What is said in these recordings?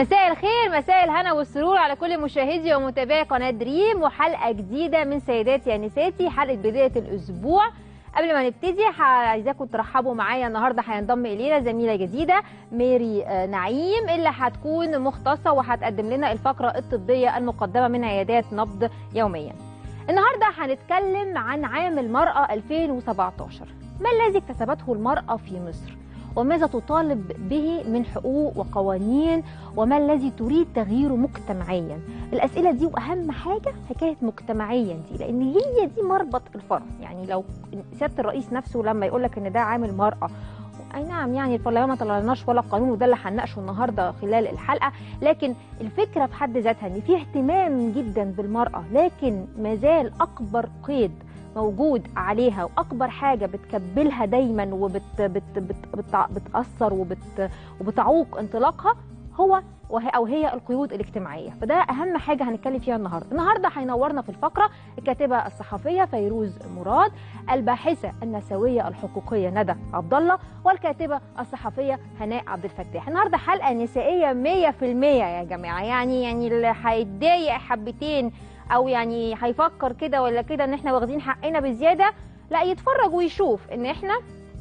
مساء الخير مساء الهنا والسرور على كل مشاهدي ومتابعي قناه دريم وحلقه جديده من سيداتي يا نساتي حلقه بدايه الاسبوع قبل ما نبتدي عايزاكم ترحبوا معايا النهارده هينضم الينا زميله جديده ميري آه، نعيم اللي هتكون مختصه وهتقدم لنا الفقره الطبيه المقدمه من عيادات نبض يوميا. النهارده هنتكلم عن عام المراه 2017 ما الذي اكتسبته المراه في مصر؟ وماذا تطالب به من حقوق وقوانين وما الذي تريد تغييره مجتمعيا الاسئله دي واهم حاجه حكايه مجتمعيا دي لان هي دي مربط الفرس يعني لو سياده الرئيس نفسه لما يقول لك ان ده عامل مراه اي نعم يعني البرلمان ما طلعناش ولا قانون وده اللي هنناقشه النهارده خلال الحلقه لكن الفكره في حد ذاتها ان في اهتمام جدا بالمراه لكن ما زال اكبر قيد موجود عليها واكبر حاجه بتكبلها دايما وبت بت بت بت بتاثر وبت وبتعوق انطلاقها هو وهي او هي القيود الاجتماعيه فده اهم حاجه هنتكلم فيها النهارده النهارده هينورنا في الفقره الكاتبه الصحفيه فيروز مراد الباحثه النسويه الحقوقيه ندى عبد الله والكاتبه الصحفيه هناء عبد الفتاح النهارده حلقه نسائيه 100% يا جماعه يعني يعني اللي هيتضايق حبتين او يعني هيفكر كده ولا كده ان احنا واخدين حقنا بزياده لا يتفرج ويشوف ان احنا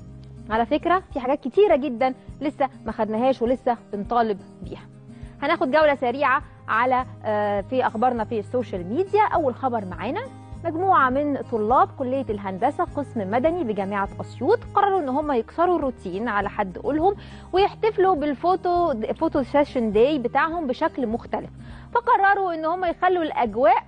على فكره في حاجات كتيره جدا لسه ما خدناهاش ولسه بنطالب بيها هناخد جوله سريعه على آه، في اخبارنا في السوشيال ميديا اول خبر معانا مجموعه من طلاب كليه الهندسه قسم مدني بجامعه اسيوط قرروا ان هم يكسروا الروتين على حد قولهم ويحتفلوا بالفوتو فوتو سيشن داي بتاعهم بشكل مختلف فقرروا ان هم يخلوا الاجواء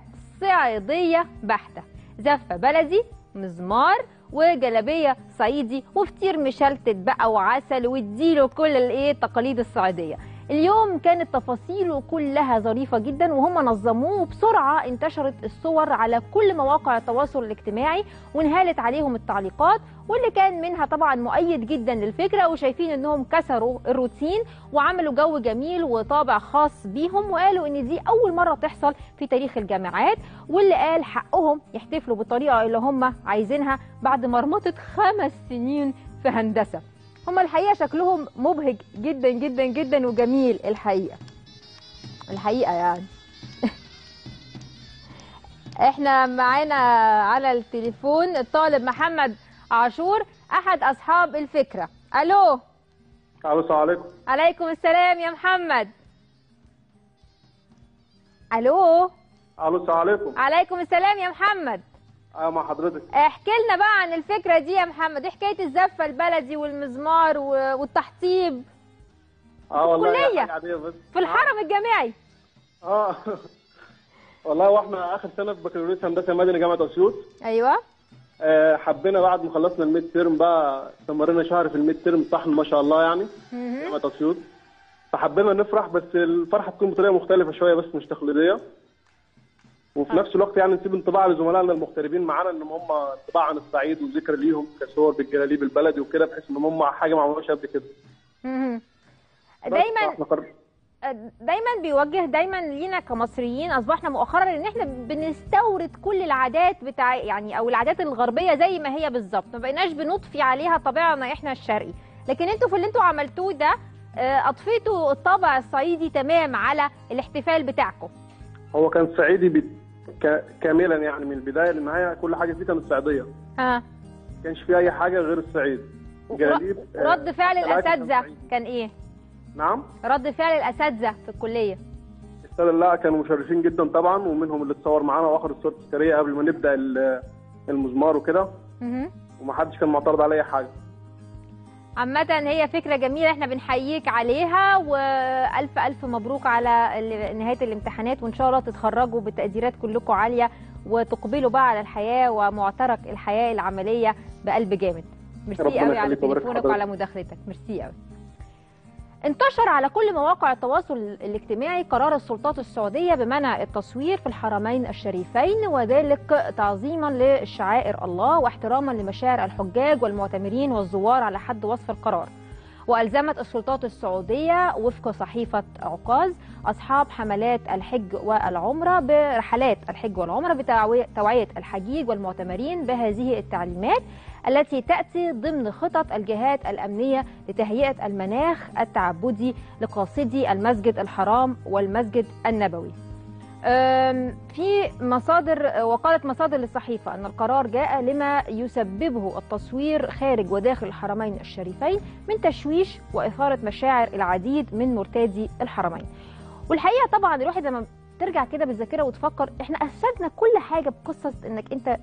صعيديه بحته زفه بلدي مزمار وجلابيه صعيدي وفطير مشلتت بقى وعسل واديله كل الايه التقاليد الصعيديه اليوم كانت تفاصيله كلها ظريفة جدا وهم نظموه بسرعة انتشرت الصور على كل مواقع التواصل الاجتماعي وانهالت عليهم التعليقات واللي كان منها طبعا مؤيد جدا للفكرة وشايفين انهم كسروا الروتين وعملوا جو جميل وطابع خاص بيهم وقالوا ان دي اول مرة تحصل في تاريخ الجامعات واللي قال حقهم يحتفلوا بالطريقة اللي هم عايزينها بعد مرمطة خمس سنين في هندسة هم الحقيقه شكلهم مبهج جدا جدا جدا وجميل الحقيقه الحقيقه يعني احنا معانا على التليفون الطالب محمد عاشور احد اصحاب الفكره الو الو السلام عليكم عليكم السلام يا محمد الو الو السلام عليكم عليكم السلام يا محمد ايوه مع حضرتك احكي لنا بقى عن الفكره دي يا محمد ايه حكايه الزفه البلدي والمزمار و- والتحطيب اه والله هي الكلية. حاجة عادية بس في الحرم الجامعي اه والله واحنا اخر سنه في بكالوريوس هندسه مدني جامعه اسيوط ايوه آه حبينا بعد ما خلصنا الميد تيرم بقى استمرينا شهر في الميد تيرم طحن ما شاء الله يعني مهم. جامعه اسيوط فحبينا نفرح بس الفرحه تكون بطريقه مختلفه شويه بس مش تقليديه وفي نفس الوقت يعني نسيب انطباع لزملائنا المغتربين معانا ان هم انطباع عن الصعيد وذكر ليهم كصور بالجلاليب البلدي وكده بحيث ان هم حاجه ما عملوهاش قبل كده مهم. بس دايما فإحنا قرر- دايما بيوجه دايما لينا كمصريين اصبحنا مؤخرا ان احنا بنستورد كل العادات بتاع يعني او العادات الغربيه زي ما هي بالظبط ما بقيناش بنضفي عليها طابعنا احنا الشرقي لكن انتوا في اللي انتوا عملتوه ده آه، اضفيتوا الطابع الصعيدي تمام على الاحتفال بتاعكم هو كان صعيدي بت... ك... كاملا يعني من البدايه للنهايه كل حاجه فيه كانت صعيديه ها ما كانش فيه اي حاجه غير الصعيد جلاليب آه، رد فعل الأكل كان الاساتذه صعيدي. كان ايه نعم رد فعل الاساتذه في الكليه الساده لا كانوا مشرفين جدا طبعا ومنهم اللي اتصور معانا واخد الصوره التذكاريه قبل ما نبدا ال- المزمار وكده مهم. ومحدش كان معترض على اي حاجه عامة هي فكرة جميلة احنا بنحييك عليها والف الف مبروك على ال- نهاية الامتحانات وان شاء الله تتخرجوا بتقديرات كلكم عالية وتقبلوا بقى على الحياة ومعترك الحياة العملية بقلب جامد ميرسي ربنا قوي على يخليك ويبارك في تليفونك حضرتك. وعلى مداخلتك ميرسي قوي انتشر على كل مواقع التواصل الاجتماعي قرار السلطات السعودية بمنع التصوير في الحرمين الشريفين وذلك تعظيما لشعائر الله واحتراما لمشاعر الحجاج والمعتمرين والزوار على حد وصف القرار وألزمت السلطات السعودية وفق صحيفة عكاظ أصحاب حملات الحج والعمرة برحلات الحج والعمرة بتوعية الحجيج والمعتمرين بهذه التعليمات التي تأتي ضمن خطط الجهات الأمنية لتهيئة المناخ التعبدي لقاصدي المسجد الحرام والمسجد النبوي أم، في مصادر وقالت مصادر للصحيفة أن القرار جاء لما يسببه التصوير خارج وداخل الحرمين الشريفين من تشويش وإثارة مشاعر العديد من مرتادي الحرمين والحقيقة طبعا الواحد لما ترجع كده بالذاكرة وتفكر احنا أفسدنا كل حاجة بقصة انك انت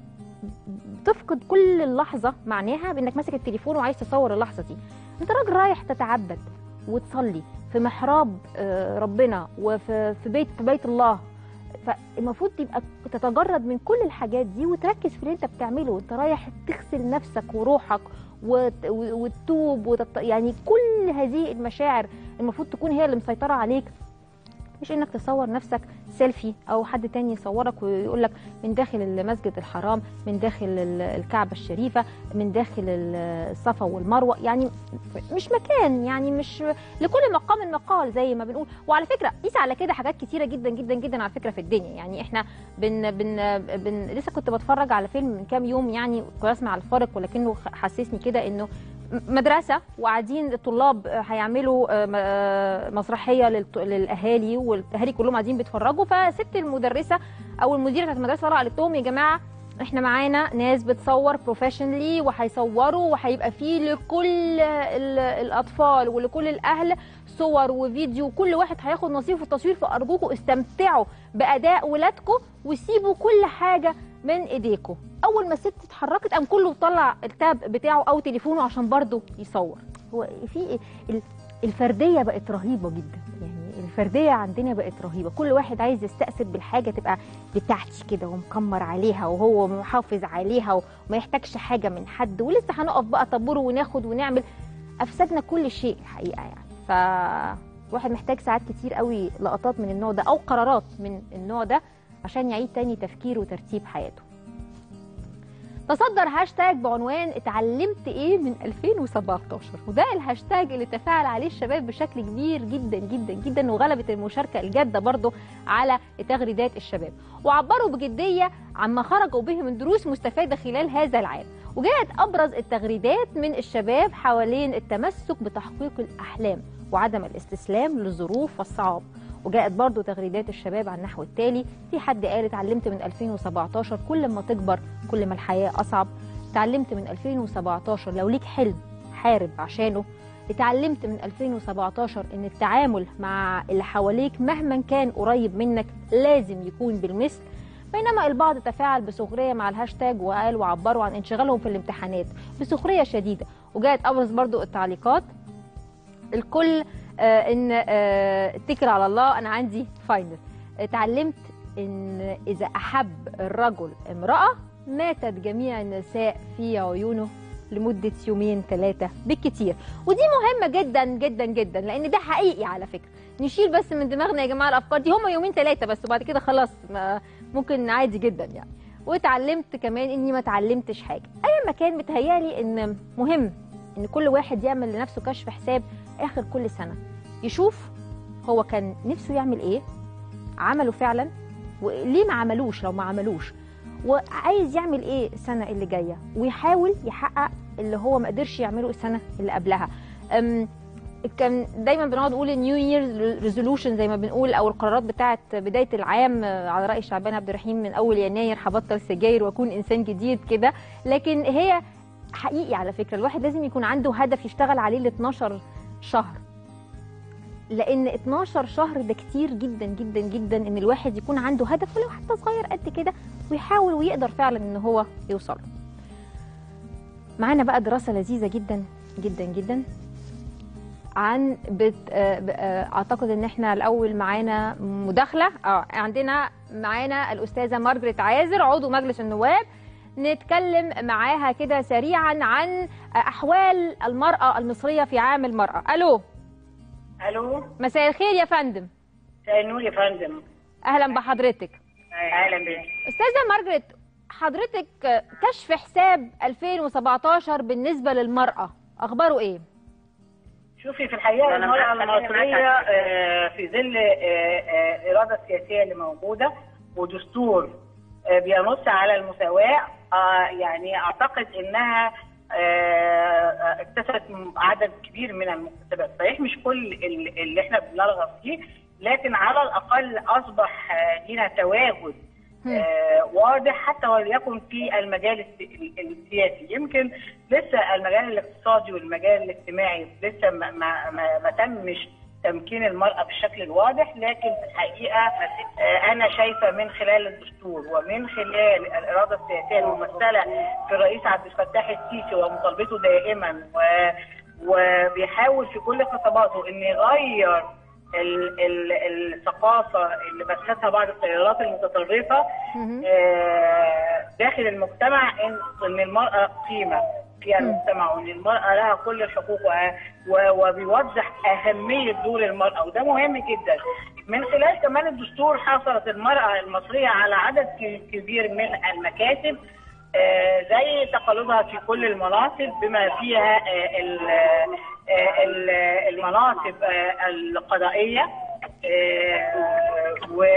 تفقد كل لحظة معناها بانك ماسك التليفون وعايز تصور اللحظة دي انت راجل رايح تتعبد وتصلي في محراب آه، ربنا وفي في بيت في بيت الله فالمفروض تبقى تتجرد من كل الحاجات دي وتركز في اللي انت بتعمله انت رايح تغسل نفسك وروحك وت- وتتوب وتط... يعني كل هذه المشاعر المفروض تكون هي اللي مسيطرة عليك مش انك تصور نفسك سيلفي او حد تاني يصورك ويقول لك من داخل المسجد الحرام من داخل ال- الكعبة الشريفة من داخل ال- الصفا والمروة يعني مش مكان يعني مش لكل مقام مقال زي ما بنقول وعلى فكرة قيس على كده حاجات كتيرة جدا جدا جدا على فكرة في الدنيا يعني احنا بن بن, بن لسه كنت بتفرج على فيلم من كام يوم يعني كنت بسمع الفارق ولكنه حسسني كده انه مدرسة وقاعدين الطلاب هيعملوا آه، م- آه، مسرحية للط- للأهالي والأهالي كلهم قاعدين بيتفرجوا فست المدرسة أو المديرة بتاعت المدرسة طلعت قالت لهم يا جماعة احنا معانا ناس بتصور بروفيشنالي وهيصوروا وهيبقى فيه لكل ال- الأطفال ولكل الأهل صور وفيديو وكل واحد هياخد نصيبه في التصوير فأرجوكم استمتعوا بأداء ولادكم وسيبوا كل حاجة من ايديكم اول ما الست اتحركت قام كله طلع التاب بتاعه او تليفونه عشان برضه يصور هو في ال- الفرديه بقت رهيبه جدا يعني الفرديه عندنا بقت رهيبه كل واحد عايز يستأثر بالحاجه تبقى بتاعتي كده ومكمر عليها وهو محافظ عليها وما يحتاجش حاجه من حد ولسه هنقف بقى طابور وناخد ونعمل افسدنا كل شيء الحقيقه يعني ف الواحد محتاج ساعات كتير قوي لقطات من النوع ده او قرارات من النوع ده عشان يعيد تاني تفكير وترتيب حياته تصدر هاشتاج بعنوان اتعلمت ايه من 2017 وده الهاشتاج اللي تفاعل عليه الشباب بشكل كبير جدا جدا جدا وغلبت المشاركه الجاده برضه على تغريدات الشباب وعبروا بجديه عما خرجوا به من دروس مستفاده خلال هذا العام وجاءت ابرز التغريدات من الشباب حوالين التمسك بتحقيق الاحلام وعدم الاستسلام للظروف والصعاب وجاءت برضو تغريدات الشباب على النحو التالي في حد قال اتعلمت من 2017 كل ما تكبر كل ما الحياة أصعب اتعلمت من 2017 لو ليك حلم حارب عشانه اتعلمت من 2017 ان التعامل مع اللي حواليك مهما كان قريب منك لازم يكون بالمثل بينما البعض تفاعل بسخريه مع الهاشتاج وقال وعبروا عن انشغالهم في الامتحانات بسخريه شديده وجاءت ابرز برضو التعليقات الكل آه ان آه اتكل على الله انا عندي فاينل اتعلمت ان اذا احب الرجل امراه ماتت جميع النساء في عيونه لمده يومين ثلاثه بالكتير ودي مهمه جدا جدا جدا لان ده حقيقي على فكره نشيل بس من دماغنا يا جماعه الافكار دي هم يومين ثلاثه بس وبعد كده خلاص ما ممكن عادي جدا يعني واتعلمت كمان اني ما اتعلمتش حاجه ايا ما كان متهيالي ان مهم ان كل واحد يعمل لنفسه كشف حساب اخر كل سنه يشوف هو كان نفسه يعمل ايه عمله فعلا وليه ما عملوش لو ما عملوش وعايز يعمل ايه السنه اللي جايه ويحاول يحقق اللي هو ما قدرش يعمله السنه اللي قبلها أم كان دايما بنقعد نقول نيو يير ريزولوشن زي ما بنقول او القرارات بتاعه بدايه العام على راي شعبان عبد الرحيم من اول يناير هبطل سجاير واكون انسان جديد كده لكن هي حقيقي على فكره الواحد لازم يكون عنده هدف يشتغل عليه ل 12 شهر لان 12 شهر ده كتير جدا جدا جدا ان الواحد يكون عنده هدف ولو حتى صغير قد كده ويحاول ويقدر فعلا ان هو يوصل له معانا بقى دراسه لذيذه جدا جدا جدا عن بت... اعتقد ان احنا الاول معانا مداخله اه عندنا معانا الاستاذه مارجريت عازر عضو مجلس النواب نتكلم معاها كده سريعا عن احوال المراه المصريه في عام المراه الو الو مساء الخير يا فندم مساء النور يا فندم اهلا بحضرتك اهلا بك استاذه مارجريت حضرتك كشف حساب 2017 بالنسبه للمراه اخباره ايه شوفي في الحقيقه المراه المصريه آه، في ظل آه، آه، الاراده السياسيه اللي موجوده ودستور آه، بينص على المساواه آه، يعني اعتقد انها آه، اكتسبت عدد كبير من المكتسبات صحيح مش كل ال- اللي احنا بنرغب فيه لكن على الاقل اصبح آه، لنا تواجد آه، واضح حتى وليكن في المجال الس- ال- السياسي يمكن لسه المجال الاقتصادي والمجال الاجتماعي لسه ما, ما, ما, ما تمش تمكين المرأة بالشكل الواضح لكن في الحقيقة آه، أنا شايفة من خلال الدستور ومن خلال الإرادة السياسية الممثلة في الرئيس عبد الفتاح السيسي ومطالبته دائما و- وبيحاول في كل خطاباته أن يغير ال- ال- الثقافة اللي بثتها بعض التيارات المتطرفة مهم. آه، داخل المجتمع ان ان المراه قيمه في المجتمع وان المراه لها كل الحقوق و- و- وبيوضح اهميه دور المراه وده مهم جدا من خلال كمان الدستور حصلت المراه المصريه على عدد ك- كبير من المكاسب آه، زي تقلبها في كل المناصب بما فيها آه، ال- آه، ال- المناصب آه، القضائيه آه،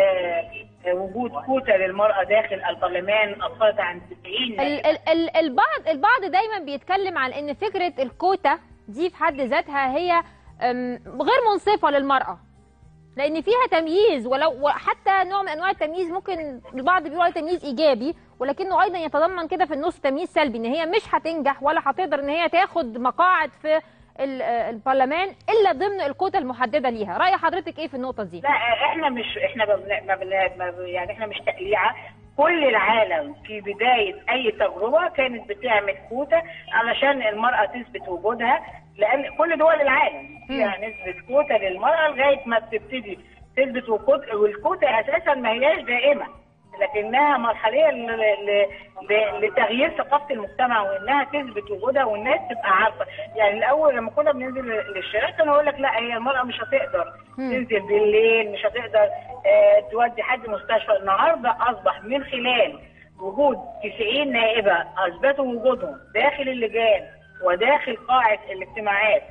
ووجود كوتا للمرأة داخل البرلمان أسفرت عن 90 ال- ال- ال- البعض البعض دايما بيتكلم عن ان فكره الكوتا دي في حد ذاتها هي أم، غير منصفه للمراه لان فيها تمييز ولو وحتى نوع من انواع التمييز ممكن البعض بيقول عليه تمييز ايجابي ولكنه ايضا يتضمن كده في النص تمييز سلبي ان هي مش هتنجح ولا هتقدر ان هي تاخد مقاعد في ال- آه، البرلمان الا ضمن الكوتا المحدده ليها راي حضرتك ايه في النقطه دي لا احنا مش احنا ما بن- ما بن- ما ب- يعني احنا مش تقليعه كل العالم في بداية أي تجربة كانت بتعمل كوتا علشان المرأة تثبت وجودها لأن كل دول العالم فيها نسبة كوتا للمرأة لغاية ما بتبتدي تثبت وجود والكوتا أساسا ما هياش دائمة لكنها مرحليه ل- ل- ل- لتغيير ثقافه المجتمع وانها تثبت وجودها والناس تبقى عارفه يعني الاول لما كنا بننزل للشارع كانوا يقول لك لا هي المراه مش هتقدر تنزل بالليل مش هتقدر آه، تودي حد مستشفى النهارده اصبح من خلال وجود 90 نائبه اثبتوا وجودهم داخل اللجان وداخل قاعه الاجتماعات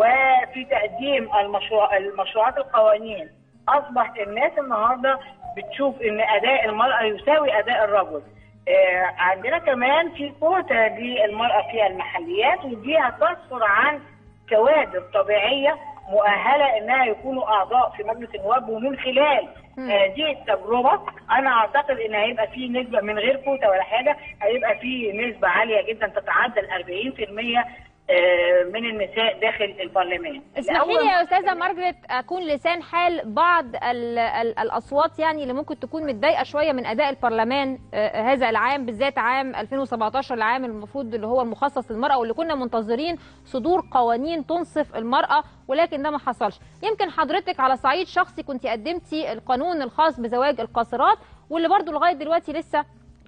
وفي تقديم المشروع المشروعات القوانين اصبح الناس النهارده بتشوف ان اداء المراه يساوي اداء الرجل آه، عندنا كمان في كوتا للمراه في المحليات ودي هتصفر عن كوادر طبيعيه مؤهله انها يكونوا اعضاء في مجلس النواب ومن خلال هذه التجربه انا اعتقد ان هيبقى في نسبه من غير كوتا ولا حاجه هيبقى في نسبه عاليه جدا تتعدى ال 40% آه، من النساء داخل البرلمان اسمحي لي يا استاذه مارجريت اكون لسان حال بعض ال ال الاصوات يعني اللي ممكن تكون متضايقه شويه من اداء البرلمان آه، هذا العام بالذات عام 2017 العام المفروض اللي هو المخصص للمراه واللي كنا منتظرين صدور قوانين تنصف المراه ولكن ده ما حصلش يمكن حضرتك على صعيد شخصي كنت قدمتي القانون الخاص بزواج القاصرات واللي برضو لغايه دلوقتي لسه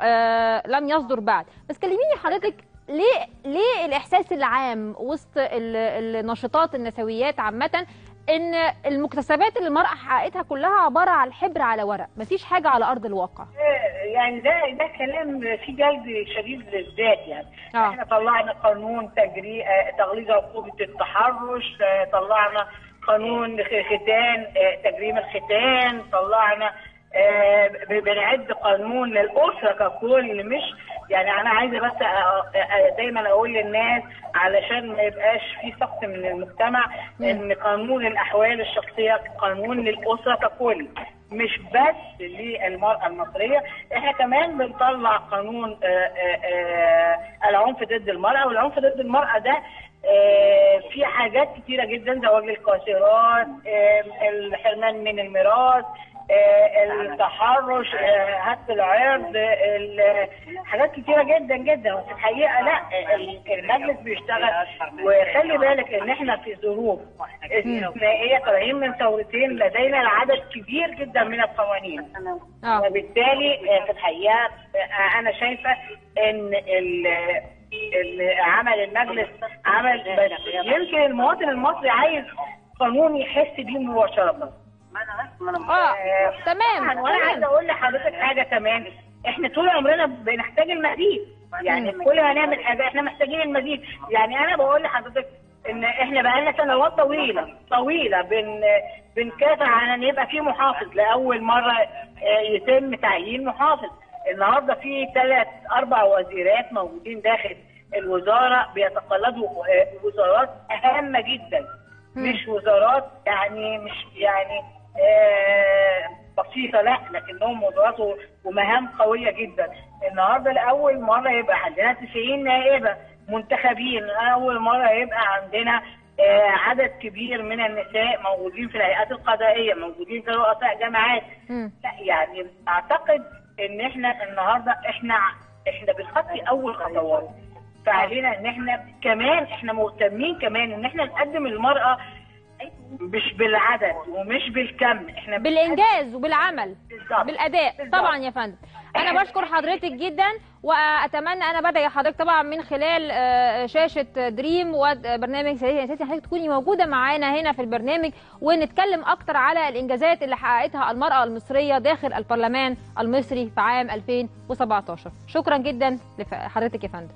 آه لم يصدر بعد بس كلميني حضرتك ليه ليه الاحساس العام وسط ال- النشطات النسويات عامه ان المكتسبات اللي المراه حققتها كلها عباره عن حبر على ورق مفيش حاجه على ارض الواقع يعني ده ده كلام في جلد شديد للذات يعني آه. احنا طلعنا قانون تجري آه، تغليظ عقوبه التحرش آه، طلعنا قانون خ- ختان آه، تجريم الختان طلعنا آه، ب- بنعد قانون للاسره ككل مش يعني انا عايزه بس أ- أ- دايما اقول للناس علشان ما يبقاش في سقط من المجتمع ان قانون الاحوال الشخصيه قانون للاسره ككل مش بس للمرأة المصرية احنا كمان بنطلع قانون آه، آه، آه، العنف ضد المرأة والعنف ضد المرأة ده آه، في حاجات كتيرة جدا زواج القاصرات آه، الحرمان من الميراث آه، التحرش آه، هتك العرض آه، ال- حاجات كتيرة جدا جدا بس الحقيقة لا آه، المجلس بيشتغل وخلي بالك ان احنا في ظروف استثنائية طالعين من ثورتين لدينا العدد كبير جدا من القوانين اه وبالتالي آه، في الحقيقه آه، انا شايفه ان ال- ال- عمل المجلس عمل بس يمكن المواطن المصري عايز قانون يحس بيه مباشره اه آه، تمام طبعاً، وانا عايزه تمام اقول لحضرتك حاجه كمان احنا طول عمرنا بنحتاج المزيد يعني كل ما نعمل حاجه احنا محتاجين المزيد يعني انا بقول لحضرتك ان احنا بقالنا سنوات طويله طويله بن بنكافح على ان يبقى في محافظ لاول مره آه، يتم تعيين محافظ النهارده في ثلاث اربع وزيرات موجودين داخل الوزاره بيتقلدوا آه، وزارات هامه جدا مش وزارات يعني مش يعني آه، بسيطه لا لكنهم وزارات و- ومهام قويه جدا النهارده لاول مره يبقى عندنا 90 نائبه منتخبين اول مره يبقى عندنا آه، عدد كبير من النساء موجودين في الهيئات القضائيه موجودين كرؤساء جامعات مم. لا يعني اعتقد ان احنا النهارده احنا احنا بنخطي اول خطوات فعلينا ان احنا كمان احنا مهتمين كمان ان احنا نقدم المراه مش بالعدد ومش بالكم احنا بالانجاز وبالعمل بالظبط. بالاداء بالظبط. طبعا يا فندم انا بشكر حضرتك جدا واتمنى انا بدعي حضرتك طبعا من خلال آه، شاشه دريم وبرنامج سيدي يا سيدي حضرتك تكوني موجوده معانا هنا في البرنامج ونتكلم اكتر على الانجازات اللي حققتها المراه المصريه داخل البرلمان المصري في عام 2017 شكرا جدا لحضرتك يا فندم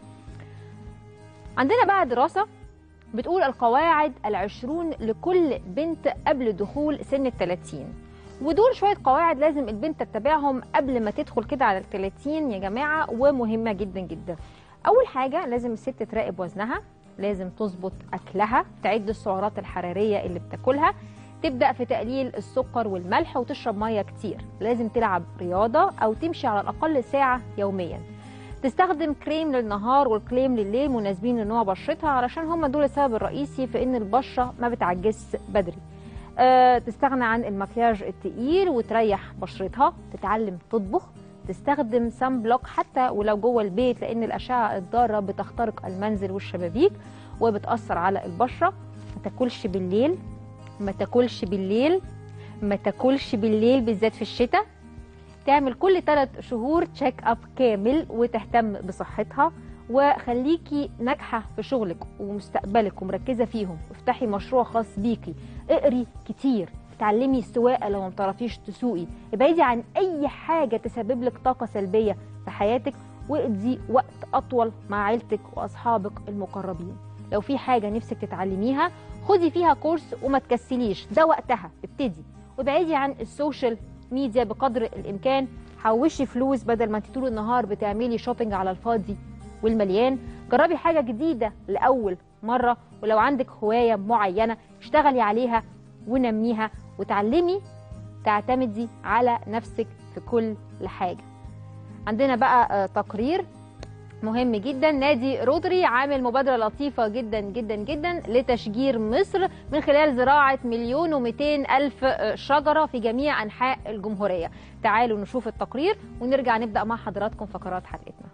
عندنا بقى دراسه بتقول القواعد العشرون لكل بنت قبل دخول سن الثلاثين ودول شوية قواعد لازم البنت تتبعهم قبل ما تدخل كده على الثلاثين يا جماعة ومهمة جدا جدا أول حاجة لازم الست تراقب وزنها لازم تظبط أكلها تعد السعرات الحرارية اللي بتاكلها تبدأ في تقليل السكر والملح وتشرب مية كتير لازم تلعب رياضة أو تمشي على الأقل ساعة يومياً تستخدم كريم للنهار والكريم لليل مناسبين لنوع بشرتها علشان هم دول السبب الرئيسي في ان البشره ما بتعجزش بدري أه تستغنى عن المكياج التقيل وتريح بشرتها تتعلم تطبخ تستخدم سان بلوك حتى ولو جوه البيت لان الاشعه الضاره بتخترق المنزل والشبابيك وبتاثر على البشره ما تاكلش بالليل ما تاكلش بالليل ما تاكلش بالليل بالذات في الشتاء تعمل كل ثلاث شهور تشيك اب كامل وتهتم بصحتها وخليكي ناجحه في شغلك ومستقبلك ومركزه فيهم افتحي مشروع خاص بيكي اقري كتير تعلمي السواقه لو ما بتعرفيش تسوقي ابعدي عن اي حاجه تسبب لك طاقه سلبيه في حياتك واقضي وقت اطول مع عيلتك واصحابك المقربين لو في حاجه نفسك تتعلميها خدي فيها كورس وما تكسليش ده وقتها ابتدي وابعدي عن السوشيال ميديا بقدر الامكان حوشي فلوس بدل ما انت طول النهار بتعملي شوبينج على الفاضي والمليان جربي حاجه جديده لاول مره ولو عندك هوايه معينه اشتغلي عليها ونميها وتعلمي تعتمدي على نفسك في كل حاجه عندنا بقى آه، تقرير مهم جدا نادي روتري عامل مبادرة لطيفة جدا جدا جدا لتشجير مصر من خلال زراعة مليون ومئتين ألف شجرة في جميع أنحاء الجمهورية تعالوا نشوف التقرير ونرجع نبدأ مع حضراتكم فقرات حلقتنا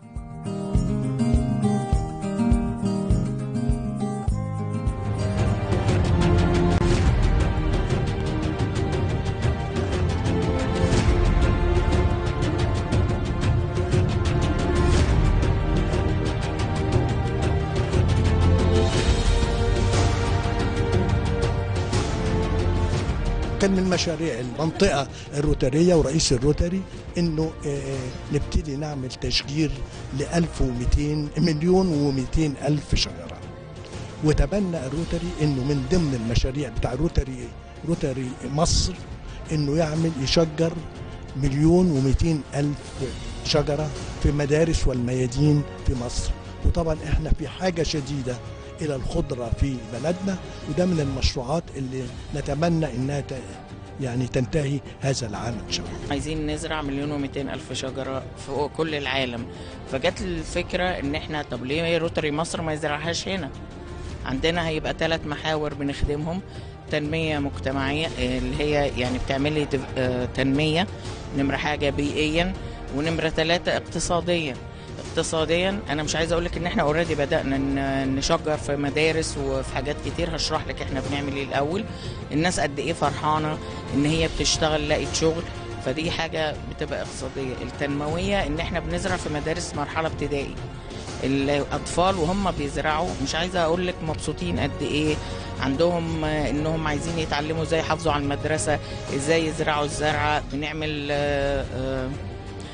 كان من مشاريع المنطقة الروتارية ورئيس الروتاري انه آه، نبتدي نعمل تشجير ل 1200 مليون و200 الف شجرة وتبنى الروتاري انه من ضمن المشاريع بتاع روتاري روتاري مصر انه يعمل يشجر مليون ومئتين الف شجرة في مدارس والميادين في مصر وطبعا احنا في حاجة شديدة الى الخضرة في بلدنا وده من المشروعات اللي نتمنى انها ت- يعني تنتهي هذا العام ان شاء الله عايزين نزرع مليون ومئتين ألف شجرة في كل العالم فجت الفكرة إن إحنا طب ليه روتري مصر ما يزرعهاش هنا عندنا هيبقى ثلاث محاور بنخدمهم تنمية مجتمعية آه، اللي هي يعني بتعملي دف- آه، تنمية نمرة حاجة بيئيا ونمرة ثلاثة اقتصاديا اقتصاديا انا مش عايزه اقول لك ان احنا اوريدي بدانا ن- نشجر في مدارس وفي حاجات كتير هشرح لك احنا بنعمل ايه الاول الناس قد ايه فرحانه ان هي بتشتغل لقت شغل فدي حاجه بتبقى اقتصاديه التنمويه ان احنا بنزرع في مدارس مرحله ابتدائي الاطفال وهم بيزرعوا مش عايزه اقول لك مبسوطين قد ايه عندهم آه، انهم عايزين يتعلموا ازاي يحافظوا على المدرسه ازاي يزرعوا الزرعه بنعمل آه، آه،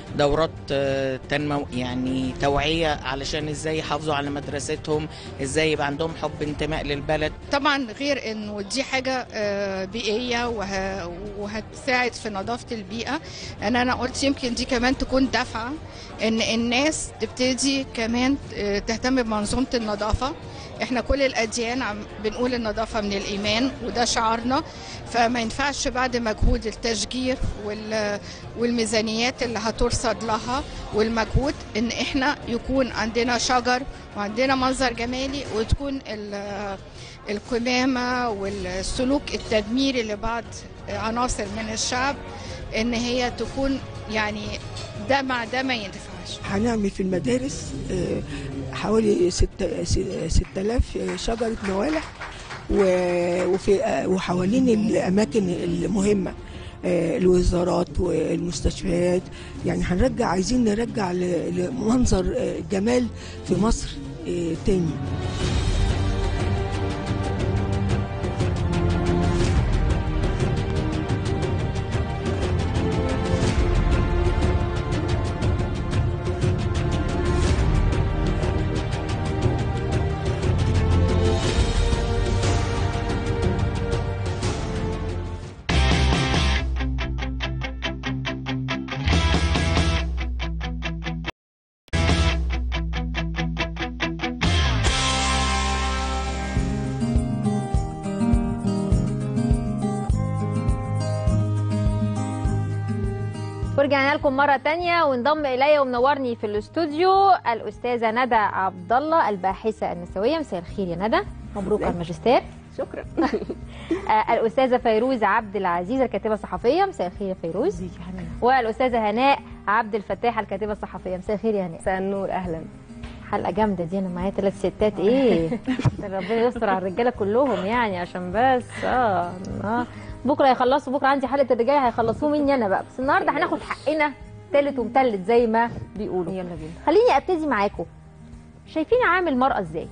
دورات آه، تنمو يعني توعيه علشان ازاي يحافظوا على مدرستهم ازاي يبقى عندهم حب انتماء للبلد طبعا غير انه دي حاجه آه، بيئيه وه- وهتساعد في نظافه البيئه ان انا قلت يمكن دي كمان تكون دفعه ان الناس تبتدي كمان آه، تهتم بمنظومه النظافه احنا كل الاديان عم بنقول النظافه من الايمان وده شعارنا فما ينفعش بعد مجهود التشجير وال- والميزانيات اللي هترصد لها والمجهود ان احنا يكون عندنا شجر وعندنا منظر جمالي وتكون ال- القمامة والسلوك التدميري لبعض عناصر من الشعب ان هي تكون يعني ده مع ده ما ينفعش هنعمل في المدارس آه، حوالي ستة- س- 6000 شجرة موالح و- وفي آه، وحوالين الأماكن المهمة آه، الوزارات والمستشفيات يعني هنرجع عايزين نرجع ل- لمنظر آه، جمال في مصر آه، تاني ورجعنا لكم مرة تانية وانضم إلي ومنورني في الاستوديو الأستاذة ندى عبد الله الباحثة النسوية مساء الخير يا ندى مبروك على الماجستير شكرا آه، الأستاذة فيروز عبد العزيز الكاتبة الصحفية مساء الخير يا فيروز والأستاذة هناء عبد الفتاح الكاتبة الصحفية مساء الخير يا هناء مساء النور اهلا حلقة جامدة دي أنا معايا ثلاث ستات إيه ربنا يستر على الرجالة كلهم يعني عشان بس آه آه بكرة هيخلصوا بكرة عندي حلقة الرجالة هيخلصوه مني أنا بقى بس النهاردة هناخد حقنا تالت ومتلت زي ما بيقولوا يلا بينا خليني ابتدي معاكم شايفين عامل المرأة ازاي؟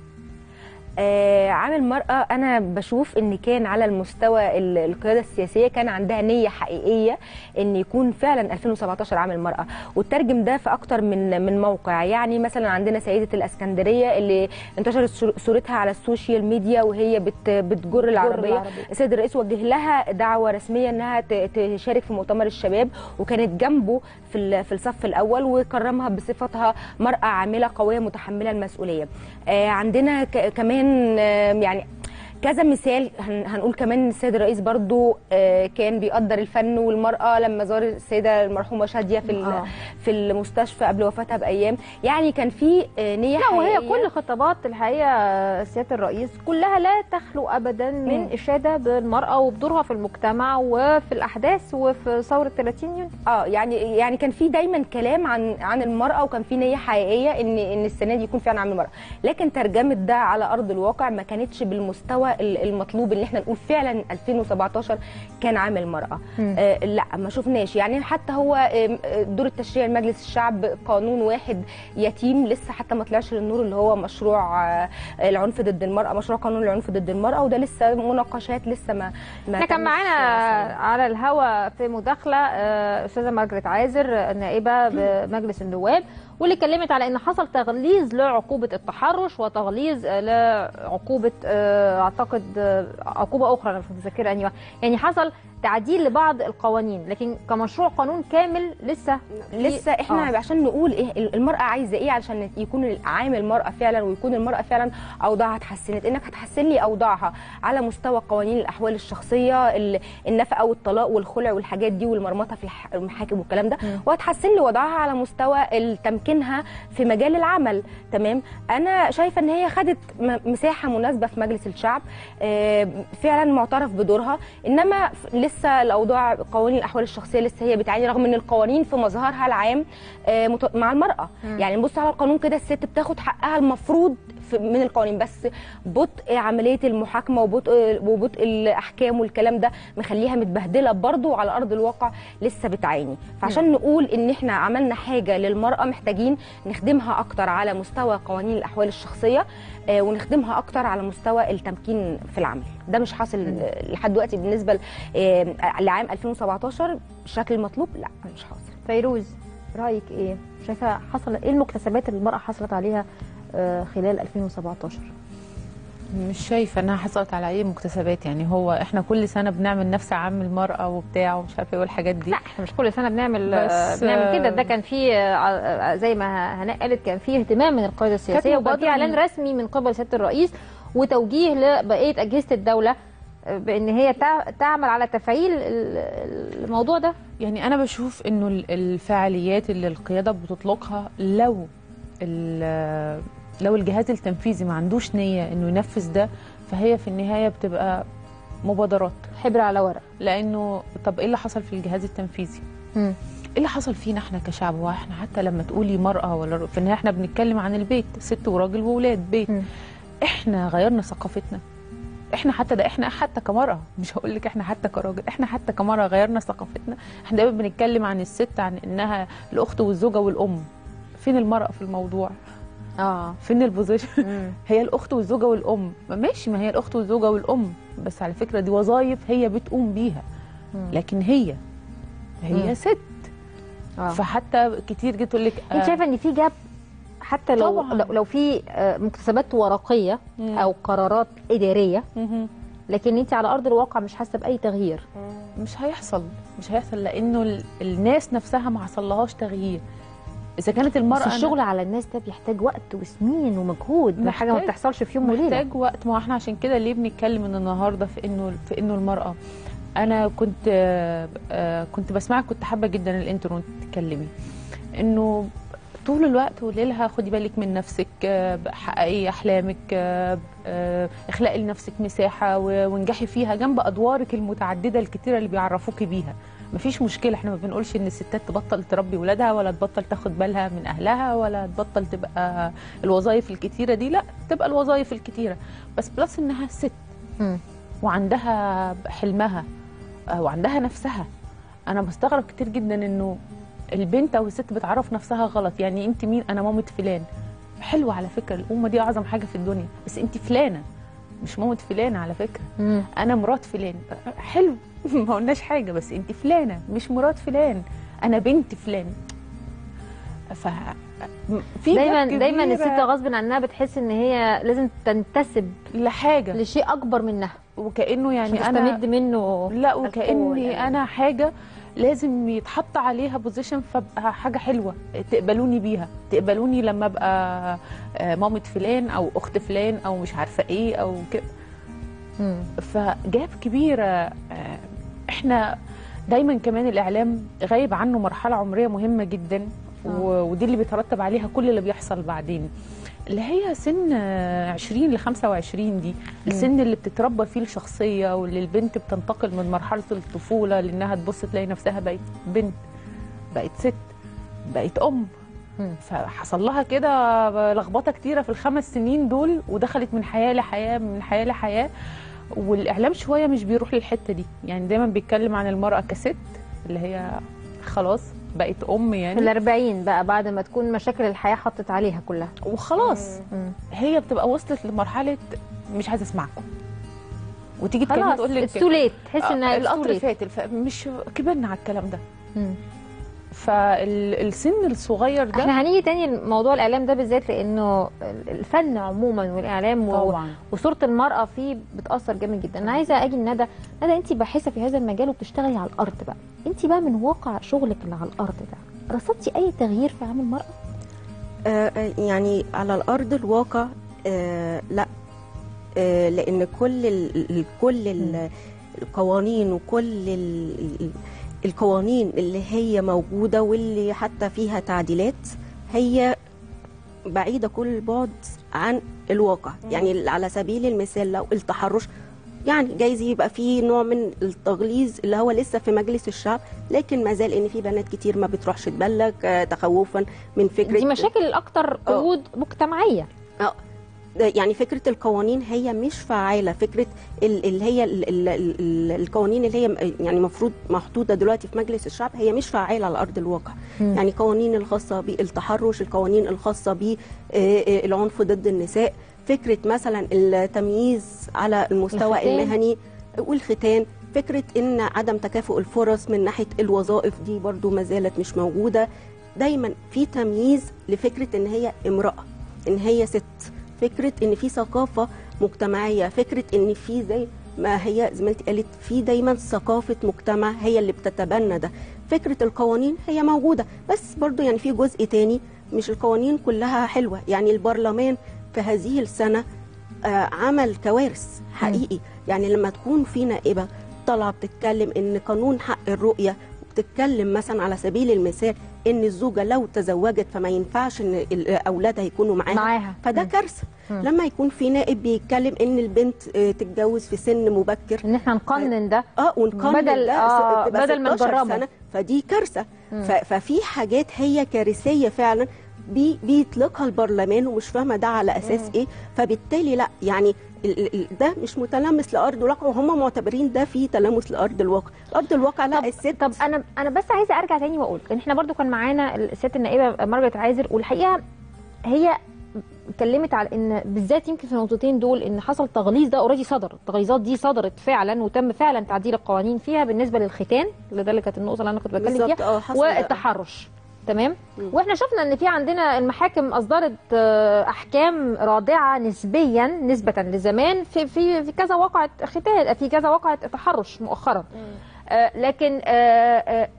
آه عامل مرأة أنا بشوف إن كان على المستوى ال- القيادة السياسية كان عندها نية حقيقية إن يكون فعلا 2017 عامل مرأة وترجم ده في أكتر من من موقع يعني مثلا عندنا سيدة الإسكندرية اللي انتشرت صور- صورتها على السوشيال ميديا وهي بت بتجر العربية العربية. السيد الرئيس وجه لها دعوة رسمية إنها ت- تشارك في مؤتمر الشباب وكانت جنبه في ال- في الصف الأول وكرمها بصفتها مرأة عاملة قوية متحملة المسؤولية آه، عندنا ك- كمان آه، يعني كذا مثال هن- هنقول كمان إن السيد الرئيس برضو آه، كان بيقدر الفن والمرأة لما زار السيدة المرحومة شادية في ال- آه. في المستشفى قبل وفاتها بأيام يعني كان في آه، نية لا وهي حقيقية. كل خطابات الحقيقة سيادة الرئيس كلها لا تخلو أبدا من مم. إشادة بالمرأة وبدورها في المجتمع وفي الأحداث وفي ثورة 30 يونيو اه يعني يعني كان في دايما كلام عن عن المراه وكان في نيه حقيقيه ان ان السنه دي يكون فعلا عن المراه لكن ترجمه ده على ارض الواقع ما كانتش بالمستوى ال- المطلوب ان احنا نقول فعلا 2017 كان عامل مراه مم. آه لا ما شفناش يعني حتى هو آم، آه، دور التشريع لمجلس الشعب قانون واحد يتيم لسه حتى ما طلعش للنور اللي هو مشروع آه، العنف ضد المراه مشروع قانون العنف ضد المراه وده لسه مناقشات لسه ما ما احنا كان تمش معانا صراحة. على الهوا في مداخله آه، استاذه مارجريت عازر آه، نائبه بمجلس النواب واللي اتكلمت على ان حصل تغليظ لعقوبه التحرش وتغليظ آه، لعقوبه آه، اعتقد آه، عقوبه اخرى انا مش متذكره انهي واحدة. يعني حصل تعديل لبعض القوانين لكن كمشروع قانون كامل لسه في- لسه احنا آه. عشان نقول ايه المراه عايزه ايه علشان يكون عامل مراه فعلا ويكون المراه فعلا اوضاعها اتحسنت انك هتحسن لي اوضاعها على مستوى قوانين الاحوال الشخصيه ال- النفقه والطلاق والخلع والحاجات دي والمرمطه في الح- المحاكم والكلام ده وهتحسن لي وضعها على مستوى تمكينها في مجال العمل تمام انا شايفه ان هي خدت م- مساحه مناسبه في مجلس الشعب آه، فعلا معترف بدورها انما ف- لسه الاوضاع قوانين الاحوال الشخصيه لسه هي بتعاني رغم ان القوانين في مظهرها العام آه، مت- مع المراه يعني نبص على القانون كده الست بتاخد حقها المفروض في- من القوانين بس بطء عمليه المحاكمه وبطء وبطء الاحكام والكلام ده مخليها متبهدله برضو على ارض الواقع لسه بتعاني فعشان نقول ان احنا عملنا حاجه للمراه محتاجين نخدمها اكتر على مستوى قوانين الاحوال الشخصيه آه، ونخدمها اكتر على مستوى التمكين في العمل ده مش حاصل آه، لحد دلوقتي بالنسبه ل- آه، لعام 2017 بالشكل المطلوب لا مش حاصل فيروز رايك ايه شايفه حصل ايه المكتسبات اللي المراه حصلت عليها آه، خلال 2017 مش شايفه انها حصلت على اي مكتسبات يعني هو احنا كل سنه بنعمل نفس عام المراه وبتاع ومش عارفه ايه والحاجات دي لا احنا مش كل سنه بنعمل بس، آه، بنعمل كده ده آه، كان في آه، آه، زي ما هناء قالت كان في اهتمام من القياده السياسيه وكان في مبادرة اعلان من- رسمي من قبل سياده الرئيس وتوجيه لبقيه اجهزه الدوله آه، بان هي تع- تعمل على تفعيل ال- الموضوع ده يعني انا بشوف انه ال- الفعاليات اللي القياده بتطلقها لو ال- لو الجهاز التنفيذي ما عندوش نيه انه ينفذ ده فهي في النهايه بتبقى مبادرات حبر على ورق لانه طب ايه اللي حصل في الجهاز التنفيذي مم. ايه اللي حصل فينا احنا كشعب هو احنا حتى لما تقولي مرأة ولا ر- في النهاية احنا بنتكلم عن البيت ست وراجل وولاد بيت مم. احنا غيرنا ثقافتنا احنا حتى ده احنا حتى كمرأة مش هقول لك احنا حتى كراجل احنا حتى كمرأة غيرنا ثقافتنا احنا دايما بنتكلم عن الست عن انها الاخت والزوجة والام فين المرأة في الموضوع اه فين البوزيشن مم. هي الاخت والزوجة والام ما ماشي ما هي الاخت والزوجة والام بس على فكرة دي وظايف هي بتقوم بيها مم. لكن هي هي مم. ست آه. فحتى كتير جيت تقول لك انت شايفه ان في جاب حتى لو طبعاً. لو, لو في آه، مكتسبات ورقيه مم. او قرارات اداريه مهم. لكن انت على ارض الواقع مش حاسه باي تغيير مش هيحصل مش هيحصل لانه ال- الناس نفسها ما حصلهاش تغيير اذا كانت المراه بس الشغل على الناس ده بيحتاج وقت وسنين ومجهود ده حاجه ما محتاج- بتحصلش في يوم وليله محتاج وقت ما هو احنا عشان كده ليه بنتكلم ان النهارده في انه في انه المراه انا كنت آه، آه، كنت بسمعك كنت حابه جدا الانترو وانت بتتكلمي انه طول الوقت وليلها خدي بالك من نفسك آه، حققي احلامك آه، آه، اخلقي لنفسك مساحه و- وانجحي فيها جنب ادوارك المتعدده الكتيره اللي بيعرفوكي بيها مفيش مشكله احنا ما بنقولش ان الستات تبطل تربي ولادها ولا تبطل تاخد بالها من اهلها ولا تبطل تبقى الوظائف الكتيره دي لا تبقى الوظائف الكتيره بس بلس انها ست مم. وعندها حلمها آه، وعندها نفسها انا بستغرب كتير جدا انه البنت او الست بتعرف نفسها غلط يعني انت مين انا مامة فلان حلوه على فكره الامه دي اعظم حاجه في الدنيا بس انت فلانه مش مامة فلانه على فكره مم. انا مرات فلان حلو ما قلناش حاجه بس انت فلانه مش مرات فلان انا بنت فلان ف في دايما جاب دايما كبيرة الست غصب عنها بتحس ان هي لازم تنتسب لحاجه لشيء اكبر منها وكانه يعني عشان انا تستمد منه لا القوة وكاني والأمان. انا حاجه لازم يتحط عليها بوزيشن فابقى حاجه حلوه تقبلوني بيها تقبلوني لما ابقى آه، مامة فلان او اخت فلان او مش عارفه ايه او كده مم. فجاب كبيره آه، احنا دايما كمان الاعلام غايب عنه مرحله عمريه مهمه جدا و- ودي اللي بيترتب عليها كل اللي بيحصل بعدين اللي هي سن آه، 20 ل 25 دي السن اللي بتتربى فيه الشخصيه واللي البنت بتنتقل من مرحله الطفوله لانها تبص تلاقي نفسها بقت بنت بقت ست بقت ام مم. فحصل لها كده لخبطه كتيره في الخمس سنين دول ودخلت من حياه لحياه من حياه لحياه والاعلام شويه مش بيروح للحته دي يعني دايما بيتكلم عن المراه كست اللي هي خلاص بقت ام في يعني الأربعين بقى بعد ما تكون مشاكل الحياة حطت عليها كلها وخلاص مم. هي بتبقى وصلت لمرحله مش عايزه اسمعكم وتيجي تكلمها خلاص تقول لك السوليت تحس آه، انها القطر السوليت فات الف... مش كبرنا على الكلام ده مم. فالسن الصغير ده احنا هنيجي تاني لموضوع الاعلام ده بالذات لانه الفن عموما والاعلام و- طبعا وصوره المراه فيه بتاثر جامد جدا انا عايزه اجي لندى ندى انت باحثه في هذا المجال وبتشتغلي على الارض بقى انت بقى من واقع شغلك اللي على الارض ده رصدتي اي تغيير في عمل المراه آه، آه، يعني على الارض الواقع آه، لا آه، لان كل ال ال- كل ال- القوانين وكل ال- ال- القوانين اللي هي موجوده واللي حتى فيها تعديلات هي بعيده كل البعد عن الواقع يعني على سبيل المثال لو التحرش يعني جايز يبقى في نوع من التغليظ اللي هو لسه في مجلس الشعب لكن ما زال ان في بنات كتير ما بتروحش تبلغ آه، تخوفا من فكره دي مشاكل الاكثر قيود مجتمعيه آه، ده يعني فكره القوانين هي مش فعاله فكره ال- اللي هي ال- ال- ال- القوانين اللي هي م- يعني المفروض محطوطه دلوقتي في مجلس الشعب هي مش فعاله على ارض الواقع مم. يعني قوانين الخاصه بالتحرش القوانين الخاصه بالعنف ضد النساء فكره مثلا التمييز على المستوى الختان. المهني والختان فكره ان عدم تكافؤ الفرص من ناحيه الوظائف دي برضو ما زالت مش موجوده دايما في تمييز لفكره ان هي امراه ان هي ست فكره ان في ثقافه مجتمعيه فكره ان في زي ما هي زميلتي قالت في دايما ثقافه مجتمع هي اللي بتتبنى ده فكره القوانين هي موجوده بس برضو يعني في جزء تاني مش القوانين كلها حلوه يعني البرلمان في هذه السنه آه، عمل كوارث حقيقي يعني لما تكون في نائبه طالعه بتتكلم ان قانون حق الرؤيه بتتكلم مثلا على سبيل المثال ان الزوجه لو تزوجت فما ينفعش ان ال- اولادها يكونوا معاها معاها. فده مم. كارثه مم. لما يكون في نائب بيتكلم ان البنت آه، تتجوز في سن مبكر ان احنا نقنن ده اه ونقنن بدل- ده آه، تبقى بدل ما 16 نجربه. سنة فدي كارثه مم. ف- ففي حاجات هي كارثيه فعلا بي بيطلقها البرلمان ومش فاهمه ده على اساس ايه فبالتالي لا يعني ال- ال- ال- ده مش متلمس لارض الواقع وهم معتبرين ده في تلامس لارض الواقع ارض الواقع لا الست طب انا انا بس عايزه ارجع تاني واقول ان احنا برضو كان معانا الست النائبه مارجريت عايزر والحقيقه هي اتكلمت على ان بالذات يمكن في النقطتين دول ان حصل تغليظ ده اوريدي صدر التغليظات دي صدرت فعلا وتم فعلا تعديل القوانين فيها بالنسبه للختان اللي اللي كانت النقطه اللي انا كنت بتكلم بالظبط، فيها اه، حصل ده. والتحرش تمام واحنا شفنا ان في عندنا المحاكم اصدرت آه، احكام رادعه نسبيا نسبه لزمان في في في كذا وقعه ختان في كذا وقعه تحرش مؤخرا آه، لكن آه، آه،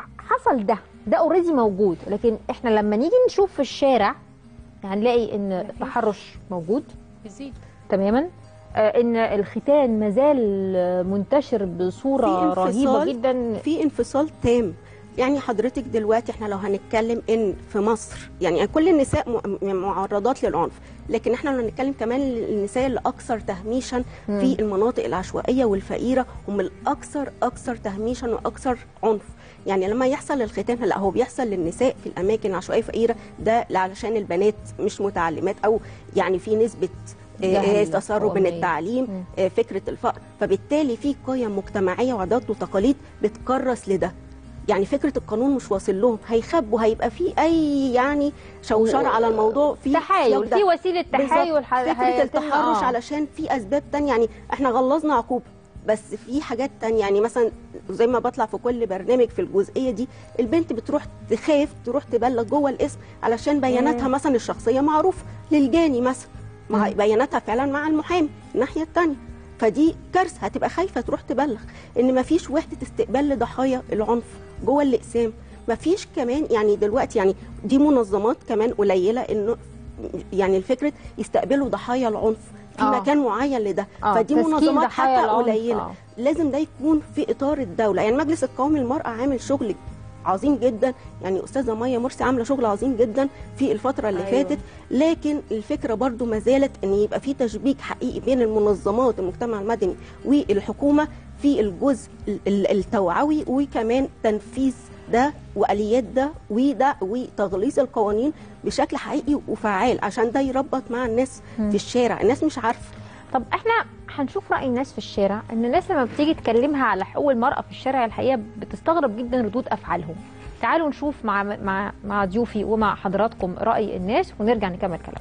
حصل ده ده اوريدي موجود لكن احنا لما نيجي نشوف في الشارع هنلاقي ان التحرش موجود بيزيد تماما آه، ان الختان مازال آه، منتشر بصوره في رهيبه انفصال- جدا في انفصال تام يعني حضرتك دلوقتي احنا لو هنتكلم ان في مصر يعني كل النساء م- معرضات للعنف لكن احنا لو هنتكلم كمان النساء اللي اكثر تهميشا مم. في المناطق العشوائيه والفقيره هم الاكثر اكثر تهميشا واكثر عنف يعني لما يحصل الختان لا هو بيحصل للنساء في الاماكن العشوائيه الفقيره ده علشان البنات مش متعلمات او يعني في نسبه آه، جهل آه، تسرب من قومية. التعليم آه، فكره الفقر فبالتالي في قيم مجتمعيه وعادات وتقاليد بتكرس لده يعني فكره القانون مش واصل لهم هيخبوا هيبقى في اي يعني شوشره على الموضوع في تحايل، سياق ده. في وسيلة تحايل بالظبط. ح- فكره هيتم- التحرش آه. علشان في اسباب تانية يعني احنا غلظنا عقوبه بس في حاجات تانية يعني مثلا زي ما بطلع في كل برنامج في الجزئيه دي البنت بتروح تخاف تروح تبلغ جوه الاسم علشان بياناتها مم. مثلا الشخصيه معروفه للجاني مثلا مع بياناتها فعلا مع المحامي الناحيه الثانيه فدي كارثه هتبقى خايفه تروح تبلغ ان مفيش وحده استقبال لضحايا العنف جوه الاقسام مفيش كمان يعني دلوقتي يعني دي منظمات كمان قليله انه يعني الفكره يستقبلوا ضحايا العنف في آه. مكان معين لده آه، فدي تسكين منظمات ضحايا حتى العنف، قليله آه. لازم ده يكون في اطار الدوله يعني المجلس القومي للمراه عامل شغل عظيم جدا يعني استاذه ميه مرسي عامله شغل عظيم جدا في الفتره اللي أيوة. أيوة. فاتت لكن الفكره برضو ما زالت ان يبقى في تشبيك حقيقي بين المنظمات المجتمع المدني والحكومه في الجزء ال- ال- التوعوي وكمان تنفيذ ده واليات ده وده وتغليظ القوانين بشكل حقيقي وفعال عشان ده يربط مع الناس مم. في الشارع الناس مش عارفه طب احنا هنشوف راي الناس في الشارع ان الناس لما بتيجي تكلمها على حقوق المراه في الشارع الحقيقه بتستغرب جدا ردود افعالهم تعالوا نشوف مع مع مع ضيوفي ومع حضراتكم راي الناس ونرجع نكمل كلام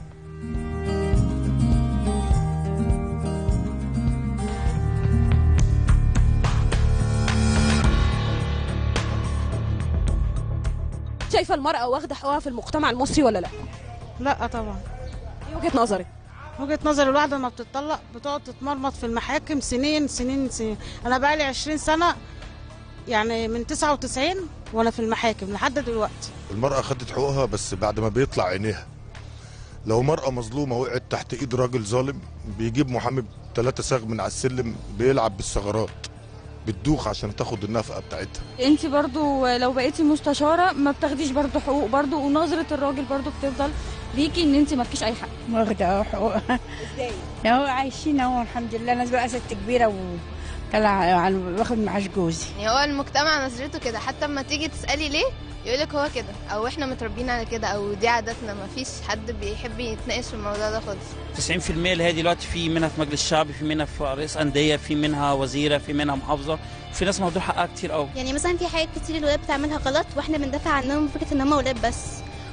شايفه المراه واخده حقوقها في المجتمع المصري ولا لا لا طبعا ايه وجهه نظرك وجهه نظر الواحده لما بتطلق بتقعد تتمرمط في المحاكم سنين سنين سنين انا بقالي 20 سنه يعني من 99 وانا في المحاكم لحد دلوقتي المرأة خدت حقوقها بس بعد ما بيطلع عينيها لو مرأة مظلومة وقعت تحت ايد راجل ظالم بيجيب محامي ثلاثة ساغ من على السلم بيلعب بالثغرات بتدوخ عشان تاخد النفقة بتاعتها انت برضو لو بقيتي مستشاره ما بتاخديش برضو حقوق برضو ونظره الراجل برضو بتفضل ليكي ان انت مالكيش اي حق واخدة اه حقوقها ازاي اهو عايشين اهو الحمد لله انا بقى ست كبيرة وطلع على واخد معاش جوزي يعني هو المجتمع نظرته كده حتى اما تيجي تسألي ليه يقولك هو كده او احنا متربيين على كده او دي عاداتنا ما فيش حد بيحب يتناقش في الموضوع ده خالص 90% اللي هي دلوقتي في منها في مجلس الشعب في منها في رئيس انديه في منها وزيره في منها محافظه في ناس مهدور حقها كتير قوي يعني مثلا في حاجات كتير الولاد بتعملها غلط واحنا بندافع عنهم فكره ان هم ولاد بس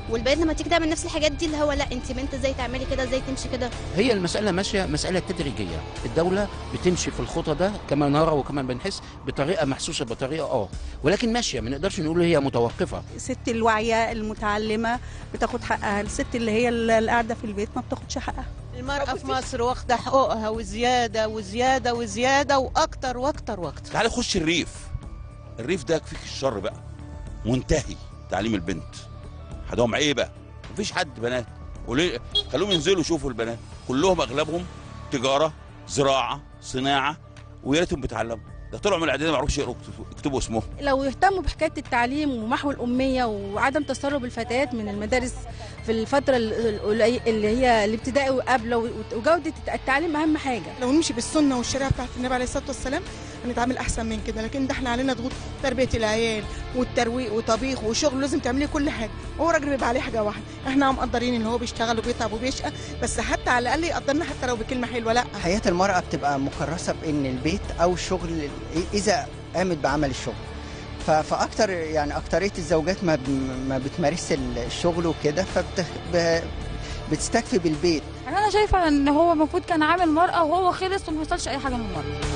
والبنات لما تيجي تعمل نفس الحاجات دي اللي هو لا انت بنت ازاي تعملي كده ازاي تمشي كده هي المسألة ماشية مسألة تدريجية الدولة بتمشي في الخطى ده كما نرى وكما بنحس بطريقة محسوسة بطريقة اه ولكن ماشية ما نقدرش نقول هي متوقفة الست الواعية المتعلمة بتاخد حقها الست اللي هي اللي قاعدة في البيت ما بتاخدش حقها المرأة في مصر واخدة حقوقها وزيادة وزيادة وزيادة وأكتر وأكتر وأكتر تعالى خش الريف الريف ده يكفيك الشر بقى منتهي تعليم البنت حدهم عيبه مفيش حد بنات وليه خلوهم ينزلوا يشوفوا البنات كلهم اغلبهم تجاره زراعه صناعه ويا ريتهم بيتعلموا ده طلعوا من الاعداديه ما يعرفوش يقروا ويكتبوا- يكتبوا اسمهم لو يهتموا بحكايه التعليم ومحو الاميه وعدم تسرب الفتيات من المدارس في الفتره ال- القلي- اللي هي الابتدائي وقبل وجوده التعليم اهم حاجه لو نمشي بالسنه والشريعه بتاعت النبي عليه الصلاه والسلام هنتعامل احسن من كده لكن ده احنا علينا ضغوط تربيه العيال والترويق وطبيخ وشغل لازم تعملي كل حاجه هو راجل بيبقى عليه حاجه واحده احنا مقدرين ان هو بيشتغل وبيتعب وبيشقى بس حتى على الاقل يقدرنا حتى لو بكلمه حلوه لا حياة المرأة بتبقى مكرسة بإن البيت أو الشغل إذا قامت بعمل الشغل ف- فأكتر يعني أكترية الزوجات ما ب- ما بتمارس الشغل وكده فبتستكفي بالبيت يعني انا شايفه ان هو المفروض كان عامل مرأة وهو خلص وما وصلش اي حاجه من المرأة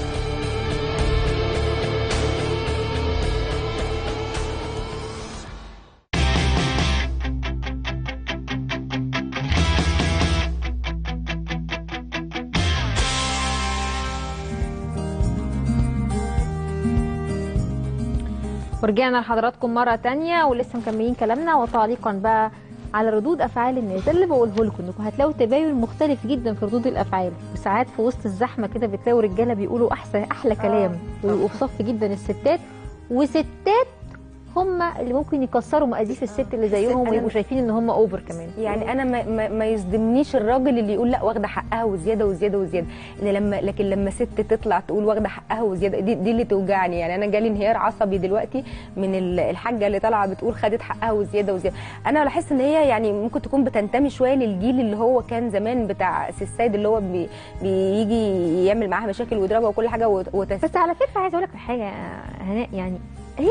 ورجعنا لحضراتكم مرة تانية ولسه مكملين كلامنا وتعليقا بقى على ردود افعال الناس اللي بقوله لكم انكم هتلاقوا تباين مختلف جدا في ردود الافعال وساعات في وسط الزحمه كده بتلاقوا رجاله بيقولوا احسن احلى كلام ويبقوا في صف جدا الستات وستات هم اللي ممكن يكسروا مقاديف الست اللي زيهم أنا- ويبقوا شايفين ان هم اوفر كمان يعني انا ما, ما, ما يصدمنيش الراجل اللي يقول لا واخده حقها وزياده وزياده وزياده ان لما لكن لما ست تطلع تقول واخده حقها وزياده دي, دي اللي توجعني يعني انا جالي انهيار عصبي دلوقتي من ال- الحاجه اللي طالعه بتقول خدت حقها وزياده وزياده انا بحس ان هي يعني ممكن تكون بتنتمي شويه للجيل اللي هو كان زمان بتاع سي السيد اللي هو بي بيجي يعمل معاها مشاكل ويضربها وكل حاجه وت- وتس... بس على فكره عايزه اقول لك حاجه يا هناء يعني هي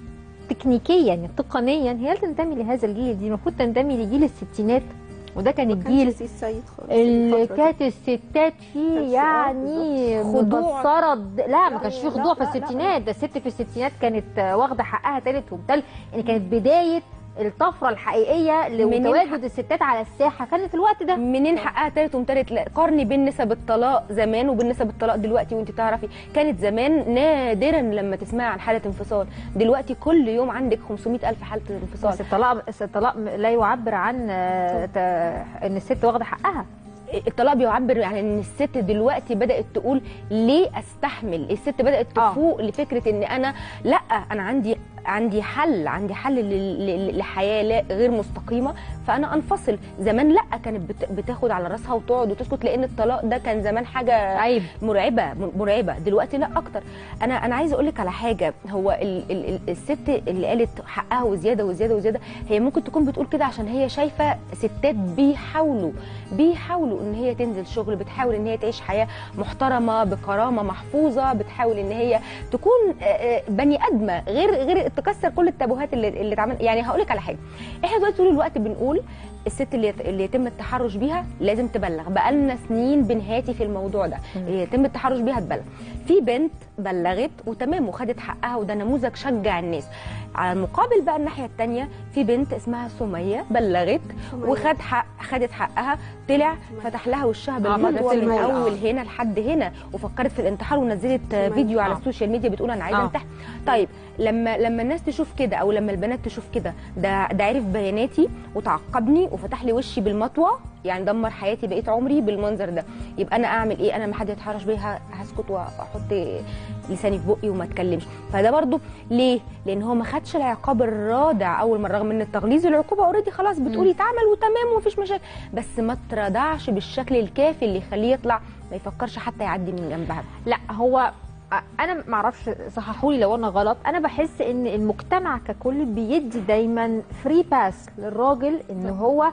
تكنيكيا يعني تقنيا هي لا تنتمي لهذا الجيل دي المفروض تنتمي لجيل الستينات وده كان الجيل السيد خالص اللي الفترة دي. كانت الستات فيه بس آه، يعني بالظبط. خضوع. مبصره د- لا ما كانش فيه لا، خضوع في لا، لا. الستينات ده الست في الستينات كانت آه، واخده حقها تالت وبتل يعني كانت بدايه الطفره الحقيقيه منين لتواجد الستات على الساحه كانت في الوقت ده منين حقها تالت ومتالت لا قارني بين نسب الطلاق زمان وبين نسب الطلاق دلوقتي وانت تعرفي كانت زمان نادرا لما تسمعي عن حاله انفصال دلوقتي كل يوم عندك 500 الف حاله انفصال بس الطلاق بس الطلاق لا يعبر عن آه، ت- ان الست واخده حقها الطلاق بيعبر عن ان الست دلوقتي بدات تقول ليه استحمل الست بدات تفوق لفكره ان انا لا انا عندي عندي حل عندي حل لل- لل- لحياه لا- غير مستقيمه فانا انفصل زمان لا كانت بت- بتاخد على راسها وتقعد وتسكت لان الطلاق ده كان زمان حاجه عيب مرعبه م- مرعبه دلوقتي لا اكتر انا انا عايزه اقول لك على حاجه هو ال ال ال الست اللي قالت حقها وزياده وزياده وزياده هي ممكن تكون بتقول كده عشان هي شايفه ستات بيحاولوا بيحاولوا ان هي تنزل شغل بتحاول ان هي تعيش حياه محترمه بكرامه محفوظه بتحاول ان هي تكون آه، آه، بني ادمه غير غير تكسر كل التابوهات اللي اللي اتعمل يعني هقول لك على حاجه احنا دلوقتي طول الوقت بنقول الست اللي يت- اللي يتم التحرش بيها لازم تبلغ بقالنا سنين بنهاتي في الموضوع ده اللي يتم التحرش بيها تبلغ في بنت بلغت وتمام وخدت حقها وده نموذج شجع الناس على المقابل بقى الناحيه الثانيه في بنت اسمها سميه بلغت سمية. وخد حق خدت حقها طلع فتح لها وشها ده بالمطوه في من المول. اول هنا لحد هنا وفكرت في الانتحار ونزلت سمية. فيديو على آه. السوشيال ميديا بتقول انا عايزه آه. انتحر طيب لما لما الناس تشوف كده او لما البنات تشوف كده ده ده عرف بياناتي وتعقبني وفتح لي وشي بالمطوه يعني دمر حياتي بقيت عمري بالمنظر ده يبقى انا اعمل ايه انا ما حد يتحرش بيا ه- هسكت واحط لساني في بقي وما اتكلمش فده برضو ليه لان هو ما خدش العقاب الرادع اول مره رغم ان التغليظ العقوبه اوريدي خلاص بتقولي اتعمل وتمام ومفيش مشاكل بس ما تردعش بالشكل الكافي اللي يخليه يطلع ما يفكرش حتى يعدي من جنبها لا هو انا ما اعرفش صححوا لي لو انا غلط انا بحس ان المجتمع ككل بيدي دايما فري باس للراجل ان هو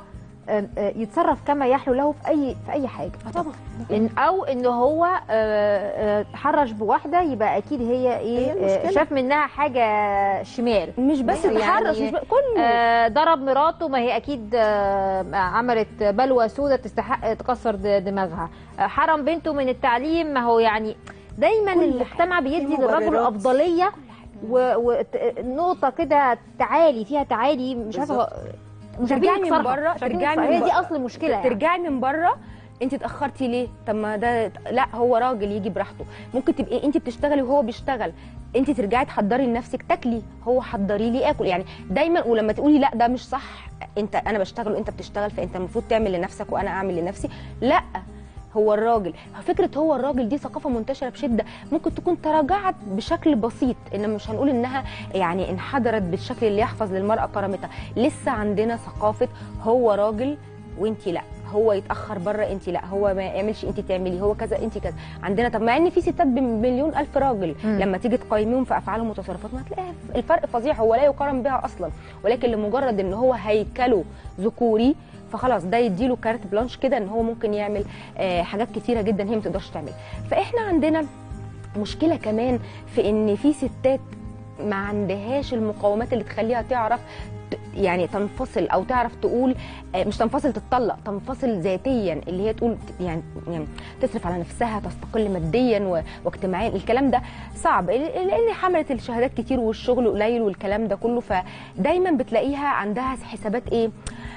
آه، آه، يتصرف كما يحلو له في اي في اي حاجه طبعا إن او ان هو آه، آه، تحرش بواحده يبقى اكيد هي ايه هي المشكلة. آه، شاف منها حاجه شمال مش بس تحرش، مش بس- كله. آه، ضرب مراته ما هي اكيد آه، عملت بلوى سودة تستحق تكسر د- دماغها آه، حرم بنته من التعليم ما هو يعني دايما المجتمع بيدي للرجل مبررات. افضليه ونقطه كده تعالي فيها تعالي مش عارفه هو- مش عارفين ترجعي من نكسرها، بره مش عارفين ترجعي نكسرها. من هي دي بره. اصل المشكله يعني. ترجعي من بره انت اتاخرتي ليه طب ما ده لا هو راجل يجي براحته ممكن تبقي انت بتشتغلي وهو بيشتغل انت ترجعي تحضري لنفسك تاكلي هو حضري لي اكل يعني دايما ولما تقولي لا ده مش صح انت انا بشتغل وانت بتشتغل فانت المفروض تعمل لنفسك وانا اعمل لنفسي لا هو الراجل فكره هو الراجل دي ثقافه منتشره بشده ممكن تكون تراجعت بشكل بسيط انما مش هنقول انها يعني انحدرت بالشكل اللي يحفظ للمراه كرامتها لسه عندنا ثقافه هو راجل وانت لا هو يتاخر بره انت لا هو ما يعملش انت تعملي هو كذا انت كذا عندنا طب مع ان في ستات بمليون الف راجل مم. لما تيجي تقيميهم في افعالهم وتصرفاتهم هتلاقي الفرق فظيع هو لا يقارن بها اصلا ولكن لمجرد ان هو هيكله ذكوري فخلاص ده يديله كارت بلانش كده ان هو ممكن يعمل آه حاجات كتيره جدا هي ما تقدرش تعملها فاحنا عندنا مشكله كمان في ان في ستات ما عندهاش المقومات اللي تخليها تعرف ت- يعني تنفصل او تعرف تقول آه، مش تنفصل تتطلق تنفصل ذاتيا اللي هي تقول ت- يعني, يعني تصرف على نفسها تستقل ماديا و- واجتماعيا الكلام ده صعب ال- لان حملت الشهادات كتير والشغل قليل والكلام ده كله فدايما بتلاقيها عندها حسابات ايه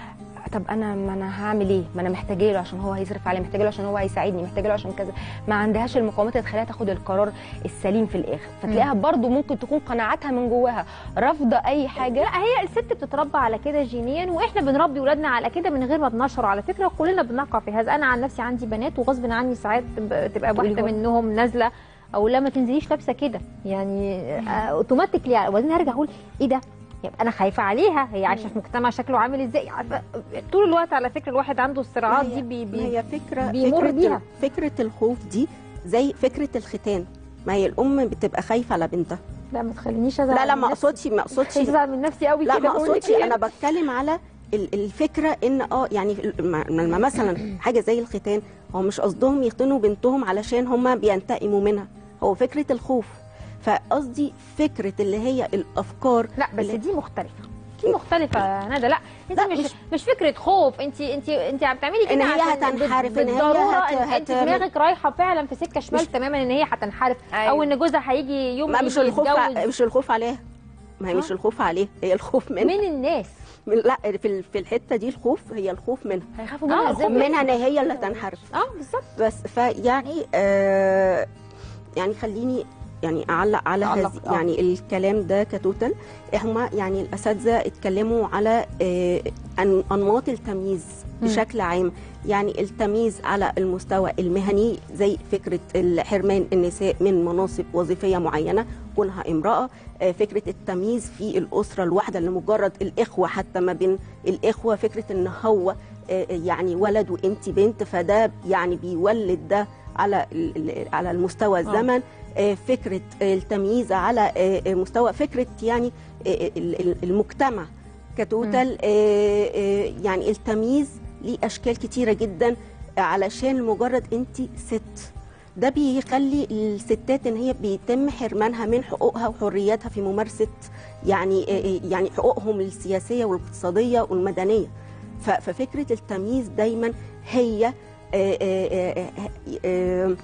طب انا ما انا هعمل ايه ما انا محتاجه له عشان هو هيصرف عليا محتاجه له عشان هو هيساعدني محتاجه له عشان كذا ما عندهاش المقومات اللي تخليها تاخد القرار السليم في الاخر فتلاقيها برضو ممكن تكون قناعاتها من جواها رافضه اي حاجه لا هي الست بتتربى على كده جينيا واحنا بنربي ولادنا على كده من غير ما بنشعر على فكره كلنا بنقع في هذا انا عن نفسي عندي بنات وغصب عني ساعات ب- تبقى تقولي واحده هو- منهم نازله او لا ما تنزليش لابسه كده يعني آه، اوتوماتيكلي وبعدين هرجع اقول ايه ده يبقى انا خايفه عليها هي عايشه في مجتمع شكله عامل ازاي عارفة، طول الوقت على فكره الواحد عنده الصراعات ما هي- دي بي بي ما هي فكره بيمر فكره بيها فكره الخوف دي زي فكره الختان ما هي الام بتبقى خايفه على بنتها لا ما تخلينيش ازعل لا لا من ما نفسي. اقصدش ما اقصدش ازعل من نفسي قوي لا كده ما بقول لك اقصدش إيه. انا بتكلم على ال- الفكره ان اه يعني لما لما مثلا حاجه زي الختان هو مش قصدهم يختنوا بنتهم علشان هم بينتقموا منها هو فكره الخوف فقصدي فكره اللي هي الافكار لا بس دي مختلفه دي مختلفه يا ندى لا انت مش مش, مش فكره خوف انت انت انت بتعملي كده إن هي عشان هتنحرف، بال- إن هي بالضروره هت- انت, انت هت- دماغك رايحه فعلا في سكه شمال تماما ان هي هتنحرف او ان جوزها هيجي يوم ما مش يجي الخوف يتجوز. ع- مش الخوف عليها ما هي مش الخوف عليها هي الخوف من من الناس من لا في ال- في الحته دي الخوف هي الخوف منها هيخافوا آه منها الخوف إزاي؟ منها ان هي اللي تنحرف اه بالظبط بس فيعني آه يعني خليني يعني اعلق على أعلق، هذه آه. يعني الكلام ده كتوتال هما يعني الاساتذه اتكلموا على آه أن- انماط التمييز مم. بشكل عام يعني التمييز على المستوى المهني زي فكره حرمان النساء من مناصب وظيفيه معينه كونها امراه آه، فكره التمييز في الاسره الواحده لمجرد الاخوه حتى ما بين الاخوه فكره ان هو آه، يعني ولد وانت بنت فده يعني بيولد ده على ال- ال- على المستوى الزمن آه، فكره التمييز على آه، مستوى فكره يعني آه، ال- ال- المجتمع كتوتال آه، آه، يعني التمييز ليه اشكال كتيره جدا علشان مجرد انت ست ده بيخلي الستات ان هي بيتم حرمانها من حقوقها وحرياتها في ممارسه يعني آه، يعني حقوقهم السياسيه والاقتصاديه والمدنيه ف- ففكره التمييز دايما هي آه، آه، آه، آه،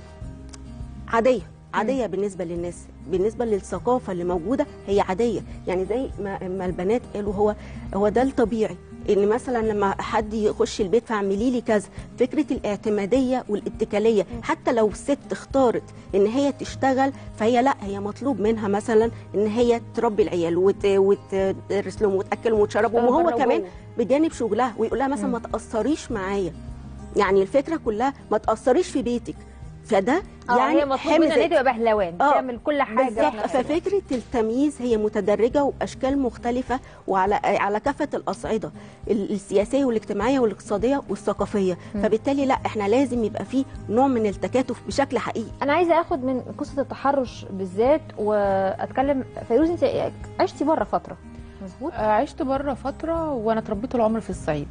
عاديه عاديه بالنسبه للناس بالنسبه للثقافه اللي موجوده هي عاديه يعني زي ما ما البنات قالوا هو هو ده الطبيعي ان مثلا لما حد يخش البيت فاعملي لي كذا فكره الاعتماديه والاتكاليه حتى لو ست اختارت ان هي تشتغل فهي لا هي مطلوب منها مثلا ان هي تربي العيال وت- وتدرس لهم وتاكلهم وتشربهم تشتغل وهو بره كمان وجوه. بجانب شغلها ويقول لها مثلا ما تاثريش معايا يعني الفكره كلها ما تاثريش في بيتك فده اه يعني هي مطلوب حمل منها ان هي ذاتي. تبقى بهلوان آه، تعمل كل حاجه بالظبط في نفسها. ففكره التمييز هي متدرجه وباشكال مختلفه وعلى على كافه الاصعده ال- السياسيه والاجتماعيه والاقتصاديه والثقافيه مم. فبالتالي لا احنا لازم يبقى في نوع من التكاتف بشكل حقيقي انا عايزه اخد من قصه التحرش بالذات واتكلم فيروز انت عشتي بره فتره مظبوط عشت بره فتره وانا اتربيت العمر في الصعيد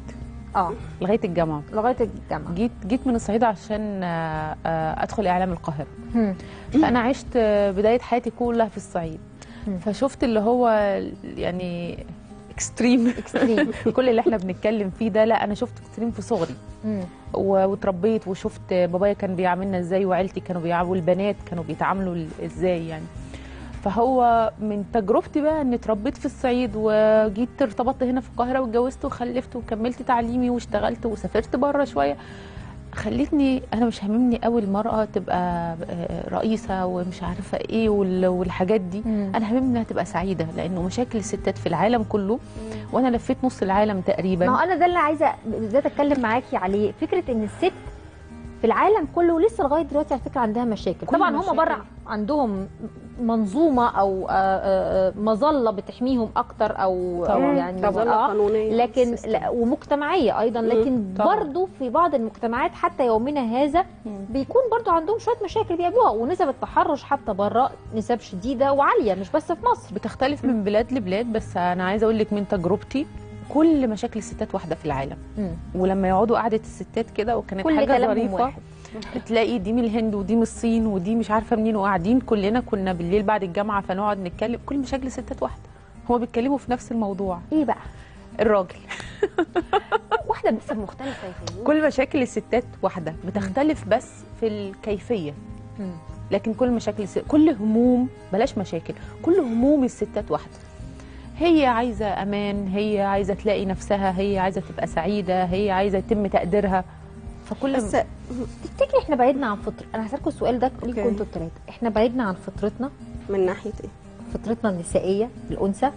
اه لغايه الجامعه لغايه الجامعه جيت جيت من الصعيد عشان آه، آه، ادخل اعلام القاهره هم. فانا عشت آه، بدايه حياتي كلها في الصعيد فشفت اللي هو يعني اكستريم اكستريم كل اللي احنا بنتكلم فيه ده لا انا شفت اكستريم في صغري مم. و- واتربيت وشفت بابايا كان بيعاملنا ازاي وعيلتي كانوا بيعاملوا البنات كانوا بيتعاملوا ال- ازاي يعني فهو من تجربتي بقى ان اتربيت في الصعيد وجيت ارتبطت هنا في القاهره واتجوزت وخلفت وكملت تعليمي واشتغلت وسافرت بره شويه خلتني انا مش هاممني قوي المراه تبقى آه، رئيسه ومش عارفه ايه وال- والحاجات دي انا هاممني انها تبقى سعيده لانه مشاكل الستات في العالم كله وانا لفيت نص العالم تقريبا ما هو انا ده اللي عايزه بالذات اتكلم معاكي عليه فكره ان الست في العالم كله لسه لغايه دلوقتي على فكره عندها مشاكل كل طبعا هم مشاكل. بره عندهم منظومه او آه، آه، آه، مظله بتحميهم اكتر او طبعاً. أو يعني طبعاً. آه، قانونية لكن لا ومجتمعيه ايضا لكن طبعاً. برضو في بعض المجتمعات حتى يومنا هذا بيكون برضو عندهم شويه مشاكل بيقابلوها ونسب التحرش حتى بره نسب شديده وعاليه مش بس في مصر بتختلف من بلاد لبلاد بس انا عايزه اقول لك من تجربتي كل مشاكل الستات واحده في العالم مم. ولما يقعدوا قعده الستات كده وكانت كل حاجه كلامهم ظريفه واحد. تلاقي دي من الهند ودي من الصين ودي مش عارفه منين وقاعدين كلنا كنا بالليل بعد الجامعه فنقعد نتكلم كل مشاكل الستات واحده هما بيتكلموا في نفس الموضوع ايه بقى الراجل واحده بس مختلفه يا فندم. كل مشاكل الستات واحده بتختلف بس في الكيفيه لكن كل مشاكل الست... كل هموم بلاش مشاكل كل هموم الستات واحده هي عايزه امان هي عايزه تلاقي نفسها هي عايزه تبقى سعيده هي عايزه يتم تقديرها فكل بس تفتكري احنا بعدنا عن فطر انا هسالكم السؤال ده ليكم أوكي. انتوا الثلاثه احنا بعدنا عن فطرتنا من ناحيه ايه فطرتنا النسائيه الانثى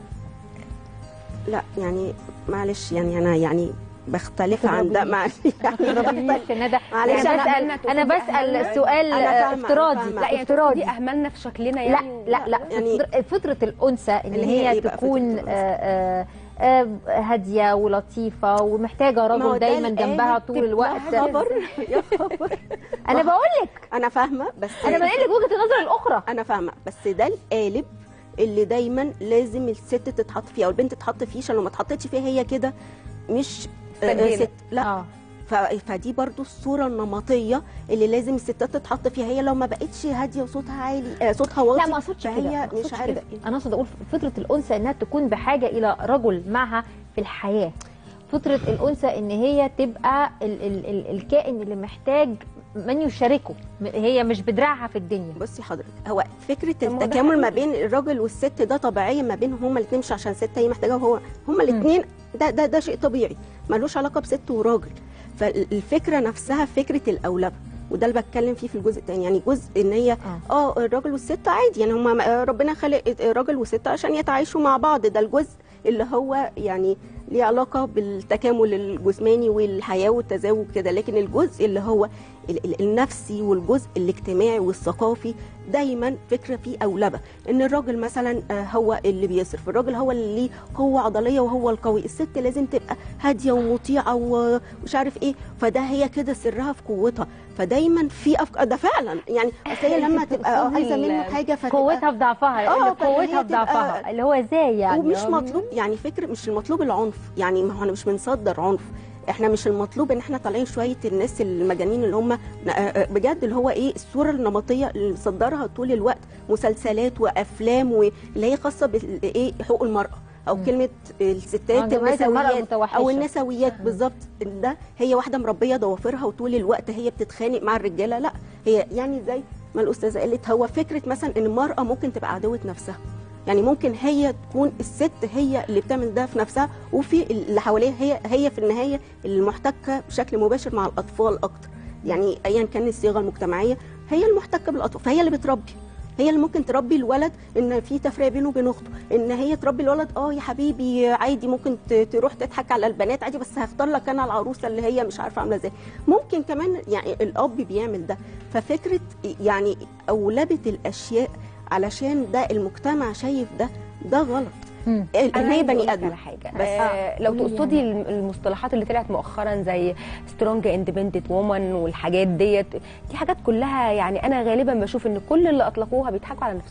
لا يعني معلش يعني انا يعني بختلف ما عن ده تضربنيش. مع ما تضربنيش ندى معلش يعني أنا- بسال انا بسال سؤال أنا آه، فاهمة، افتراضي أنا فاهمة. لا يعني افتراضي دي اهملنا في شكلنا لا يعني لا لا يعني- يعني فطره الانثى ان اللي هي هي إيه بقى تكون فطرة آه، آه، آه، هاديه ولطيفه ومحتاجه ما هو رجل ده دايما الآلة جنبها طول بتبقى الوقت خبر يا خبر انا بقول لك انا فاهمه بس انا بنقل لك وجهه النظر الاخرى انا فاهمه بس ده القالب اللي دايما لازم الست تتحط فيه او البنت تتحط فيه عشان لو ما اتحطتش فيه هي كده مش آه، سجينة. ست لا ف- فدي برضو الصوره النمطيه اللي لازم الستات تتحط فيها هي لو ما بقتش هاديه وصوتها عالي آه، صوتها واطي لا ما اقصدش كده فهي ما مش أقصدش عارف كده. انا اقصد اقول فطره الانثى انها تكون بحاجه الى رجل معها في الحياه فطره الانثى ان هي تبقى ال ال ال الكائن اللي محتاج من يشاركه م- هي مش بدراعها في الدنيا بصي حضرتك هو فكره طب ما هو ده التكامل ما حقيقي. بين الراجل والست ده طبيعيا ما بينهم هما الاثنين مش عشان ست هي محتاجه وهو هما الاثنين ده ده ده شيء طبيعي ملوش علاقه بست وراجل فالفكره نفسها فكره الاولويه وده اللي بتكلم فيه في الجزء الثاني يعني جزء ان هي اه الراجل والست عادي يعني هما ربنا خلق راجل وست عشان يتعايشوا مع بعض ده الجزء اللي هو يعني ليه علاقه بالتكامل الجسماني والحياه والتزاوج كده لكن الجزء اللي هو ال- ال- النفسي والجزء الاجتماعي والثقافي دايما فكره فيه اولبه ان الراجل مثلا آه، هو اللي بيصرف الراجل هو اللي ليه قوه عضليه وهو القوي الست لازم تبقى هاديه ومطيعه ومش عارف ايه فده هي كده سرها في قوتها فدايما في افكار ده فعلا يعني اصل هي لما تبقى آه، عايزه منه حاجه فتبقى قوتها في ضعفها آه، اللي فهي قوتها في تبقى- ضعفها اللي هو ازاي يعني ومش آه، مطلوب يعني فكر مش المطلوب العنف يعني ما هو احنا مش بنصدر عنف احنا مش المطلوب ان احنا طالعين شويه الناس المجانين اللي هم بجد اللي هو ايه الصوره النمطيه اللي صدرها طول الوقت مسلسلات وافلام واللي هي خاصه بايه حقوق المراه او مم. كلمه آه، الستات جمعية المرأة النسويات المتوحشة. او النسويات بالظبط ده هي واحده مربيه ضوافرها وطول الوقت هي بتتخانق مع الرجاله لا هي يعني زي ما الاستاذه قالت هو فكره مثلا ان المراه ممكن تبقى عدوه نفسها يعني ممكن هي تكون الست هي اللي بتعمل ده في نفسها وفي اللي حواليها هي هي في النهايه المحتكه بشكل مباشر مع الاطفال اكتر يعني ايا كان الصيغه المجتمعيه هي المحتكه بالاطفال فهي اللي بتربي هي اللي ممكن تربي الولد ان في تفرقه بينه وبين اخته ان هي تربي الولد اه يا حبيبي عادي ممكن ت- تروح تضحك على البنات عادي بس هختار لك انا العروسه اللي هي مش عارفه عامله ازاي ممكن كمان يعني الاب بيعمل ده ففكره يعني اولبه الاشياء علشان ده المجتمع شايف ده ده غلط ان أنا هي عايزة بني أقولك ادم على حاجه بس آه لو تقصدي الم- المصطلحات اللي طلعت مؤخرا زي سترونج اندبندنت وومن والحاجات ديت دي حاجات كلها يعني انا غالبا بشوف ان كل اللي اطلقوها بيضحكوا على نفسهم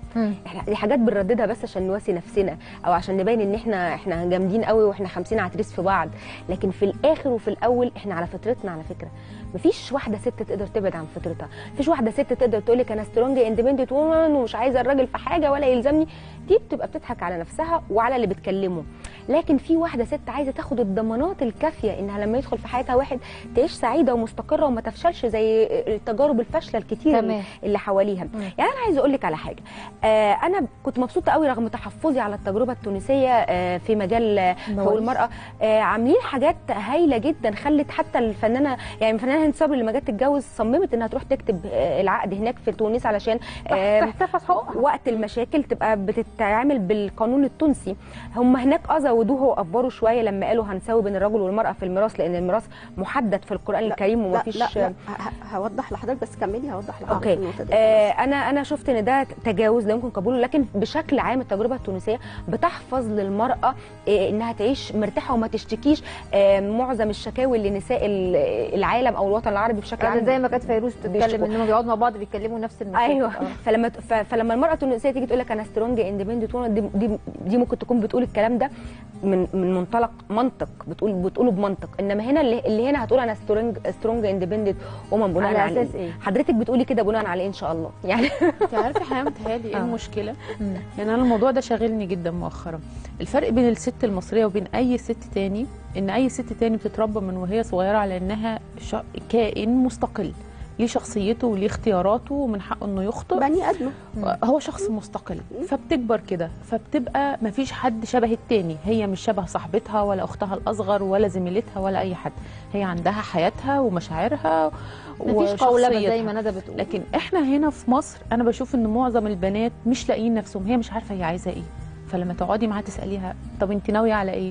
احنا دي حاجات بنرددها بس عشان نواسي نفسنا او عشان نبين ان احنا احنا جامدين قوي واحنا خمسين عتريس في بعض لكن في الاخر وفي الاول احنا على فطرتنا على فكره مفيش واحده ست تقدر تبعد عن فطرتها مفيش واحده ست تقدر تقول لك انا سترونج اندبندنت وومن ومش عايزه الراجل في حاجه ولا يلزمني دي بتبقى بتضحك على نفسها وعلى اللي بتكلمه لكن في واحده ست عايزه تاخد الضمانات الكافيه انها لما يدخل في حياتها واحد تعيش سعيده ومستقره وما تفشلش زي التجارب الفاشله الكتير تمام. اللي حواليها يعني انا عايزه اقول لك على حاجه آه انا كنت مبسوطه قوي رغم تحفظي على التجربه التونسيه آه في مجال آه، حقوق مواليد. المراه آه عاملين حاجات هايله جدا خلت حتى الفنانه يعني الفنانه هند صبري لما جت تتجوز صممت انها تروح تكتب آه العقد هناك في تونس علشان آه تحتفظ حقوقها وقت المشاكل تبقى بتتعامل بالقانون التونسي هم هناك اه زودوه وافوروا شويه لما قالوا هنساوي بين الرجل والمراه في الميراث لان الميراث محدد في القران الكريم لا ومفيش لا, لا ه- هوضح لحضرتك بس كملي هوضح لحضرتك اوكي النقطة دي. آه انا انا شفت ان ده تجاوز لا يمكن قبوله لكن بشكل عام التجربه التونسيه بتحفظ للمراه آه انها تعيش مرتاحه وما تشتكيش آه معظم الشكاوي لنساء ال- العالم او الوطن العربي بشكل يعني عام زي ما كانت فيروز تتكلم بيشتكوا. انهم بيقعدوا مع بعض بيتكلموا نفس المشاكل ايوه آه. فلما ف- فلما المراه التونسيه تيجي تقول لك انا سترونج اندبندنت دي, دي دي ممكن تكون بتقول الكلام ده من من منطلق منطق بتقول بتقوله بمنطق انما هنا اللي, اللي هنا هتقول انا سترونج سترونج اندبندنت ومن بناء على على أساس إيه؟ حضرتك بتقولي كده بناء على ايه ان شاء الله يعني انت عارفه حياه متهيألي ايه آه. المشكله؟ يعني انا الموضوع ده شاغلني جدا مؤخرا الفرق بين الست المصريه وبين اي ست تاني ان اي ست تاني بتتربى من وهي صغيره على انها ش- كائن مستقل ليه شخصيته وليه اختياراته ومن حقه انه يخطئ بني ادم هو شخص مستقل فبتكبر كده فبتبقى ما فيش حد شبه التاني هي مش شبه صاحبتها ولا اختها الاصغر ولا زميلتها ولا اي حد هي عندها حياتها ومشاعرها مفيش قولبة زي وشخصيتها. ما ندى بتقول لكن احنا هنا في مصر انا بشوف ان معظم البنات مش لاقيين نفسهم هي مش عارفه هي عايزه ايه فلما تقعدي معاها تساليها طب انت ناويه على ايه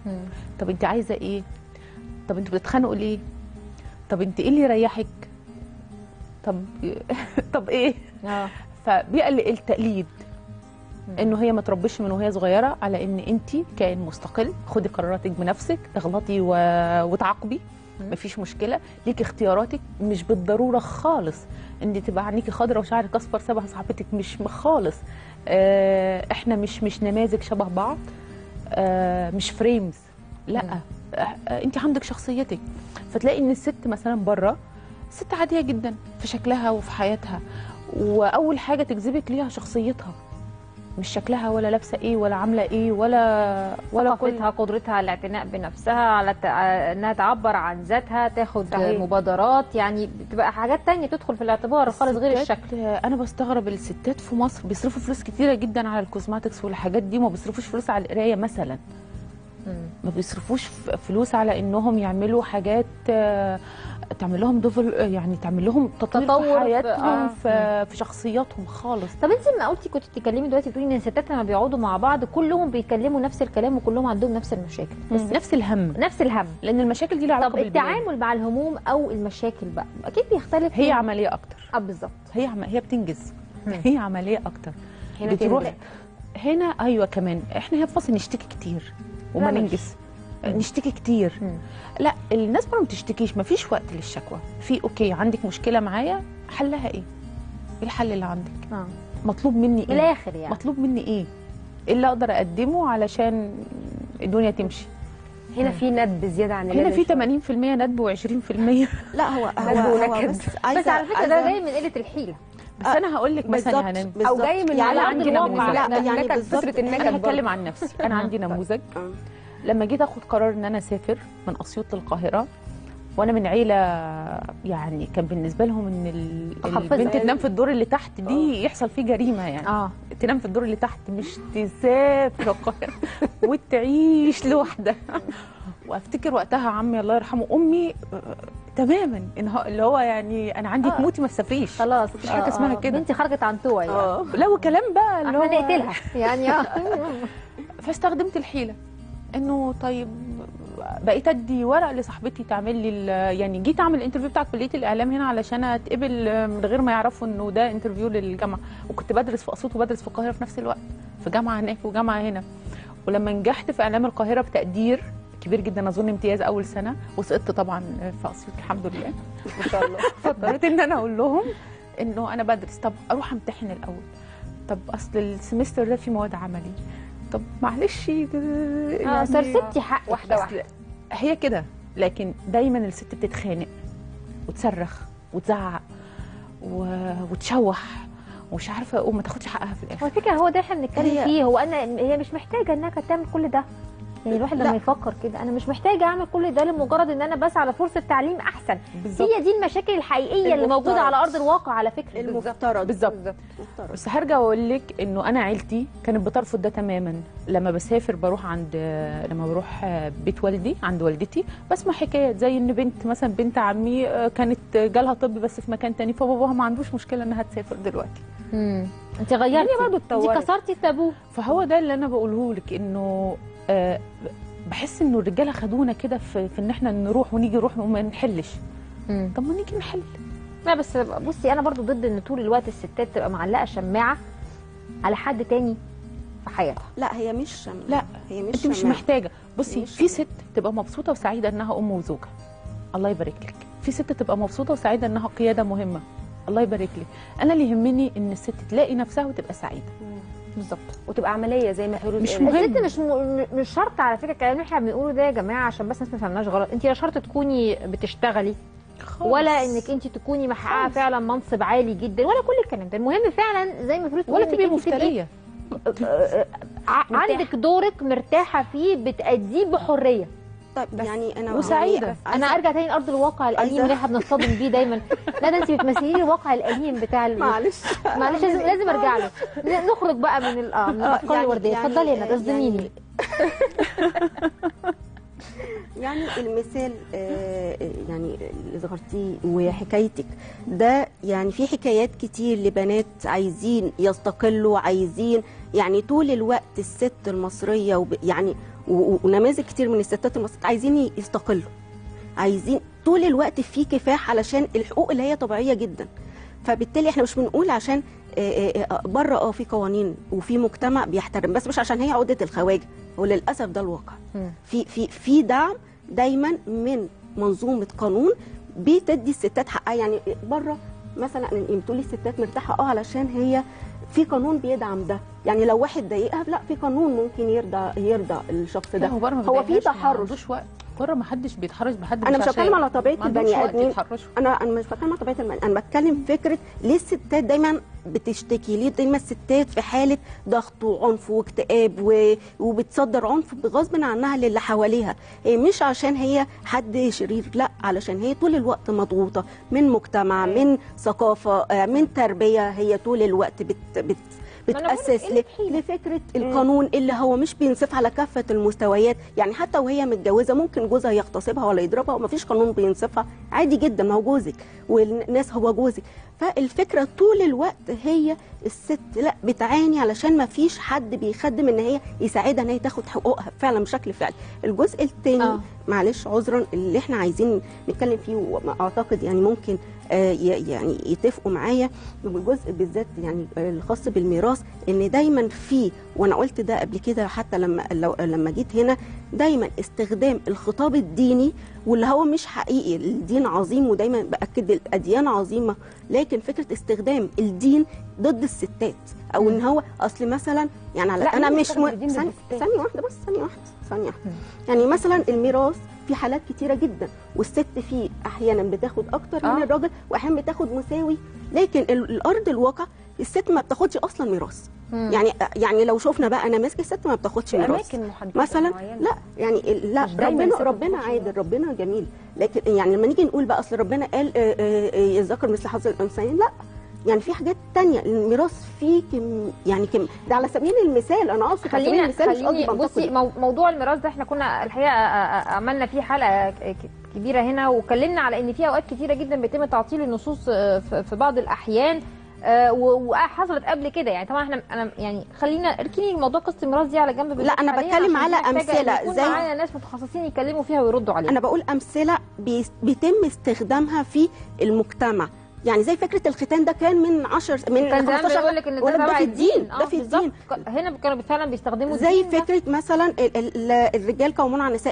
طب انت عايزه ايه طب انتوا بتتخانقوا ليه طب انت ايه اللي يريحك طب طب ايه اه فبيقلق التقليد انه هي ما تربيش من وهي صغيره على ان انت كائن مستقل خدي قراراتك بنفسك اغلطي و... وتعاقبي مفيش مشكله ليكي اختياراتك مش بالضروره خالص ان تبقى عينيكي خضرا وشعرك اصفر شبه صاحبتك مش خالص آه احنا مش مش نماذج شبه بعض آه مش فريمز لا آه آه انت عندك شخصيتك فتلاقي ان الست مثلا بره ست عاديه جدا في شكلها وفي حياتها واول حاجه تجذبك ليها شخصيتها مش شكلها ولا لابسه ايه ولا عامله ايه ولا ولا كل ثقافتها قدرتها على الاعتناء بنفسها على الت... انها تعبر عن ذاتها تاخد صحيح. مبادرات يعني بتبقى حاجات تانية تدخل في الاعتبار خالص غير الستات- الشكل انا بستغرب الستات في مصر بيصرفوا فلوس كتيره جدا على الكوزماتكس والحاجات دي وما بيصرفوش فلوس على القرايه مثلا ما بيصرفوش ف- فلوس على انهم يعملوا حاجات آه، تعمل لهم دفل يعني تعمل لهم تطوير, تطور في في- حياتهم آه. في, في شخصياتهم خالص طب انت لما قلتي كنت بتتكلمي دلوقتي بتقولي ان الستات لما بيقعدوا مع بعض كلهم بيتكلموا نفس الكلام وكلهم عندهم نفس المشاكل بس نفس الهم نفس الهم لان المشاكل دي لها علاقه طب بالبلاد. التعامل مع الهموم او المشاكل بقى اكيد بيختلف هي من- عمليه اكتر اه بالظبط هي عم... هي بتنجز هي عمليه اكتر هنا بتروح تنجز. هنا ايوه كمان احنا هنا في مصر نشتكي كتير وما لا، مش. ننجز نشتكي كتير لا الناس بره ما بتشتكيش ما فيش وقت للشكوى في اوكي عندك مشكله معايا حلها ايه ايه الحل اللي عندك اه مطلوب مني من ايه الآخر يعني. مطلوب مني ايه ايه اللي اقدر اقدمه علشان الدنيا تمشي هنا في ندب زياده عن هنا اللازم في 80% ندب و20% لا هو ندب هو, هو ونكد. بس بس عايزه على فكره ده عايزة- جاي من قله الحيله بس انا هقول لك مثلا بالظبط، هنام بالظبط. او جاي من يعني ولا عندي عندي الواقع. نموذج لا، يعني النكد بالظبط. فطره انا النكد هتكلم برضه. عن نفسي انا عندي نموذج آه. لما جيت اخد قرار ان انا اسافر من اسيوط للقاهره وانا من عيله يعني كان بالنسبه لهم ان ال- محفظة. البنت تنام في الدور اللي تحت دي يحصل فيه جريمه يعني اه تنام في الدور اللي تحت مش تسافر القاهره وتعيش لوحدها وافتكر وقتها عمي الله يرحمه امي آه، تماما إن هو- اللي هو يعني انا عندي آه. تموتي ما تسافريش خلاص مفيش حاجه اسمها كده بنتي خرجت عن توعي يعني اه لا وكلام بقى اللي احنا هو نقتلها يعني اه فاستخدمت الحيله انه طيب بقيت ادي ورق لصاحبتي تعمل لي ال- يعني جيت اعمل الانترفيو بتاع كليه الاعلام هنا علشان اتقبل من غير ما يعرفوا انه ده انترفيو للجامعه وكنت بدرس في اسيوط وبدرس في القاهره في نفس الوقت في جامعه هناك وجامعه هنا ولما نجحت في اعلام القاهره بتقدير كبير جدا اظن امتياز اول سنه وسقطت طبعا في اسيوط الحمد لله ما شاء الله فاضطريت ان انا اقول لهم انه انا بدرس طب اروح امتحن الاول طب اصل السمستر ده فيه مواد عملي طب معلش اه سرسبتي حق واحده أصل واحده هي كده لكن دايما الست بتتخانق وتصرخ وتزعق و... وتشوح ومش عارفه وما تاخدش حقها في الاخر هو الفكره هو ده احنا بنتكلم هي- فيه هو انا هي مش محتاجه انها كانت تعمل كل ده يعني الواحد لا. لما يفكر كده انا مش محتاجه اعمل كل ده لمجرد ان انا بسعى لفرصه تعليم احسن بالظبط. هي دي المشاكل الحقيقيه اللي موجوده المفترض. على ارض الواقع على فكره المفترض بالظبط بس هرجع واقول لك انه انا عيلتي كانت بترفض ده تماما لما بسافر بروح عند لما بروح بيت والدي عند والدتي بسمع حكايات زي ان بنت مثلا بنت عمي كانت جالها طب بس في مكان تاني فباباها ما عندوش مشكله انها تسافر دلوقتي انت غيرتي الدنيا برضه انت اتطورت كسرتي التابو فهو ده اللي انا بقوله لك انه آه بحس انه الرجاله خدونا كده في, في ان احنا نروح ونيجي نروح وما نحلش طب ما نيجي نحل لا بس بصي انا برضو ضد ان طول الوقت الستات تبقى معلقه شماعه على حد تاني في حياتها لا هي مش شماعة لا هي مش انت مش شماعة. محتاجه بصي مش في ست تبقى مبسوطه وسعيده انها ام وزوجه الله يبارك لك في ست تبقى مبسوطه وسعيده انها قياده مهمه الله يبارك لك انا اللي يهمني ان الست تلاقي نفسها وتبقى سعيده بالظبط وتبقى عمليه زي ما حلول مش قالت. مهم. الست مش م... مش شرط على فكره الكلام اللي احنا بنقوله ده يا جماعه عشان بس الناس ما تفهمناش غلط انت لا شرط تكوني بتشتغلي ولا انك انت تكوني محققه فعلا منصب عالي جدا ولا كل الكلام ده المهم فعلا زي ما فلوس ولا تبقي مفتريه عندك دورك مرتاحه فيه بتأديه بحريه طيب يعني انا وسعيده يعني انا ارجع تاني لارض الواقع الاليم عايزة- اللي احنا بنصطدم بيه دايما لا ده انت بتمثلي لي الواقع الاليم بتاع ال- معلش. معلش لازم لازم ارجع له نخرج بقى من ال- اه من آه، الافكار يعني- الورديه يعني- اتفضلي يا ندى اصدميني يعني المثال آه، يعني اللي ذكرتيه وحكايتك ده يعني في حكايات كتير لبنات عايزين يستقلوا عايزين يعني طول الوقت الست المصريه وب يعني و- و- ونماذج كتير من الستات المصريات عايزين يستقلوا عايزين طول الوقت في كفاح علشان الحقوق اللي هي طبيعيه جدا فبالتالي احنا مش بنقول عشان بره اه في قوانين وفي مجتمع بيحترم بس مش عشان هي عقده الخواجه وللاسف ده الواقع في في في دعم دايما من منظومه قانون بتدي الستات حقها يعني بره مثلا بتقولي الستات مرتاحه اه علشان هي في قانون بيدعم ده يعني لو واحد ضايقها لا في قانون ممكن يرضى يرضى الشخص ده لا، هو بره ما هو في بيضايقهاش، ما تحرش عندوش وقت بره ما حدش بيتحرش بحد انا مش عشان- بتكلم على طبيعه ما عندهمش البني وقت ادمين يتحرشوا انا انا مش بتكلم على طبيعه البني انا بتكلم فكره ليه الستات دايما بتشتكي ليه دايما الستات في حاله ضغط وعنف واكتئاب و... وبتصدر عنف بغصب عنها للي حواليها إيه مش عشان هي حد شرير لا علشان هي طول الوقت مضغوطه من مجتمع من ثقافه آه، من تربيه هي طول الوقت بت... بت... ما أنا بقولك بتاسس إيه ل... لفكره القانون اللي هو مش بينصف على كافه المستويات يعني حتى وهي متجوزه ممكن جوزها يغتصبها ولا يضربها ومفيش قانون بينصفها عادي جدا ما هو جوزك والناس هو جوزك فالفكره طول الوقت هي الست لا بتعاني علشان ما فيش حد بيخدم ان هي يساعدها ان هي تاخد حقوقها فعلا بشكل فعلي الجزء الثاني آه. آه. معلش عذرا اللي احنا عايزين نتكلم فيه واعتقد يعني ممكن آه، ي- يعني يتفقوا معايا بالجزء بالذات يعني آه، الخاص بالميراث ان دايما في وانا قلت ده قبل كده حتى لما لو لما جيت هنا دايما استخدام الخطاب الديني واللي هو مش حقيقي الدين عظيم ودايما باكد الاديان عظيمه لكن فكره استخدام الدين ضد الستات او ان هو اصل مثلا يعني على لا، انا مين مش بيستخدم م... الدين ضد ثانيه الستات؟ ثانية واحده بس ثانيه واحده ثانيه واحده يعني مثلا الميراث في حالات كتيره جدا والست فيه احيانا بتاخد اكتر من آه. الراجل واحيانا بتاخد مساوي لكن ال- الارض الواقع الست ما بتاخدش اصلا ميراث مم. يعني يعني لو شفنا بقى نماذج الست ما بتاخدش في ميراث أماكن محددة مثلا معينة. لا يعني ال- لا مش دايماً ربنا الست ربنا بتاخدش عادل ربنا جميل لكن يعني لما نيجي نقول بقى اصل ربنا قال آه، آه، آه، الذكر مثل حظ الانثيين لا يعني في حاجات تانية الميراث فيه كم يعني كم ده على سبيل المثال انا اقصد على سبيل خلينا المثال مش قصدي خليني بنتقد. بصي مو- موضوع الميراث ده احنا كنا الحقيقه آه، آه، عملنا فيه حلقه ك- ك- كبيره هنا واتكلمنا على ان في اوقات كتيره جدا بيتم تعطيل النصوص آه، في في بعض الاحيان آه، و- وحصلت قبل كده يعني طبعا احنا انا يعني خلينا اركني الموضوع قصه الميراث دي على جنب لا، أنا حالياً بتكلم عشان على دي محتاجة إن أمثلة يكون زي- معانا ناس متخصصين يتكلموا فيها ويردوا عليها انا بقول امثله بيس- بيتم استخدامها في المجتمع يعني زي فكره الختان ده كان من 10 من كان زمان 15 بيقول لك ان ده ولا ده تبع في الدين آه، ده في بالظبط. الدين ك- هنا كانوا فعلا بيستخدموا زي الدين ده. فكره مثلا ال- ال- الرجال قوامون على النساء لا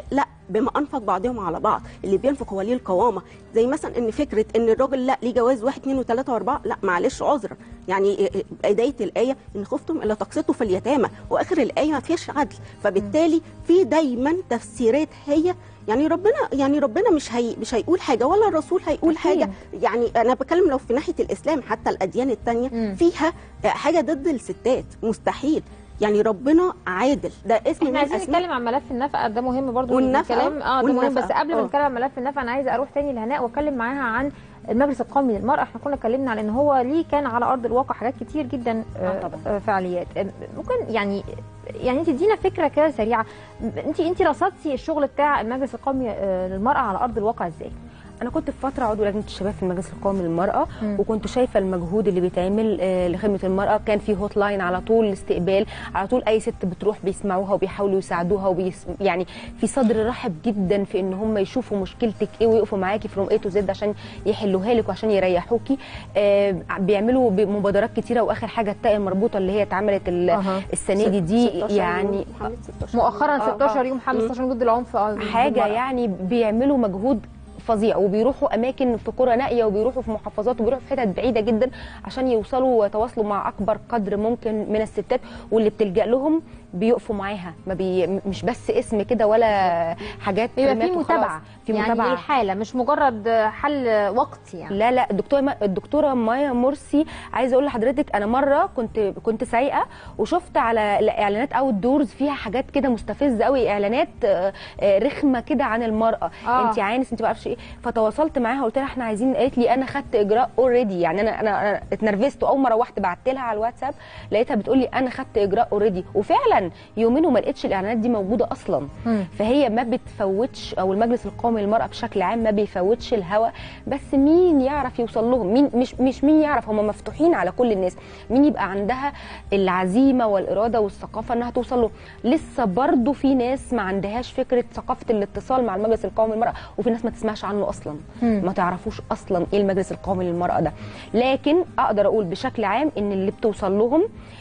بما انفق بعضهم على بعض اللي بينفق هو ليه القوامه زي مثلا ان فكره ان الراجل لا ليه جواز واحد اثنين وثلاثه واربعه لا معلش عذرا يعني بدايه الايه ان خفتم الا تقسطوا في اليتامى واخر الايه ما فيهاش عدل فبالتالي في دايما تفسيرات هي يعني ربنا يعني ربنا مش هي مش هيقول حاجه ولا الرسول هيقول أكيد. حاجه يعني انا بتكلم لو في ناحيه الاسلام حتى الاديان التانية فيها حاجه ضد الستات مستحيل يعني ربنا عادل ده اسم احنا من عايزين الأسماء. نتكلم عن ملف النفقه ده مهم برضو والنفقة، الكلام اه ده مهم والنفقة. بس قبل ما آه. نتكلم عن ملف النفقه انا عايزه اروح تاني لهناء واتكلم معاها عن المجلس القومي للمراه احنا كنا اتكلمنا على ان هو ليه كان على ارض الواقع حاجات كتير جدا آه آه فعاليات آه، ممكن يعني يعني تدينا فكره كده سريعه انت انت رصدتي الشغل بتاع المجلس القومي آه، للمراه على ارض الواقع ازاي؟ انا كنت في فتره عضو لجنه الشباب في المجلس القومي للمراه مم. وكنت شايفه المجهود اللي بيتعمل آه، لخدمه المراه كان في هوت لاين على طول الاستقبال على طول اي ست بتروح بيسمعوها وبيحاولوا يساعدوها وبيس يعني في صدر رحب جدا في ان هم يشوفوا مشكلتك ايه ويقفوا معاكي فروم اي تو زد عشان يحلوها لك وعشان يريحوكي آه، بيعملوا مبادرات كتيره واخر حاجه التاء المربوطه اللي هي اتعملت ال- أها. السنه دي دي 16 يعني يوم حملة 16 مؤخرا آه، 16 آه. يوم حمله 16 يوم ضد العنف آه، حاجه بالمرأة. يعني بيعملوا مجهود فظيع وبيروحوا اماكن في قرى نائيه وبيروحوا في محافظات وبيروحوا في حتت بعيده جدا عشان يوصلوا ويتواصلوا مع اكبر قدر ممكن من الستات واللي بتلجا لهم بيقفوا معاها ما بي مش بس اسم كده ولا حاجات بيبقى في كلمات وخلاص. متابعه في يعني متابعه الحاله مش مجرد حل وقتي يعني لا لا الدكتوره ما الدكتوره مايا مرسي عايزه اقول لحضرتك انا مره كنت كنت سايقه وشفت على الاعلانات اوت دورز فيها حاجات كده مستفزه قوي اعلانات آه، آه، رخمه كده عن المراه آه. آه. انت عانس انت ما اعرفش ايه فتواصلت معاها قلت لها احنا عايزين قالت لي انا خدت اجراء اوريدي يعني انا انا أنا اتنرفزت واول ما روحت بعت لها على الواتساب لقيتها بتقول لي انا خدت اجراء اوريدي وفعلا يومين وما لقيتش الاعلانات دي موجوده اصلا مم. فهي ما بتفوتش او المجلس القومي للمراه بشكل عام ما بيفوتش الهوى بس مين يعرف يوصل لهم مين مش مش مين يعرف هم مفتوحين على كل الناس مين يبقى عندها العزيمه والاراده والثقافه انها توصل له لسه برضو في ناس ما عندهاش فكره ثقافه الاتصال مع المجلس القومي للمراه وفي ناس ما تسمعش عنه اصلا مم. ما تعرفوش اصلا ايه المجلس القومي للمراه ده لكن اقدر اقول بشكل عام ان اللي بتوصل لهم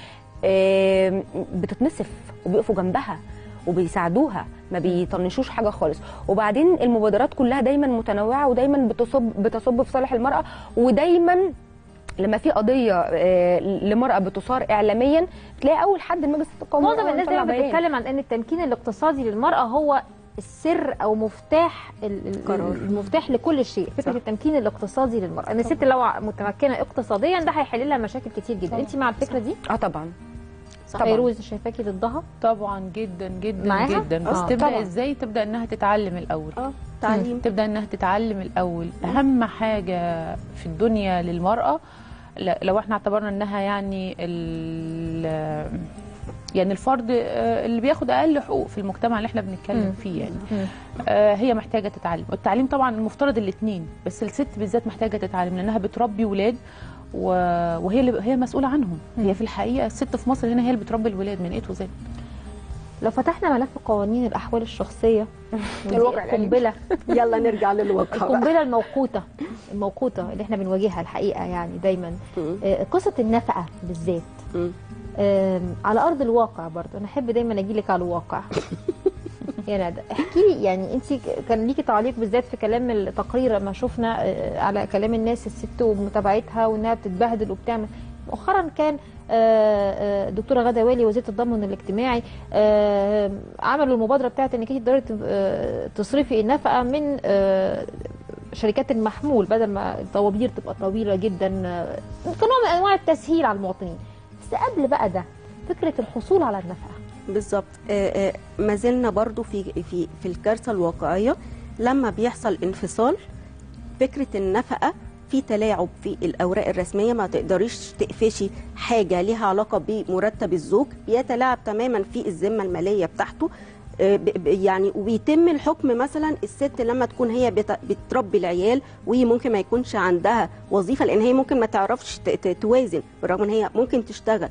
آم، بتتنصف وبيقفوا جنبها وبيساعدوها ما بيطنشوش حاجه خالص وبعدين المبادرات كلها دايما متنوعه ودايما بتصب بتصب في صالح المراه ودايما لما في قضيه آه، لمراه بتصار اعلاميا تلاقي اول حد المجلس القومي معظم للمرأة الناس مطلع دايما بيان. بتتكلم عن ان التمكين الاقتصادي للمراه هو السر او مفتاح ال- ال- قرار. المفتاح لكل شيء فكره التمكين الاقتصادي للمراه ان الست لو متمكنه اقتصاديا ده هيحل لها مشاكل كتير جدا انت مع الفكره دي اه طبعا صح طبعاً. فيروز شايفاكي ضدها طبعا جدا جدا معاها؟ جدا بس آه، تبدا طبعاً. ازاي تبدا انها تتعلم الاول اه تعليم تبدا انها تتعلم الاول اهم حاجه في الدنيا للمراه ل- لو احنا اعتبرنا انها يعني ال- يعني الفرد آه، اللي بياخد اقل حقوق في المجتمع اللي احنا بنتكلم مم. فيه يعني آه، هي محتاجه تتعلم والتعليم طبعا المفترض الاثنين بس الست بالذات محتاجه تتعلم لانها بتربي ولاد و- وهي اللي هي مسؤوله عنهم هي في الحقيقه الست في مصر هنا هي اللي بتربي الولاد من ايه تو زد لو فتحنا ملف قوانين الاحوال الشخصيه ودي الواقع الأليم. القنبله يلا نرجع للواقع بقى. القنبله الموقوته الموقوته اللي احنا بنواجهها الحقيقه يعني دايما آه، قصه النفقه بالذات آم، على ارض الواقع برضه انا احب دايما اجي لك على الواقع يا ندى احكي لي يعني انت كان ليكي تعليق بالذات في كلام التقرير لما شفنا آه، على كلام الناس الست ومتابعتها وانها بتتبهدل وبتعمل مؤخرا كان آه، آه، الدكتوره غاده والي وزيره التضامن الاجتماعي آه، عملوا المبادره بتاعت انك انت تقدري ت- آه، تصرفي النفقه من آه، شركات المحمول بدل ما الطوابير تبقى طويله جدا آه، كنوع من انواع التسهيل على المواطنين بس قبل بقى ده فكره الحصول على النفقه بالظبط آه، آه، ما زلنا برضو في في في الكارثه الواقعيه لما بيحصل انفصال فكره النفقه في تلاعب في الاوراق الرسميه ما تقدريش تقفشي حاجه ليها علاقه بمرتب الزوج يتلاعب تماما في الذمه الماليه بتاعته آه، ب- ب- يعني وبيتم الحكم مثلا الست لما تكون هي بت- بتربي العيال وممكن ما يكونش عندها وظيفه لان هي ممكن ما تعرفش ت- ت- توازن بالرغم ان هي ممكن تشتغل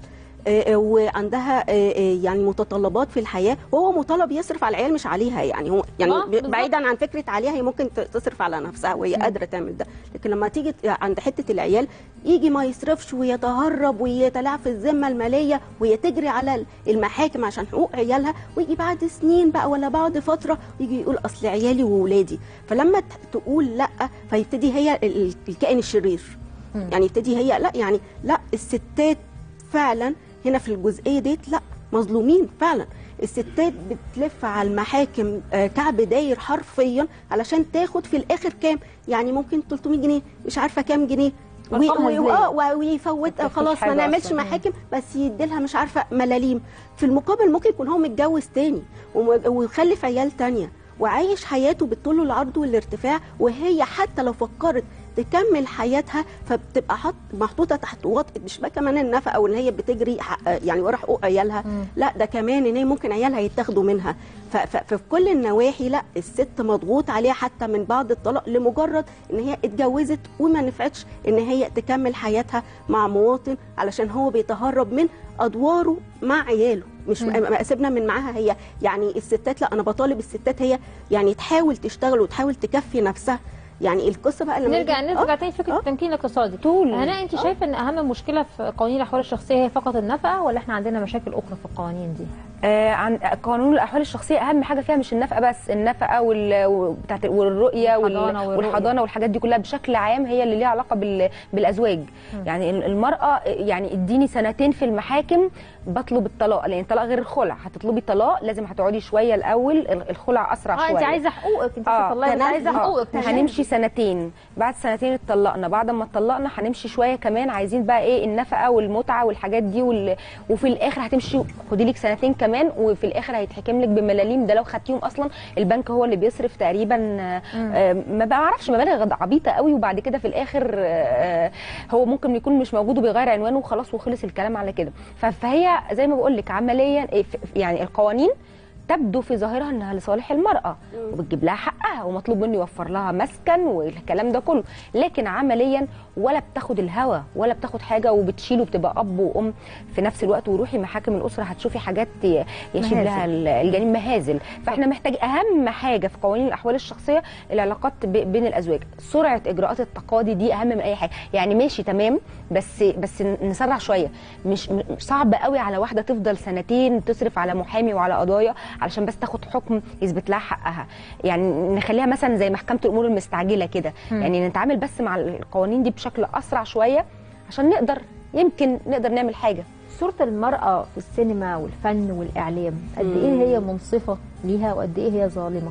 آه، آه، وعندها آه، آه، يعني متطلبات في الحياه وهو مطالب يصرف على العيال مش عليها يعني هو يعني آه، ب- بالظبط. بعيدا عن فكره عليها هي ممكن ت- تصرف على نفسها وهي قادره تعمل ده لكن لما تيجي ت- عند حته العيال يجي ما يصرفش ويتهرب ويتلاعب في الذمه الماليه وهي تجري على المحاكم عشان حقوق عيالها ويجي بعد سنين بقى ولا بعد فتره يجي يقول اصل عيالي وولادي فلما ت- تقول لا فيبتدي هي ال- ال- الكائن الشرير يعني يبتدي هي لا يعني لا الستات فعلا هنا في الجزئيه ديت لا مظلومين فعلا الستات بتلف على المحاكم آه، كعب داير حرفيا علشان تاخد في الاخر كام يعني ممكن 300 جنيه مش عارفه كام جنيه و- أرقام و- مجزية. آه، و- ويفوت بتاخدش خلاص ما حاجة نعملش أصلاً. محاكم بس يديلها مش عارفه ملاليم في المقابل ممكن يكون هو متجوز تاني وم- ويخلف عيال تانية وعايش حياته بالطول والعرض والارتفاع وهي حتى لو فكرت تكمل حياتها فبتبقى حط محطوطه تحت وطء مش بقى كمان النفقه او ان هي بتجري حق- يعني ورا حقوق عيالها لا ده كمان ان هي ممكن عيالها يتاخدوا منها ف- ف- ففي كل النواحي لا الست مضغوط عليها حتى من بعد الطلاق لمجرد ان هي اتجوزت وما نفعتش ان هي تكمل حياتها مع مواطن علشان هو بيتهرب من ادواره مع عياله مش مم. ما سيبنا من معاها هي يعني الستات لا انا بطالب الستات هي يعني تحاول تشتغل وتحاول تكفي نفسها يعني القصه بقى لما نرجع يجي- نرجع آه. تاني فكره التمكين الاقتصادي طول هنا انت شايفه ان اهم مشكله في قوانين الاحوال الشخصيه هي فقط النفقه ولا احنا عندنا مشاكل اخرى في القوانين دي آه، عن قانون الاحوال الشخصيه اهم حاجه فيها مش النفقه بس النفقه وال... وبتاعت والرؤيه وال... والحضانة والرؤية. والحضانه والحاجات دي كلها بشكل عام هي اللي ليها علاقه بال... بالازواج يعني ال- المراه يعني اديني سنتين في المحاكم بطلب الطلاق لان الطلاق غير الخلع هتطلبي طلاق لازم هتقعدي شويه الاول ال- الخلع اسرع اه شويه انت عايزه حقوقك انت اه تطلعي بس عايزه آه. حقوقك مش هنمشي سنتين بعد سنتين اتطلقنا بعد ما اتطلقنا هنمشي شويه كمان عايزين بقى ايه النفقه والمتعه والحاجات دي وال... وفي الاخر هتمشي خدي لك سنتين كمان وفي الاخر هيتحكم لك بملاليم ده لو خدتيهم اصلا البنك هو اللي بيصرف تقريبا آه، آه، ما بعرفش مبالغ عبيطه قوي وبعد كده في الاخر آه، هو ممكن يكون مش موجود وبيغير عنوانه وخلاص وخلص الكلام على كده ف- فهي زي ما بقول لك عمليا إيه، ف- يعني القوانين تبدو في ظاهرها انها لصالح المراه وبتجيب لها حقها ومطلوب منه يوفر لها مسكن والكلام ده كله لكن عمليا ولا بتاخد الهوى ولا بتاخد حاجه وبتشيل وبتبقى اب وام في نفس الوقت وروحي محاكم الاسره هتشوفي حاجات ي- يشيب مهازل. لها ال- الجنين مهازل فاحنا محتاج اهم حاجه في قوانين الاحوال الشخصيه العلاقات ب- بين الازواج سرعه اجراءات التقاضي دي اهم من اي حاجه يعني ماشي تمام بس بس نسرع شويه مش مش صعب قوي على واحده تفضل سنتين تصرف على محامي وعلى قضايا علشان بس تاخد حكم يثبت لها حقها يعني نخليها مثلا زي محكمه الامور المستعجله كده مم. يعني نتعامل بس مع القوانين دي بشكل اسرع شويه عشان نقدر يمكن نقدر نعمل حاجه صورة المرأة في السينما والفن والإعلام قد إيه مم. هي منصفة ليها وقد إيه هي ظالمة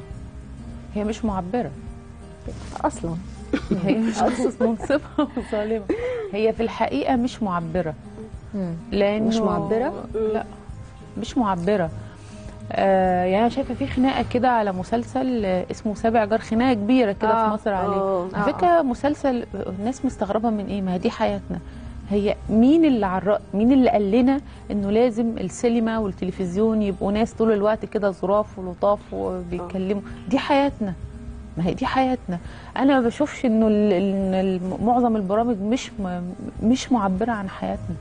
هي مش معبره أصلا هي مش قصص منصفه وظالمه هي في الحقيقه مش معبره لانه مش معبرة؟ لا مش معبره آه يعني انا شايفه في خناقه كده على مسلسل آه، اسمه سابع جار خناقه كبيره كده آه، في مصر عليه آه، على آه، فكره مسلسل الناس مستغربه من ايه ما هي دي حياتنا هي مين اللي عر... مين اللي قال لنا انه لازم السينما والتلفزيون يبقوا ناس طول الوقت كده ظراف ولطاف وبيتكلموا دي حياتنا ما هي دي حياتنا انا ما بشوفش انه ال... إن ال- معظم البرامج مش م... مش معبره عن حياتنا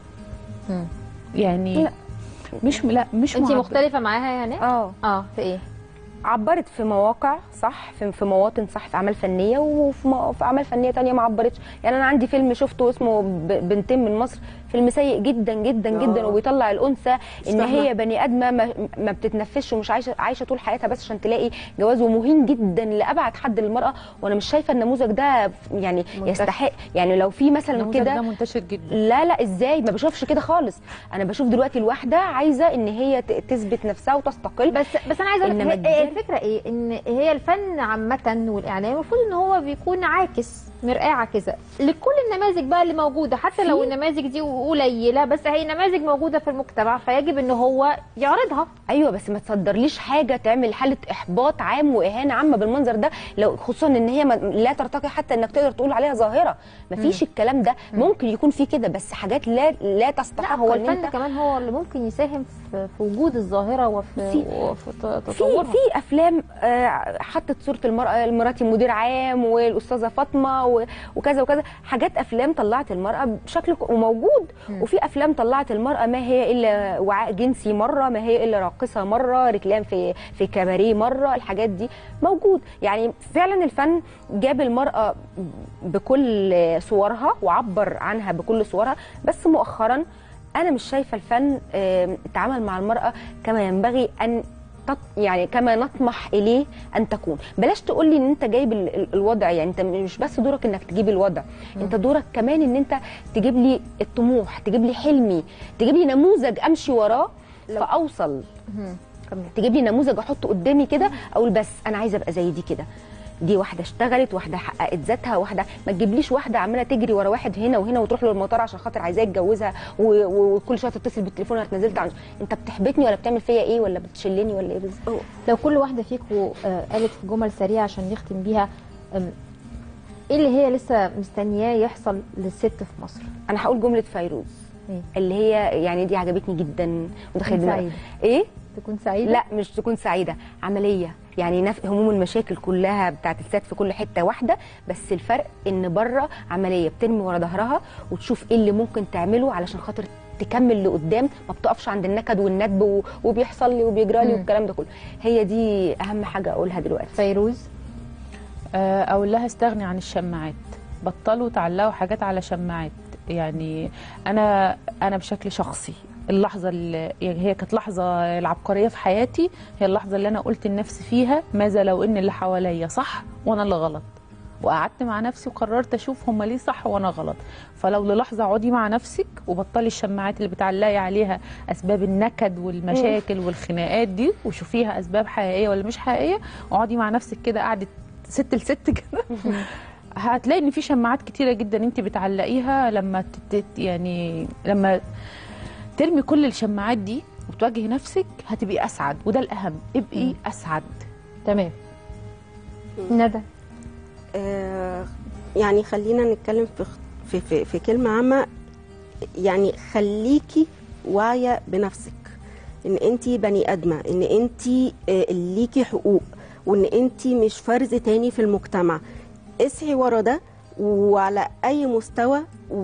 يعني لا. مش لا مش أنت معبرة. مختلفة معاها يا هناء؟ اه اه في إيه؟ عبرت في مواقع صح في, في مواطن صح في اعمال فنيه وفي مو- في اعمال فنيه تانية ما عبرتش يعني انا عندي فيلم شفته اسمه ب- بنتين من مصر فيلم سيء جدا جدا جدا آه. وبيطلع الانثى ان تستاهل. هي بني ادمه ما, ما بتتنفسش ومش عايشه عايشه طول حياتها بس عشان تلاقي جواز ومهين جدا لابعد حد للمراه وانا مش شايفه النموذج ده يعني منتشر. يستحق يعني لو في مثلا النموذج كده ده منتشر جدا لا لا ازاي ما بشوفش كده خالص انا بشوف دلوقتي الواحده عايزه ان هي ت- تثبت نفسها وتستقل بس بس انا عايزه اقول إنما لك هي- الجانب- الفكره ايه ان هي الفن عامه والاعلام المفروض ان هو بيكون عاكس مرآة عاكسه لكل النماذج بقى اللي موجوده حتى لو النماذج دي قليله بس هي نماذج موجوده في المجتمع فيجب ان هو يعرضها ايوه بس ما تصدرليش حاجه تعمل حاله احباط عام واهانه عامه بالمنظر ده لو خصوصا ان هي ما لا ترتقي حتى انك تقدر تقول عليها ظاهره ما فيش الكلام ده ممكن يكون في كده بس حاجات لا لا لا تستحق هو إن الفن أنت- كمان هو اللي ممكن يساهم في في وجود الظاهره وفي في- وفي ت- في تطورها في افلام آه، حطت صوره المراه مراتي مدير عام والاستاذه فاطمه و- وكذا وكذا حاجات افلام طلعت المراه بشكل ك- وموجود وفي افلام طلعت المراه ما هي الا وعاء جنسي مره ما هي الا راقصه مره رجلان في في كباريه مره الحاجات دي موجود يعني فعلا الفن جاب المراه بكل صورها وعبر عنها بكل صورها بس مؤخرا انا مش شايفه الفن آم، التعامل مع المراه كما ينبغي ان تط... يعني كما نطمح اليه ان تكون بلاش تقول لي ان انت جايب ال- ال- الوضع يعني انت مش بس دورك انك تجيب الوضع انت دورك كمان ان انت تجيب لي الطموح تجيب لي حلمي تجيب لي نموذج امشي وراه فاوصل تجيب لي نموذج احطه قدامي كده اقول بس انا عايزه ابقى زي دي كده دي واحده اشتغلت واحده حققت ذاتها واحده ما تجيبليش واحده عماله تجري ورا واحد هنا وهنا وتروح له المطار عشان خاطر عايزاه يتجوزها و- و- وكل شويه تتصل بالتليفون انا اتنزلت عن انت بتحبطني ولا بتعمل فيا ايه ولا بتشلني ولا ايه بالظبط لو كل واحده فيكم آه، قالت في جمل سريعه عشان نختم بيها أم، ايه اللي هي لسه مستنياه يحصل للست في مصر انا هقول جمله فيروز اللي هي يعني دي عجبتني جدا متخيل تكون دماغ- سعيدة. ايه تكون سعيده لا مش تكون سعيده عمليه يعني نف... هموم المشاكل كلها بتاعت الست في كل حته واحده بس الفرق ان بره عمليه بترمي ورا ظهرها وتشوف ايه اللي ممكن تعمله علشان خاطر تكمل لقدام ما بتقفش عند النكد والندب و... وبيحصل لي وبيجرى لي مم. والكلام ده كله هي دي اهم حاجه اقولها دلوقتي فيروز آه، اقول لها استغني عن الشماعات بطلوا تعلقوا حاجات على شماعات يعني انا انا بشكل شخصي اللحظه اللي يعني هي كانت لحظه العبقريه في حياتي هي اللحظه اللي انا قلت لنفسي فيها ماذا لو ان اللي حواليا صح وانا اللي غلط وقعدت مع نفسي وقررت اشوف هما ليه صح وانا غلط فلو للحظه اقعدي مع نفسك وبطلي الشماعات اللي بتعلقي عليها اسباب النكد والمشاكل والخناقات دي وشوفيها اسباب حقيقيه ولا مش حقيقيه اقعدي مع نفسك كده قعدة ست لست كده هتلاقي ان في شماعات كتيره جدا انت بتعلقيها لما تت يعني لما ترمي كل الشماعات دي وتواجهي نفسك هتبقي اسعد وده الاهم ابقي اسعد تمام ندى آه، يعني خلينا نتكلم في في في, في كلمه عامه يعني خليكي واعيه بنفسك ان انت بني ادمه ان انت آه، ليكي حقوق وان انت مش فرز تاني في المجتمع اسعي ورا ده وعلى اي مستوى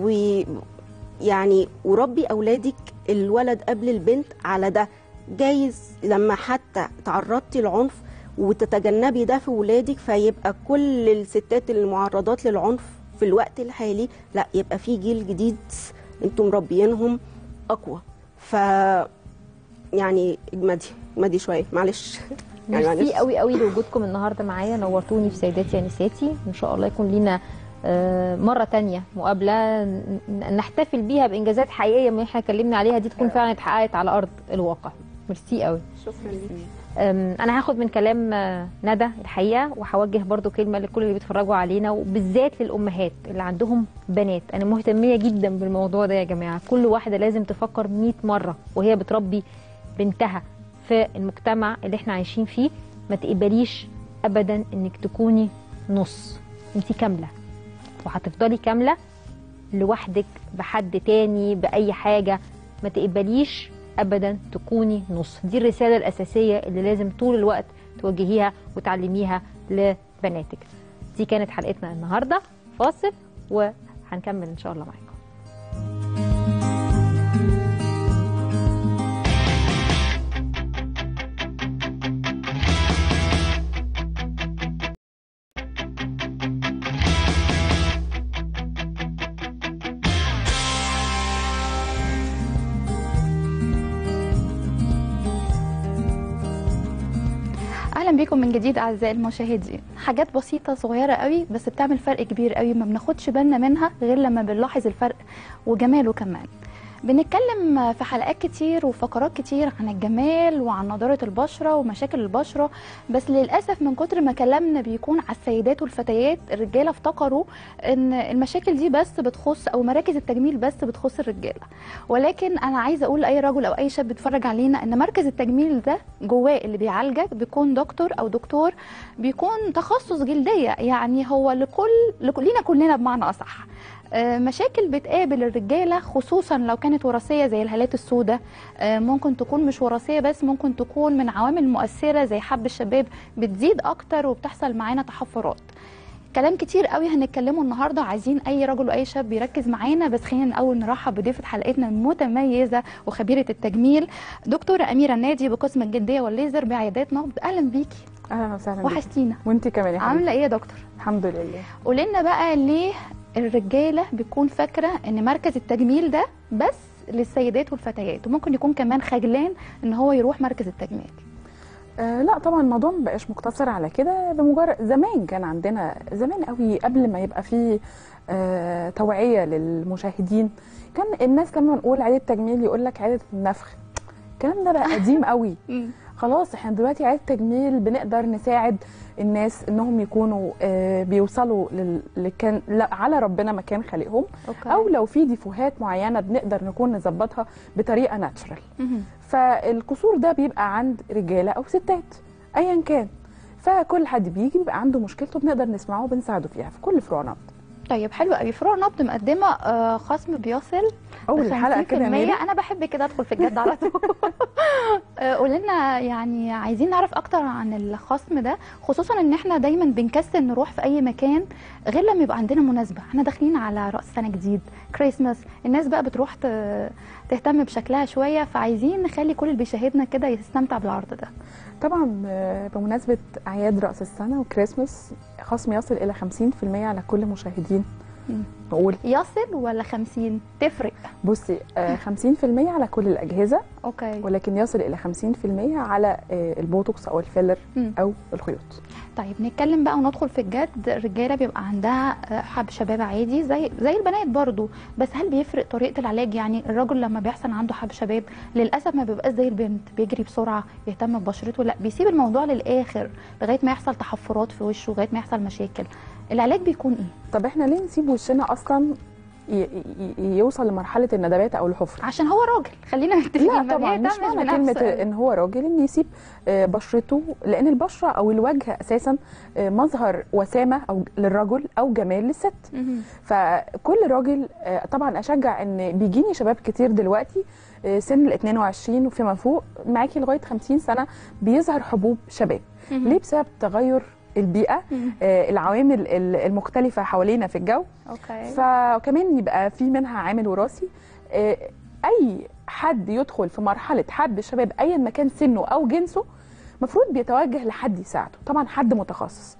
ويعني وربي اولادك الولد قبل البنت على ده جايز لما حتى تعرضتي لعنف وتتجنبي ده في ولادك فيبقى كل الستات المعرضات للعنف في الوقت الحالي لا يبقى في جيل جديد انتم مربيينهم اقوى ف يعني اجمدي اجمدي شويه معلش ميرسي معلش. قوي قوي لوجودكم النهارده معايا نورتوني في سيداتي يا نساتي ان شاء الله يكون لينا آه، مرة تانية مقابلة ن- نحتفل بيها بإنجازات حقيقية من احنا اتكلمنا عليها دي تكون فعلا اتحققت على أرض الواقع ميرسي قوي شكرا ليكي أم، انا هاخد من كلام آه، ندى الحقيقه وهوجه برضو كلمه لكل اللي بيتفرجوا علينا وبالذات للامهات اللي عندهم بنات انا مهتميه جدا بالموضوع ده يا جماعه كل واحده لازم تفكر 100 مره وهي بتربي بنتها في المجتمع اللي احنا عايشين فيه ما تقبليش ابدا انك تكوني نص انت كامله وهتفضلي كامله لوحدك بحد تاني باي حاجه ما تقبليش ابدا تكوني نص دي الرساله الاساسيه اللي لازم طول الوقت توجهيها وتعلميها لبناتك دي كانت حلقتنا النهارده فاصل وهنكمل ان شاء الله معاكم اهلا بيكم من جديد اعزائي المشاهدين حاجات بسيطه صغيره قوي بس بتعمل فرق كبير قوي ما بناخدش بالنا منها غير لما بنلاحظ الفرق وجماله كمان بنتكلم في حلقات كتير وفقرات كتير عن الجمال وعن نضارة البشرة ومشاكل البشرة بس للأسف من كتر ما كلامنا بيكون على السيدات والفتيات الرجالة افتكروا ان المشاكل دي بس بتخص او مراكز التجميل بس بتخص الرجالة ولكن انا عايزة اقول لأي رجل او اي شاب بيتفرج علينا ان مركز التجميل ده جواه اللي بيعالجك بيكون دكتور او دكتور بيكون تخصص جلدية يعني هو لكل, لكل لينا كلنا بمعنى اصح آه، مشاكل بتقابل الرجاله خصوصا لو كانت وراثيه زي الهالات السوداء آه، ممكن تكون مش وراثيه بس ممكن تكون من عوامل مؤثره زي حب الشباب بتزيد اكتر وبتحصل معانا تحفرات كلام كتير قوي هنتكلمه النهارده عايزين اي رجل واي شاب يركز معانا بس خلينا الاول نرحب بضيفه حلقتنا المتميزه وخبيره التجميل دكتوره اميره النادي بقسم الجلديه والليزر بعيادات نبض اهلا بيكي اهلا وسهلا بيك. وحشتينا وانت كمان يا حبيبتي عامله ايه يا دكتور الحمد لله قولي لنا بقى ليه الرجاله بتكون فاكره ان مركز التجميل ده بس للسيدات والفتيات وممكن يكون كمان خجلان ان هو يروح مركز التجميل آه لا طبعا الموضوع ما بقاش مقتصر على كده بمجرد زمان كان عندنا زمان قوي قبل ما يبقى فيه آه توعيه للمشاهدين كان الناس لما نقول عياده تجميل يقول لك عياده النفخ الكلام ده بقى قديم قوي خلاص احنا دلوقتي عياده تجميل بنقدر نساعد الناس انهم يكونوا آه بيوصلوا لل... لكان لا على ربنا مكان خالقهم أوكي. او لو في ديفوهات معينه بنقدر نكون نظبطها بطريقه ناتشرال مهم. فالقصور ده بيبقى عند رجاله او ستات ايا كان فكل حد بيجي بيبقى عنده مشكلته بنقدر نسمعه وبنساعده فيها في كل فروع نبض طيب حلو قوي فروع نبض مقدمه آه، خصم بيصل أول ل الحلقة كده يا 50%. ميري. انا بحب كده ادخل في الجد على طول آه، قولي لنا يعني عايزين نعرف اكتر عن الخصم ده خصوصا ان احنا دايما بنكسل نروح في اي مكان غير لما يبقى عندنا مناسبه احنا داخلين على راس سنه جديد كريسماس الناس بقى بتروح ت- تهتم بشكلها شويه فعايزين نخلي كل اللي بيشاهدنا كده يستمتع بالعرض ده طبعا آه، بمناسبه اعياد راس السنه وكريسماس خصم يصل الى 50% على كل مشاهدين نقول يصل ولا 50 تفرق بصي آه، 50% على كل الاجهزه اوكي ولكن يصل الى 50% على آه، البوتوكس او الفيلر مم. او الخيوط طيب نتكلم بقى وندخل في الجد الرجاله بيبقى عندها آه، حب شباب عادي زي زي البنات برضو بس هل بيفرق طريقه العلاج يعني الراجل لما بيحصل عنده حب شباب للاسف ما بيبقاش زي البنت بيجري بسرعه يهتم ببشرته لا بيسيب الموضوع للاخر لغايه ما يحصل تحفرات في وشه لغايه ما يحصل مشاكل العلاج بيكون ايه طب احنا ليه نسيب وشنا اصلا ي- ي- ي- يوصل لمرحله الندبات او الحفره عشان هو راجل خلينا متفقين لا طبعا مش معنى كلمه ان هو راجل ان يسيب آه، بشرته لان البشره او الوجه اساسا آه، مظهر وسامه او للرجل او جمال للست فكل راجل آه، طبعا اشجع ان بيجيني شباب كتير دلوقتي آه، سن ال 22 وفيما فوق معاكي لغايه 50 سنه بيظهر حبوب شباب مهم. ليه بسبب تغير البيئه آه، العوامل ال- المختلفه حوالينا في الجو اوكي فكمان يبقى في منها عامل وراثي آه، اي حد يدخل في مرحله حب الشباب ايا ما كان سنه او جنسه المفروض بيتوجه لحد يساعده طبعا حد متخصص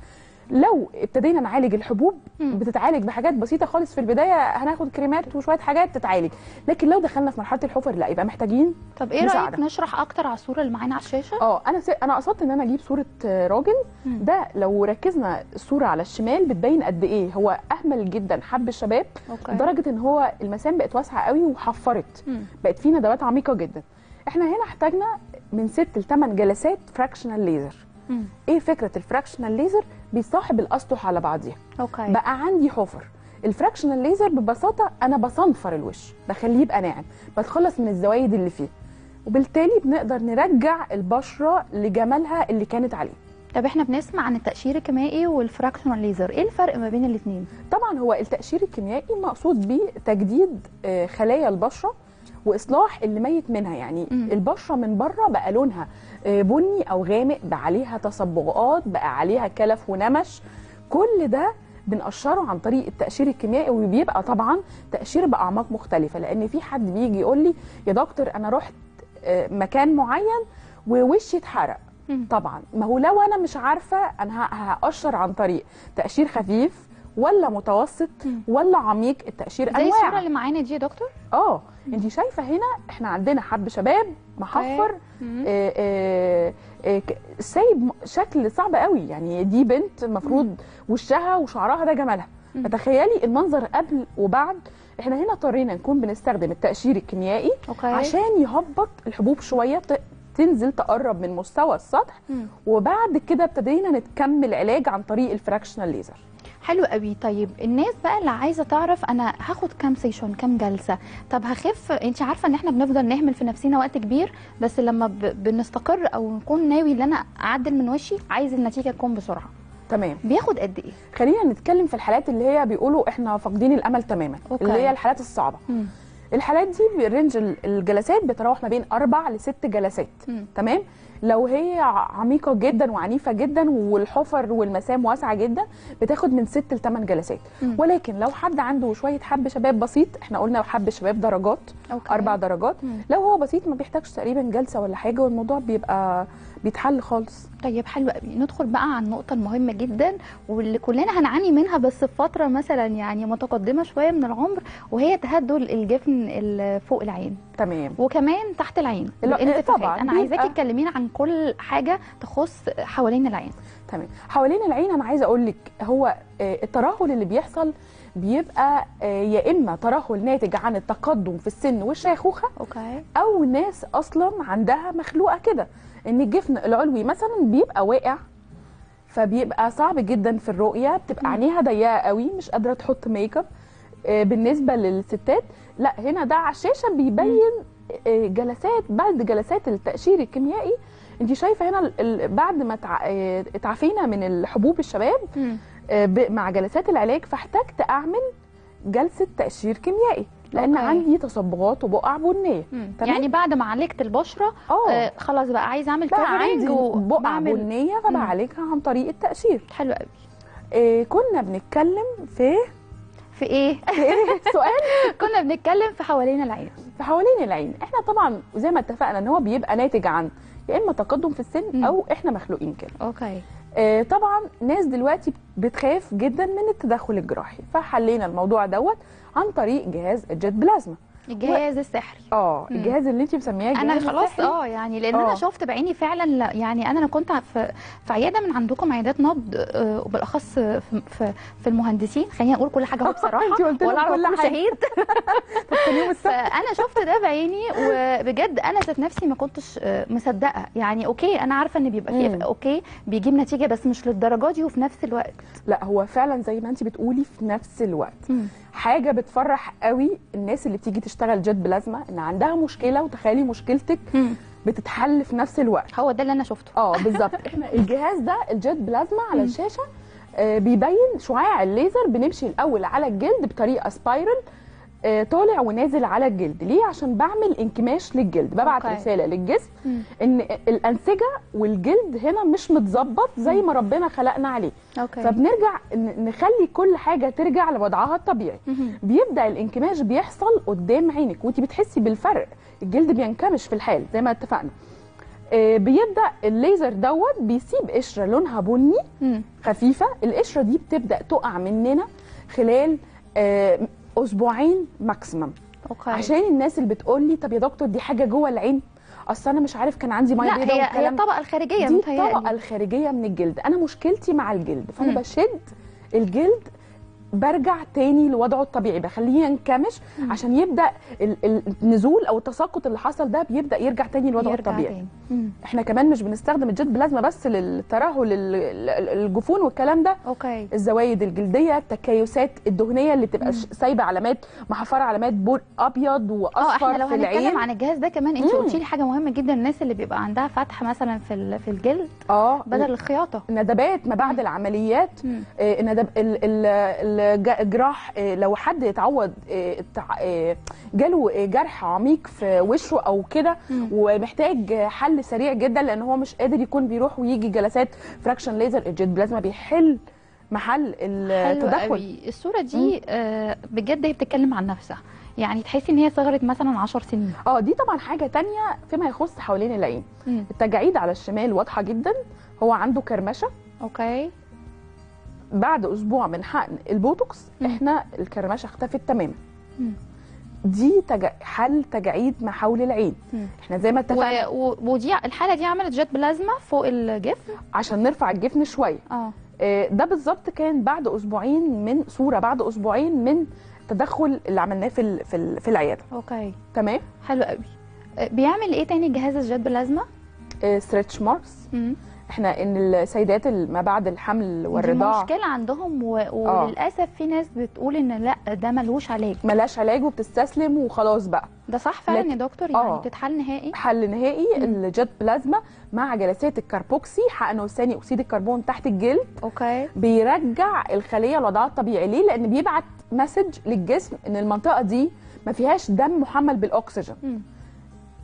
لو ابتدينا نعالج الحبوب بتتعالج بحاجات بسيطه خالص في البدايه هناخد كريمات وشويه حاجات تتعالج لكن لو دخلنا في مرحله الحفر لا يبقى محتاجين طب ايه مساعدة. رايك نشرح اكتر على الصوره اللي معانا على الشاشه اه انا س... انا قصدت ان انا اجيب صوره آه، راجل ده لو ركزنا الصوره على الشمال بتبين قد ايه هو اهمل جدا حب الشباب أوكي. لدرجه ان هو المسام بقت واسعه قوي وحفرت مم. بقت فيه ندبات عميقه جدا احنا هنا احتاجنا من ست لثمان جلسات فراكشنال ليزر مم. ايه فكره الفراكشنال ليزر بيصاحب الاسطح على بعضيها اوكي بقى عندي حفر الفراكشنال ليزر ببساطه انا بصنفر الوش بخليه يبقى ناعم بتخلص من الزوايد اللي فيه وبالتالي بنقدر نرجع البشره لجمالها اللي كانت عليه طب احنا بنسمع عن التقشير الكيميائي والفراكشنال ليزر ايه الفرق ما بين الاثنين طبعا هو التقشير الكيميائي مقصود بيه تجديد آه، خلايا البشره واصلاح اللي ميت منها يعني مم. البشره من بره بقى لونها آه، بني او غامق بقى عليها تصبغات بقى عليها كلف ونمش كل ده بنقشره عن طريق التقشير الكيميائي وبيبقى طبعا تقشير باعماق مختلفه لان في حد بيجي يقول لي يا دكتور انا رحت آه، مكان معين ووشي اتحرق طبعا ما هو لو انا مش عارفه انا ه- هقشر عن طريق تقشير خفيف ولا متوسط ولا عميق التقشير زي انواع الصوره اللي معانا دي يا دكتور اه انت شايفه هنا احنا عندنا حب شباب محفر مم. آه، آه، آه، ك- سايب م- شكل صعب قوي يعني دي بنت المفروض وشها وشعرها ده جمالها مم. فتخيلي المنظر قبل وبعد احنا هنا اضطرينا نكون بنستخدم التقشير الكيميائي أوكي. عشان يهبط الحبوب شويه ت- تنزل تقرب من مستوى السطح مم. وبعد كده ابتدينا نكمل علاج عن طريق الفراكشنال ليزر حلو قوي طيب الناس بقى اللي عايزه تعرف انا هاخد كام سيشن كام جلسه طب هخف انت عارفه ان احنا بنفضل نهمل في نفسنا وقت كبير بس لما ب... بنستقر او نكون ناوي ان انا اعدل من وشي عايز النتيجه تكون بسرعه تمام بياخد قد ايه خلينا نتكلم في الحالات اللي هي بيقولوا احنا فاقدين الامل تماما أوكي. اللي هي الحالات الصعبه مم. الحالات دي رينج الجلسات بتراوح ما بين اربع لست جلسات مم. تمام لو هي ع- عميقه جدا وعنيفه جدا والحفر والمسام واسعه جدا بتاخد من ست لثمان جلسات مم. ولكن لو حد عنده شويه حب شباب بسيط احنا قلنا حب شباب درجات أوكي. اربع درجات مم. لو هو بسيط ما بيحتاجش تقريبا جلسه ولا حاجه والموضوع بيبقى بيتحل خالص طيب حلو قوي ندخل بقى على النقطة المهمة جدا واللي كلنا هنعاني منها بس في فترة مثلا يعني متقدمة شوية من العمر وهي تهدل الجفن اللي فوق العين تمام وكمان تحت العين لا، الانتفاخات طبعاً، انا عايزاكي بيبقى- تكلمينا عن كل حاجة تخص حوالين العين تمام حوالين العين انا عايزه اقول لك هو آه، الترهل اللي بيحصل بيبقى آه، يا اما ترهل ناتج عن التقدم في السن والشيخوخه اوكي او ناس اصلا عندها مخلوقه كده ان الجفن العلوي مثلا بيبقى واقع فبيبقى صعب جدا في الرؤيه بتبقى عينيها ضيقه قوي مش قادره تحط ميك اب آه، بالنسبه للستات لا هنا ده على الشاشه بيبين آه، جلسات بعد جلسات التقشير الكيميائي انت شايفه هنا ال- ال- بعد ما تع- آه، اتعافينا من الحبوب الشباب آه، ب- مع جلسات العلاج فاحتجت اعمل جلسه تقشير كيميائي لان أوكي. عندي تصبغات وبقع بنيه تمام؟ يعني بعد ما عالجت البشرة اه آه خلاص بقى عايزة اعمل بقى كفرنج عندي بقع وبعمل بنيه مم. فبعالجها عن طريق التقشير حلو قوي إيه كنا بنتكلم في في ايه في ايه سؤال كنا بنتكلم في حوالين العين في حوالين العين احنا طبعا زي ما اتفقنا ان هو بيبقى ناتج عن يا اما تقدم في السن او احنا مخلوقين كده اوكي آه، طبعا ناس دلوقتي بتخاف جدا من التدخل الجراحي فحلينا الموضوع دوت عن طريق جهاز الجيت بلازما الجهاز السحري اه مم. الجهاز اللي انت مسمياه انا الجهاز خلاص السحري. اه يعني لان آه. انا شفت بعيني فعلا لا يعني انا انا كنت في في عياده من عندكم عيادات نبض آه، وبالاخص في في, في المهندسين خلينا نقول كل حاجه اهو بصراحه أنت قلت لهم ولا أعرف كل أقول حاجة. شهيد فانا شفت ده بعيني وبجد انا ذات نفسي ما كنتش آه، مصدقه يعني اوكي انا عارفه ان بيبقى مم. فيه اوكي بيجيب نتيجه بس مش للدرجه دي وفي نفس الوقت لا هو فعلا زي ما انت بتقولي في نفس الوقت مم. حاجه بتفرح قوي الناس اللي بتيجي تشتغل جيت بلازما ان عندها مشكله وتخيلي مشكلتك بتتحل في نفس الوقت هو ده اللي انا شفته اه بالظبط احنا الجهاز ده الجيت بلازما على الشاشه آه، بيبين شعاع الليزر بنمشي الاول على الجلد بطريقه سبايرال آه، طالع ونازل على الجلد ليه عشان بعمل انكماش للجلد ببعت أوكي. رساله للجسم مم. ان الانسجه والجلد هنا مش متظبط زي ما ربنا خلقنا عليه اوكي فبنرجع ن- نخلي كل حاجه ترجع لوضعها الطبيعي مهم. بيبدا الانكماش بيحصل قدام عينك وانت بتحسي بالفرق الجلد بينكمش في الحال زي ما اتفقنا آه، بيبدا الليزر دوت بيسيب قشره لونها بني مم. خفيفه القشره دي بتبدا تقع مننا خلال آه، اسبوعين ماكسيمم اوكي عشان الناس اللي بتقول لي طب يا دكتور دي حاجه جوه العين اصل انا مش عارف كان عندي ميه لا بيضاء هي هي والكلام الطبقه الخارجيه دي متهيألي. الطبقه الخارجيه من الجلد انا مشكلتي مع الجلد فانا مم. بشد الجلد برجع تاني لوضعه الطبيعي بخليه ينكمش عشان يبدا ال- ال- النزول او التساقط اللي حصل ده بيبدا يرجع تاني لوضعه يرجع الطبيعي تاني. مم. احنا كمان مش بنستخدم الجيت بلازما بس للترهل ال- ال- الجفون والكلام ده اوكي الزوايد الجلديه التكيسات الدهنيه اللي تبقى ش- سايبه علامات محفره علامات بور ابيض اه احنا واصفر لو في هنتكلم العين عن الجهاز ده كمان انت مم. قلتي لي حاجه مهمه جدا الناس اللي بيبقى عندها فتح مثلا في ال- في الجلد اه بدل الخياطه ندبات ما بعد العمليات مم. آه، الندب ال- ال- الج- الجراح آه، لو حد اتعود آه، اتع- آه، جاله آه، جرح عميق في وشه او كده مم. ومحتاج آه، حل سريع جدا لان هو مش قادر يكون بيروح ويجي جلسات فراكشن ليزر الجيت بلازما بيحل محل حلو التدخل قوي الصوره دي آه بجد هي بتتكلم عن نفسها يعني تحسي ان هي صغرت مثلا 10 سنين اه دي طبعا حاجه تانية فيما يخص حوالين العين مم. التجاعيد على الشمال واضحه جدا هو عنده كرمشه اوكي بعد اسبوع من حقن البوتوكس احنا الكرمشه اختفت تماما مم. دي تج... حل تجاعيد ما حول العين مم. احنا زي ما اتفقنا و... و... ودي الحاله دي عملت جيت بلازما فوق الجفن عشان نرفع الجفن شويه اه آه، ده بالظبط كان بعد اسبوعين من صوره بعد اسبوعين من التدخل اللي عملناه في ال... في, ال... في العياده اوكي تمام حلو قوي آه، بيعمل ايه تاني جهاز الجيت بلازما ستريتش ماركس مم. احنا ان السيدات اللي ما بعد الحمل دي والرضاعه مشكله عندهم و... وللاسف في ناس بتقول ان لا ده ملوش علاج ملاش علاج وبتستسلم وخلاص بقى ده صح فعلا لكن- يا دكتور يعني آه. بتتحل نهائي حل نهائي الجيت بلازما مع جلسات الكربوكسي حقن ثاني اكسيد الكربون تحت الجلد اوكي بيرجع الخليه لوضعها الطبيعي ليه لان بيبعت مسج للجسم ان المنطقه دي ما فيهاش دم محمل بالاكسجين مم.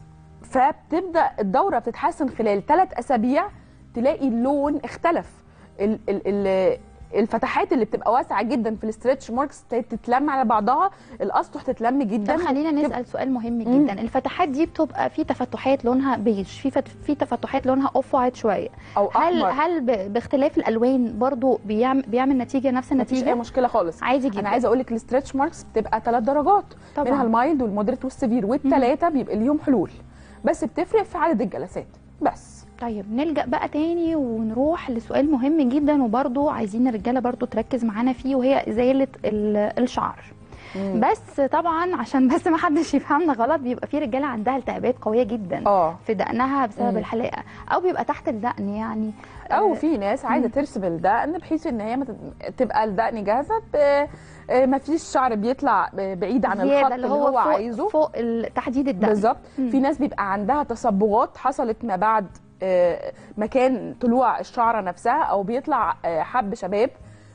فبتبدا الدوره بتتحسن خلال ثلاث اسابيع تلاقي اللون اختلف ال ال ال الفتحات اللي بتبقى واسعه جدا في الاسترتش ماركس تتلم على بعضها الاسطح تتلم جدا طب خلينا نسال سؤال مهم جدا الفتحات دي بتبقى في تفتحات لونها بيج في فت... في تفتحات لونها اوف وايت شويه او هل أحمر. هل ب... باختلاف الالوان برضو بيعمل بيعمل نتيجه نفس مفيش النتيجه اي مشكله خالص عادي جدا انا عايزه اقول لك الاسترتش ماركس بتبقى ثلاث درجات طبعاً. منها المايلد والمودريت والسيفير والثلاثه بيبقى ليهم حلول بس بتفرق في عدد الجلسات بس طيب نلجا بقى تاني ونروح لسؤال مهم جدا وبرضو عايزين الرجاله برضو تركز معانا فيه وهي ازاله ال- الشعر مم. بس طبعا عشان بس ما حدش يفهمنا غلط بيبقى في رجاله عندها التهابات قويه جدا اه في دقنها بسبب مم. الحلاقه او بيبقى تحت الدقن يعني او في ناس عايزه ترسم الدقن بحيث ان هي ما تت- تبقى الدقن جاهزه ب- آه، ما فيش شعر بيطلع ب- بعيد عن زيادة الخط اللي اللي هو هو, فوق- عايزه فوق ال- تحديد الدقن بالظبط في ناس بيبقى عندها تصبغات حصلت ما بعد آه، مكان طلوع الشعره نفسها او بيطلع آه، حب شباب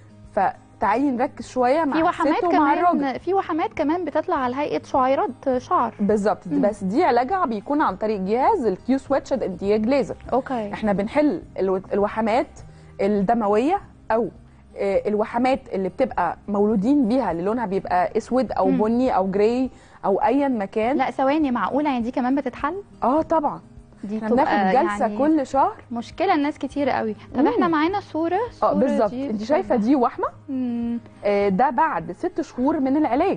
فتعالي نركز شويه مع في وحمات الست ومع الراجل كمان في وحمات كمان بتطلع على هيئه شعيرات شعر بالظبط بس دي علاجها بيكون عن طريق جهاز الكيو سويتشد انتياج ليزر اوكي احنا بنحل الو- الوحمات الدمويه او آه، الوحمات اللي بتبقى مولودين بيها اللي لونها بيبقى اسود او مم. بني او جراي او ايا مكان لا ثواني معقوله يعني دي كمان بتتحل اه طبعا دي احنا بتبقى بناخد جلسه يعني كل شهر مشكله الناس كتير قوي طب مم. احنا معانا صوره اه الصورة بالظبط دي انت شايفه دي وحمه مم. آه، ده بعد ست شهور من العلاج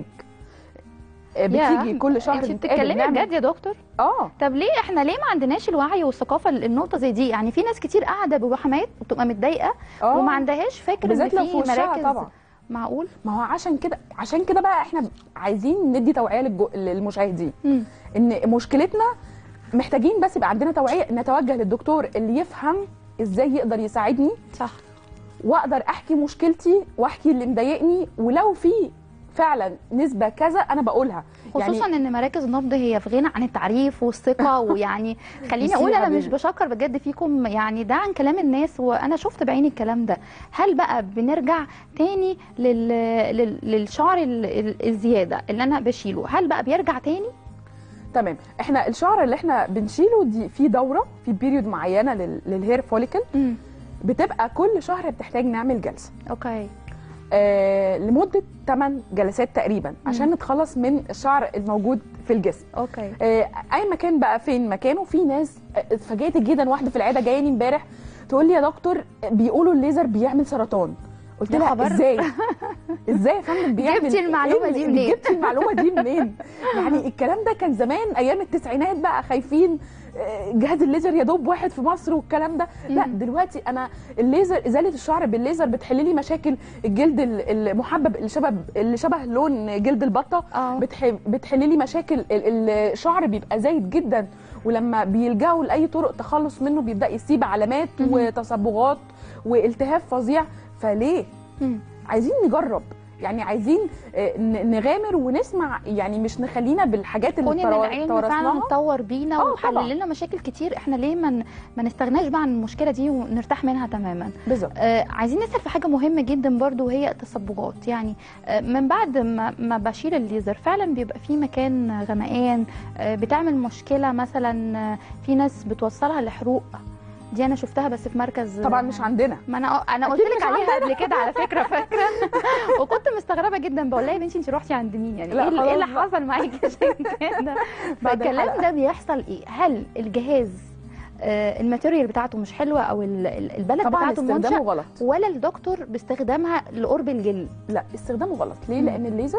آه، بتيجي يا، كل شهر انت نتقابل بتتكلمي نعمل- بجد يا دكتور اه طب ليه احنا ليه ما عندناش الوعي والثقافه النقطه زي دي يعني في ناس كتير قاعده بوحمات وبتبقى متضايقه آه. وما عندهاش فكر ان وبالذات لو في في وشها مراكز طبعا معقول ما هو عشان كده عشان كده بقى احنا عايزين ندي توعيه للجو... للمشاهدين مم. ان مشكلتنا محتاجين بس يبقى عندنا توعيه نتوجه للدكتور اللي يفهم ازاي يقدر يساعدني صح واقدر احكي مشكلتي واحكي اللي مضايقني ولو في فعلا نسبه كذا انا بقولها خصوصا ان مراكز النبض هي في غنى عن التعريف والثقه ويعني خليني اقول انا مش بشكر بجد فيكم يعني ده عن كلام الناس وانا شفت بعيني الكلام ده هل بقى بنرجع تاني لل... لل... للشعر ال... ال- الزياده اللي انا بشيله هل بقى بيرجع تاني تمام احنا الشعر اللي احنا بنشيله دي في دوره في بيريود معينه لل... للهير فوليكل بتبقى كل شهر بتحتاج نعمل جلسه اوكي آه لمده 8 جلسات تقريبا عشان نتخلص من الشعر الموجود في الجسم اوكي آه اي مكان بقى فين مكانه في ناس آه، اتفاجئت جدا واحده في العياده جايه لي امبارح تقول لي يا دكتور بيقولوا الليزر بيعمل سرطان قلت يا لها خبر. ازاي ازاي يا فندم بيعمل جبتي المعلومة إيه دي اللي- منين؟ جبتي المعلومه دي منين يعني الكلام ده كان زمان ايام التسعينات بقى خايفين آه، جهاز الليزر يا دوب واحد في مصر والكلام ده لا دلوقتي انا الليزر ازاله الشعر بالليزر بتحل لي مشاكل الجلد ال- المحبب اللي شبه اللي شبه لون جلد البطه بتح... بتحل لي مشاكل ال- ال- الشعر بيبقى زايد جدا ولما بيلجأوا لاي طرق تخلص منه بيبدا يسيب علامات وتصبغات والتهاب فظيع فليه عايزين نجرب يعني عايزين آه، ن- نغامر ونسمع يعني مش نخلينا بالحاجات اللي كون ان تورا- العلم فعلا توارثناها اتطور بينا آه، طبعاً. وحل لنا مشاكل كتير احنا ليه ما ن- ما نستغناش بقى عن المشكله دي ونرتاح منها تماما بالظبط آه عايزين نسال في حاجه مهمه جدا برضو وهي التصبغات يعني آه من بعد ما, ما بشيل الليزر فعلا بيبقى في مكان غمقان آه بتعمل مشكله مثلا آه، في ناس بتوصلها لحروق دي انا شفتها بس في مركز طبعا مش عندنا ما انا انا قلت أكيد لك مش عليها عندنا. قبل كده على فكره فاكره وكنت مستغربه جدا بقول لها يا بنتي انت رحتي عند مين يعني لا، ايه اللي- إيه اللي خلاص بقى. حصل معاكي عشان كده بعد فالكلام الحلقة. ده بيحصل ايه هل الجهاز آه، الماتيريال بتاعته مش حلوه او ال- ال- البلد طبعاً بتاعته استخدامه منشأ غلط. ولا الدكتور باستخدامها لقرب الجلد لا استخدامه غلط ليه لان الليزر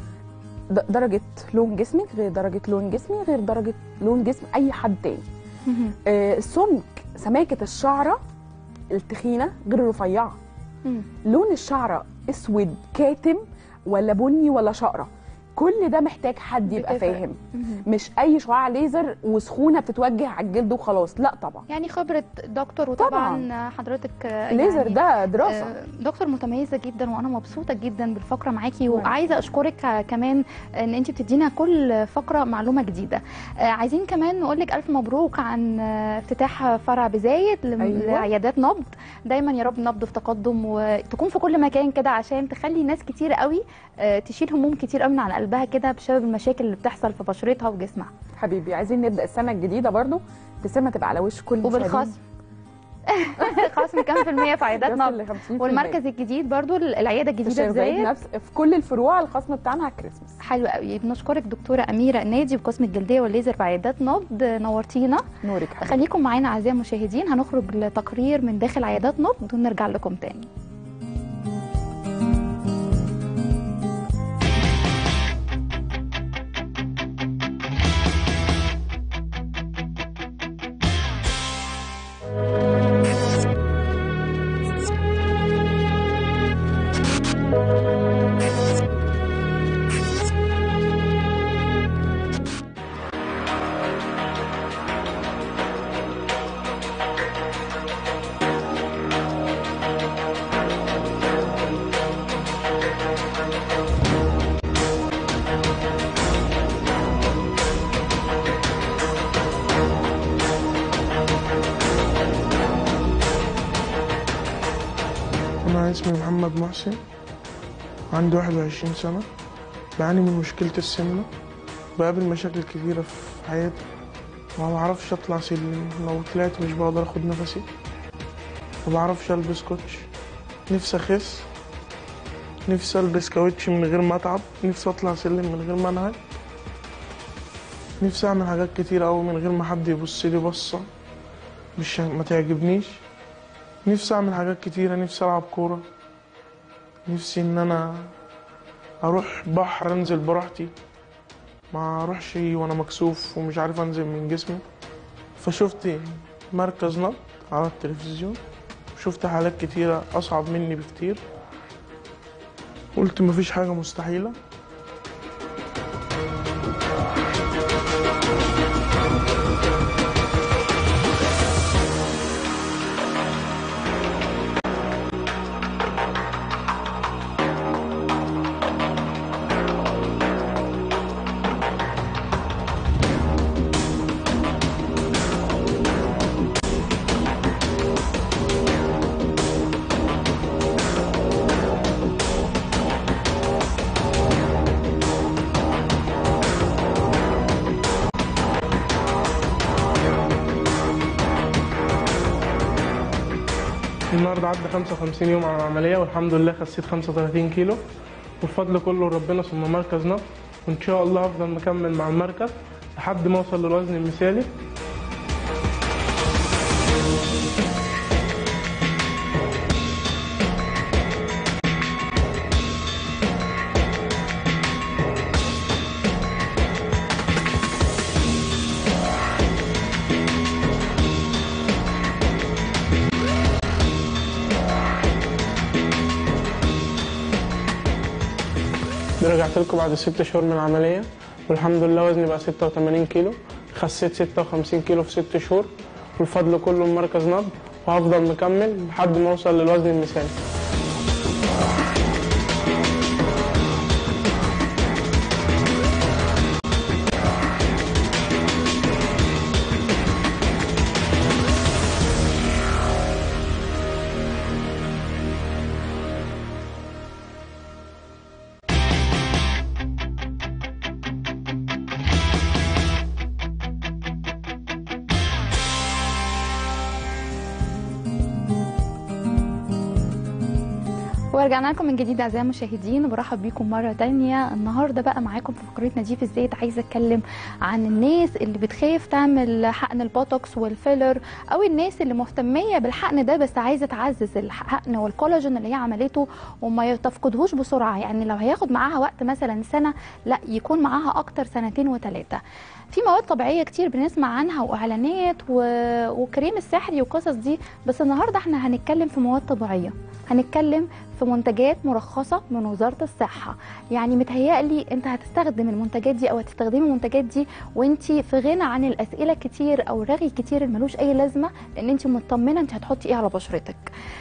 د- درجه لون جسمك غير درجه لون جسمي غير درجه لون جسم اي حد تاني آه، سمك سماكه الشعره التخينه غير الرفيعه لون الشعره اسود كاتم ولا بني ولا شقره كل ده محتاج حد يبقى بتفرق. فاهم مش اي شعاع ليزر وسخونه بتتوجه على الجلد وخلاص لا طبعا يعني خبرة دكتور وطبعا حضرتك آه، الليزر يعني ده دراسة. آه، دكتور متميزة جدا وانا مبسوطة جدا بالفقرة معاكي وعايزة اشكرك آه، كمان ان انت بتدينا كل فقرة معلومة جديدة آه، عايزين كمان نقول لك الف مبروك عن آه، افتتاح فرع بزايد لم- أيوة. لعيادات نبض دايما يا رب نبض في تقدم وتكون في كل مكان كده عشان تخلي ناس كتير قوي آه، تشيل هموم كتير قوي من على قلبها كده بسبب المشاكل اللي بتحصل في بشرتها وجسمها حبيبي عايزين نبدا السنه الجديده برضو ابتسامه تبقى على وش كل وبالخصم خصم كام في المية في عيادات يصل نبض ل 50%. والمركز الجديد برضو العياده في الجديده الشيخ في زايد زايد نفس في كل الفروع الخصم بتاعنا على الكريسماس حلو قوي بنشكرك دكتوره اميره نادي بقسم الجلديه والليزر بعيادات نبض نورتينا نورك حبيبي. خليكم معانا اعزائي المشاهدين هنخرج لتقرير من داخل عيادات نبض ونرجع لكم تاني أنا اسمي محمد محسن عندي 21 سنة بعاني من مشكلة السمنة بقابل مشاكل كتيرة في حياتي ما بعرفش أطلع سلم لو طلعت مش بقدر أخد نفسي ما بعرفش ألبس كوتش نفسي أخس نفسي ألبس كاوتش من غير ما أتعب نفسي أطلع سلم من غير ما أنهج نفسي أعمل حاجات كتيرة أوي من غير ما حد يبص لي بصة مش ما تعجبنيش نفسي اعمل حاجات كتيرة نفسي العب كورة نفسي ان انا اروح بحر انزل براحتي ما اروحش وانا مكسوف ومش عارف انزل من جسمي فشفت مركز نبض على التلفزيون شفت حالات كتيرة اصعب مني بكتير قلت مفيش حاجة مستحيلة النهارده عدى 55 يوم على العملية والحمد لله خسيت 35 كيلو والفضل كله لربنا ثم مركز نبض وإن شاء الله هفضل مكمل مع المركز لحد ما أوصل للوزن المثالي رجعت لكم بعد ست شهور من العملية والحمد لله وزني بقى 86 كيلو خسيت 56 كيلو في ست شهور والفضل كله لمركز نبض وهفضل مكمل لحد ما اوصل للوزن المثالي ورجعنا لكم من جديد اعزائي المشاهدين وبرحب بيكم مره تانية النهارده بقى معاكم في فقرتنا دي في الزيت عايزه اتكلم عن الناس اللي بتخاف تعمل حقن البوتوكس والفيلر او الناس اللي مهتميه بالحقن ده بس عايزه تعزز الحقن والكولاجين اللي هي عملته وما تفقدهوش بسرعه يعني لو هياخد معاها وقت مثلا سنه لا يكون معاها اكتر سنتين وثلاثه في مواد طبيعيه كتير بنسمع عنها واعلانات و... وكريم السحري وقصص دي بس النهارده احنا هنتكلم في مواد طبيعيه هنتكلم في منتجات مرخصه من وزاره الصحه يعني متهيألي انت هتستخدم المنتجات دي او هتستخدمي المنتجات دي وانت في غنى عن الاسئله كتير او رغي كتير اللي ملوش اي لازمه لان انت مطمنه انت هتحطي ايه على بشرتك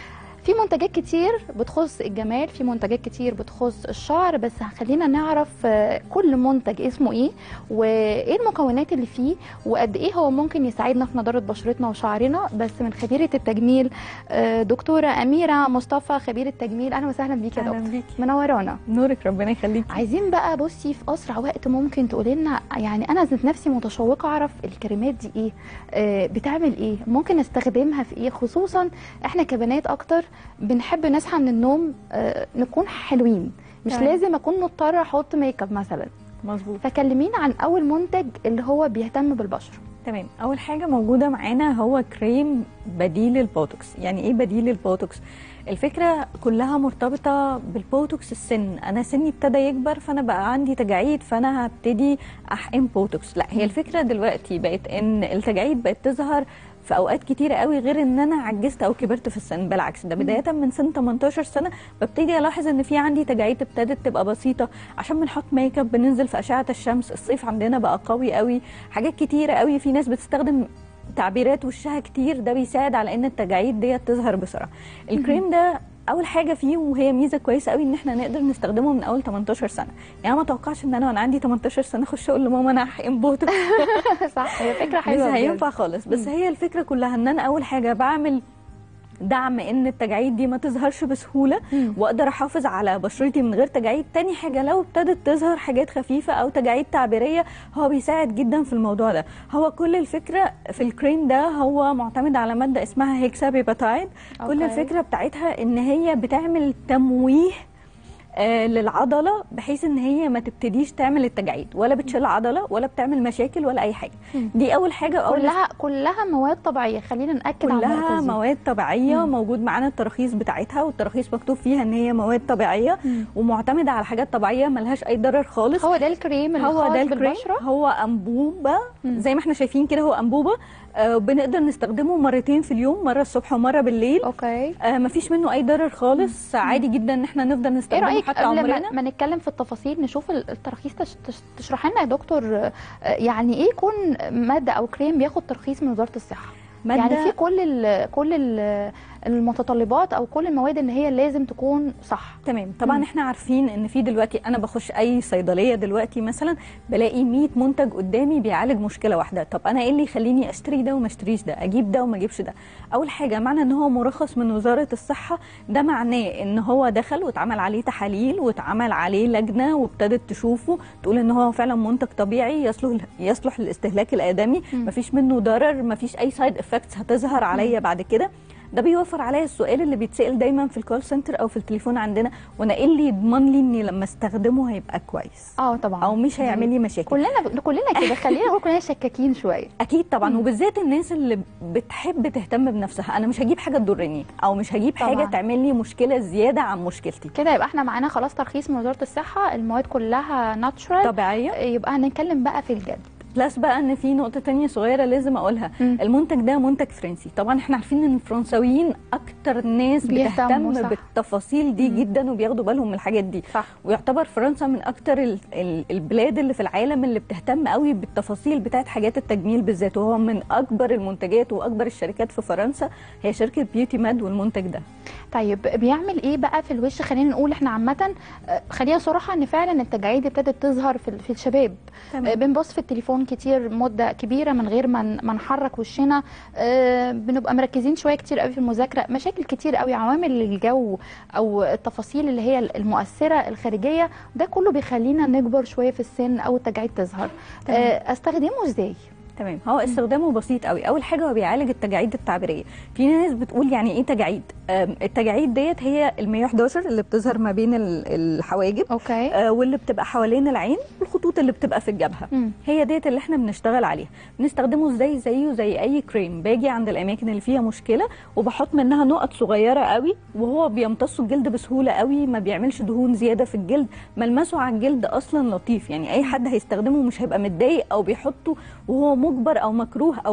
في منتجات كتير بتخص الجمال في منتجات كتير بتخص الشعر بس خلينا نعرف آه، كل منتج اسمه ايه وايه المكونات اللي فيه وقد ايه هو ممكن يساعدنا في نضاره بشرتنا وشعرنا بس من خبيره التجميل آه، دكتوره اميره مصطفى خبيره تجميل اهلا وسهلا بيكي يا أهلاً دكتور بيكي. منورانا نورك ربنا يخليكي عايزين بقى بصي في اسرع وقت ممكن تقولي لنا يعني انا ذات نفسي متشوقه اعرف الكريمات دي ايه آه بتعمل ايه ممكن نستخدمها في ايه خصوصا احنا كبنات اكتر بنحب نصحى من النوم آه نكون حلوين مش تمام. لازم اكون مضطره احط ميك اب مثلا مظبوط فكلمينا عن اول منتج اللي هو بيهتم بالبشره تمام اول حاجه موجوده معانا هو كريم بديل البوتوكس يعني ايه بديل البوتوكس الفكره كلها مرتبطه بالبوتوكس السن انا سني ابتدى يكبر فانا بقى عندي تجاعيد فانا هبتدي احقن بوتوكس لا هي الفكره دلوقتي بقت ان التجاعيد بقت تظهر في اوقات كتيره قوي غير ان انا عجزت او كبرت في السن بالعكس ده بدايه من سن 18 سنه ببتدي الاحظ ان في عندي تجاعيد ابتدت تبقى بسيطه عشان بنحط ميك اب بننزل في اشعه الشمس الصيف عندنا بقى قوي قوي حاجات كتيره قوي في ناس بتستخدم تعبيرات وشها كتير ده بيساعد على ان التجاعيد ديت تظهر بسرعه الكريم ده اول حاجه فيه وهي ميزه كويسه قوي ان احنا نقدر نستخدمه من اول 18 سنه يعني ما اتوقعش ان انا وانا عندي 18 سنه اخش اقول لماما انا هحقن بوتوكس صح هي فكره مش حلوه بجد. هينفع خالص بس هي الفكره كلها ان انا اول حاجه بعمل دعم ان التجاعيد دي ما تظهرش بسهوله واقدر احافظ على بشرتي من غير تجاعيد تاني حاجه لو ابتدت تظهر حاجات خفيفه او تجاعيد تعبيريه هو بيساعد جدا في الموضوع ده هو كل الفكره في الكريم ده هو معتمد على ماده اسمها هيكسا بيباتايد كل أوكي. الفكره بتاعتها ان هي بتعمل تمويه آه، للعضله بحيث ان هي ما تبتديش تعمل التجاعيد ولا بتشيل عضله ولا بتعمل مشاكل ولا اي حاجه دي اول حاجه أول كلها كلها مواد طبيعيه خلينا ناكد على كلها النقطة دي. مواد طبيعيه مم. موجود معانا التراخيص بتاعتها والتراخيص مكتوب فيها ان هي مواد طبيعيه مم. ومعتمده على حاجات طبيعيه ملهاش اي ضرر خالص هو ده الكريم اللي هو خاص ده الكريم بالبشرة؟ هو انبوبه زي ما احنا شايفين كده هو انبوبه آه بنقدر نستخدمه مرتين في اليوم مره الصبح ومره بالليل اوكي آه مفيش منه اي ضرر خالص عادي جدا ان احنا نفضل ايه نستخدمه رايك حتى قبل عمرنا ما, ما نتكلم في التفاصيل نشوف ال- الترخيص تش... تش... تشرح لنا يا دكتور آه، يعني ايه يكون ماده او كريم بياخد ترخيص من وزاره الصحه مادة- يعني في كل ال... كل ال... المتطلبات او كل المواد اللي هي لازم تكون صح تمام طبعا مم. احنا عارفين ان في دلوقتي انا بخش اي صيدليه دلوقتي مثلا بلاقي 100 منتج قدامي بيعالج مشكله واحده طب انا ايه اللي يخليني اشتري ده وما اشتريش ده اجيب ده وما اجيبش ده اول حاجه معنى ان هو مرخص من وزاره الصحه ده معناه ان هو دخل واتعمل عليه تحاليل واتعمل عليه لجنه وابتدت تشوفه تقول ان هو فعلا منتج طبيعي يصلح يصلح للاستهلاك الادمي مم. مفيش منه ضرر مفيش اي سايد افكتس هتظهر عليا بعد كده ده بيوفر عليا السؤال اللي بيتسال دايما في الكول سنتر او في التليفون عندنا وانا ايه اللي يضمن لي اني لما استخدمه هيبقى كويس اه طبعا او مش هيعمل لي مشاكل كلنا كلنا كده خلينا نقول كلنا شكاكين شويه اكيد طبعا وبالذات الناس اللي بتحب تهتم بنفسها انا مش هجيب حاجه تضرني او مش هجيب طبعاً. حاجه تعمل لي مشكله زياده عن مشكلتي كده يبقى احنا معانا خلاص ترخيص من وزاره الصحه المواد كلها ناتشرال طبيعيه يبقى هنتكلم بقى في الجد بلس بقى ان في نقطه تانية صغيره لازم اقولها مم. المنتج ده منتج فرنسي طبعا احنا عارفين ان الفرنساويين اكتر ناس بيهتموا، بتهتم صح. بالتفاصيل دي جدا وبياخدوا بالهم من الحاجات دي صح. ويعتبر فرنسا من اكتر ال- ال- البلاد اللي في العالم اللي بتهتم قوي بالتفاصيل بتاعت حاجات التجميل بالذات وهو من اكبر المنتجات واكبر الشركات في فرنسا هي شركه بيوتي ماد والمنتج ده طيب بيعمل ايه بقى في الوش خلينا نقول احنا عامه آه، خلينا صراحه ان فعلا التجاعيد ابتدت تظهر في, في الشباب تمام. آه، بنبص في التليفون كتير مده كبيره من غير ما ن- ما نحرك وشنا آه، بنبقى مركزين شويه كتير قوي في المذاكره مشاكل كتير قوي عوامل الجو او التفاصيل اللي هي المؤثره الخارجيه ده كله بيخلينا نكبر شويه في السن او التجاعيد تظهر تمام. آه، استخدمه ازاي تمام هو استخدامه بسيط قوي اول حاجه هو بيعالج التجاعيد التعبيريه في ناس بتقول يعني ايه تجاعيد آم، التجاعيد ديت هي ال 111 اللي بتظهر ما بين ال- الحواجب اوكي آه واللي بتبقى حوالين العين والخطوط اللي بتبقى في الجبهه مم. هي ديت اللي احنا بنشتغل عليها بنستخدمه ازاي زيه زي اي كريم باجي عند الاماكن اللي فيها مشكله وبحط منها نقط صغيره قوي وهو بيمتص الجلد بسهوله قوي ما بيعملش دهون زياده في الجلد ملمسه على الجلد اصلا لطيف يعني اي حد هيستخدمه مش هيبقى متضايق او بيحطه وهو مجبر او مكروه او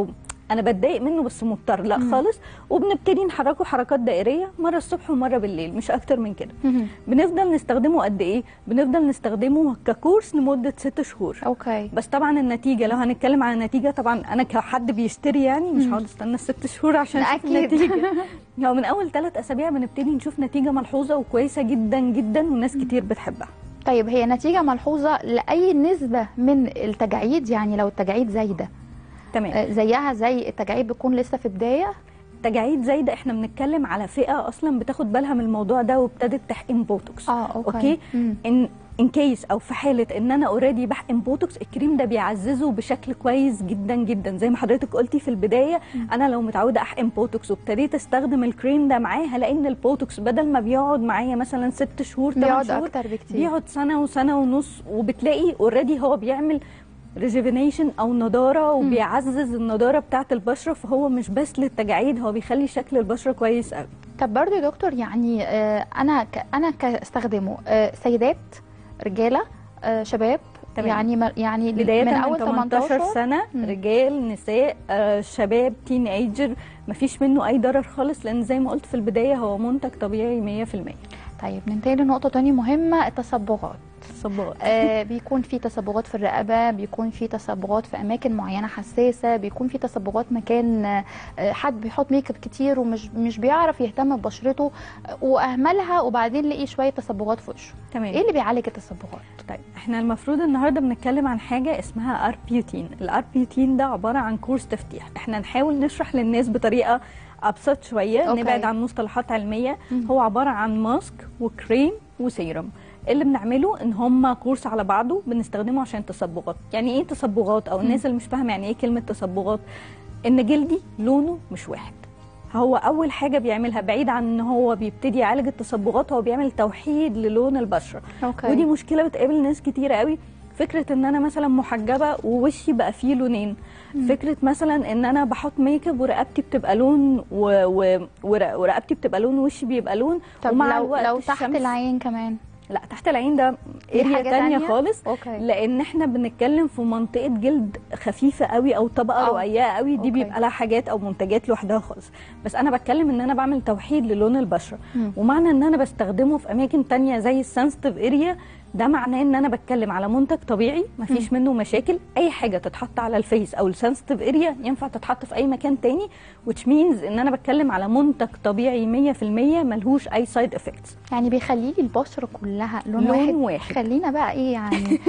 انا بتضايق منه بس مضطر لا مم. خالص وبنبتدي نحركه حركات دائريه مره الصبح ومره بالليل مش اكتر من كده بنفضل نستخدمه قد ايه بنفضل نستخدمه ككورس لمده ست شهور اوكي بس طبعا النتيجه لو هنتكلم عن النتيجه طبعا انا كحد بيشتري يعني مش مم. هقعد استنى الست شهور عشان لا، اشوف أكيد. النتيجه لو من اول ثلاث اسابيع بنبتدي نشوف نتيجه ملحوظه وكويسه جدا جدا وناس كتير بتحبها طيب هي نتيجة ملحوظة لأي نسبة من التجاعيد يعني لو التجاعيد زايدة تمام آه، زيها زي التجاعيد بتكون لسه في بداية تجاعيد زايده احنا بنتكلم على فئه اصلا بتاخد بالها من الموضوع ده وابتدت تحقن بوتوكس اه اوكي, اوكي مم. ان ان كيس او في حاله ان انا اوريدي بحقن بوتوكس الكريم ده بيعززه بشكل كويس جدا جدا زي ما حضرتك قلتي في البدايه انا لو متعوده احقن بوتوكس وابتديت استخدم الكريم ده معاه هلاقي ان البوتوكس بدل ما بيقعد معايا مثلا ست شهور ثمان بيقعد شهور أكتر بكتير. بيقعد سنه وسنه ونص وبتلاقي اوريدي هو بيعمل ريجيفينيشن او نضاره وبيعزز النضاره بتاعه البشره فهو مش بس للتجاعيد هو بيخلي شكل البشره كويس قوي طب برضو يا دكتور يعني آه، انا ك... انا كاستخدمه آه، سيدات رجاله آه، شباب تمام. يعني ما يعني بداية من من اول 18 سنة رجال نساء آه، شباب تين ايجر مفيش منه اي ضرر خالص لان زي ما قلت في البداية هو منتج طبيعي 100% طيب ننتقل لنقطه تانية مهمه التصبغات تصبغات آه بيكون في تصبغات في الرقبه بيكون في تصبغات في اماكن معينه حساسه بيكون في تصبغات مكان آه حد بيحط ميك اب كتير ومش مش بيعرف يهتم ببشرته آه، واهملها وبعدين لقي شويه تصبغات في وشه تمام ايه اللي بيعالج التصبغات طيب احنا المفروض النهارده بنتكلم عن حاجه اسمها اربيوتين الاربيوتين ده عباره عن كورس تفتيح احنا نحاول نشرح للناس بطريقه ابسط شويه أوكي. نبعد عن مصطلحات علميه هو عباره عن ماسك وكريم وسيرم اللي بنعمله ان هم كورس على بعضه بنستخدمه عشان تصبغات يعني ايه تصبغات او الناس اللي مش فاهمه يعني ايه كلمه تصبغات ان جلدي لونه مش واحد هو اول حاجه بيعملها بعيد عن ان هو بيبتدي يعالج التصبغات هو بيعمل توحيد للون البشره أوكي. ودي مشكله بتقابل ناس كتيره قوي فكره ان انا مثلا محجبه ووشي بقى فيه لونين فكره مثلا ان انا بحط ميك اب ورقبتي بتبقى لون و... و... ور- ورقبتي بتبقى لون ووشي بيبقى لون طب ومع لو الوقت لو تحت الشمس- العين كمان لا تحت العين ده دي اريا حاجة تانية تانية؟ خالص أوكي. لان احنا بنتكلم في منطقه جلد خفيفه قوي او طبقه أو. رقيقه قوي دي أوكي. بيبقى لها حاجات او منتجات لوحدها خالص بس انا بتكلم ان انا بعمل توحيد للون البشره مم. ومعنى ان انا بستخدمه في اماكن تانية زي السنسيتيف اريا ده معناه ان انا بتكلم على منتج طبيعي مفيش منه مشاكل اي حاجه تتحط على الفيس او السنسيتيف اريا ينفع تتحط في اي مكان تاني which means ان انا بتكلم على منتج طبيعي 100% ملهوش اي سايد افكتس يعني بيخلي لي البشره كلها لون, لون واحد. واحد. خلينا بقى ايه يعني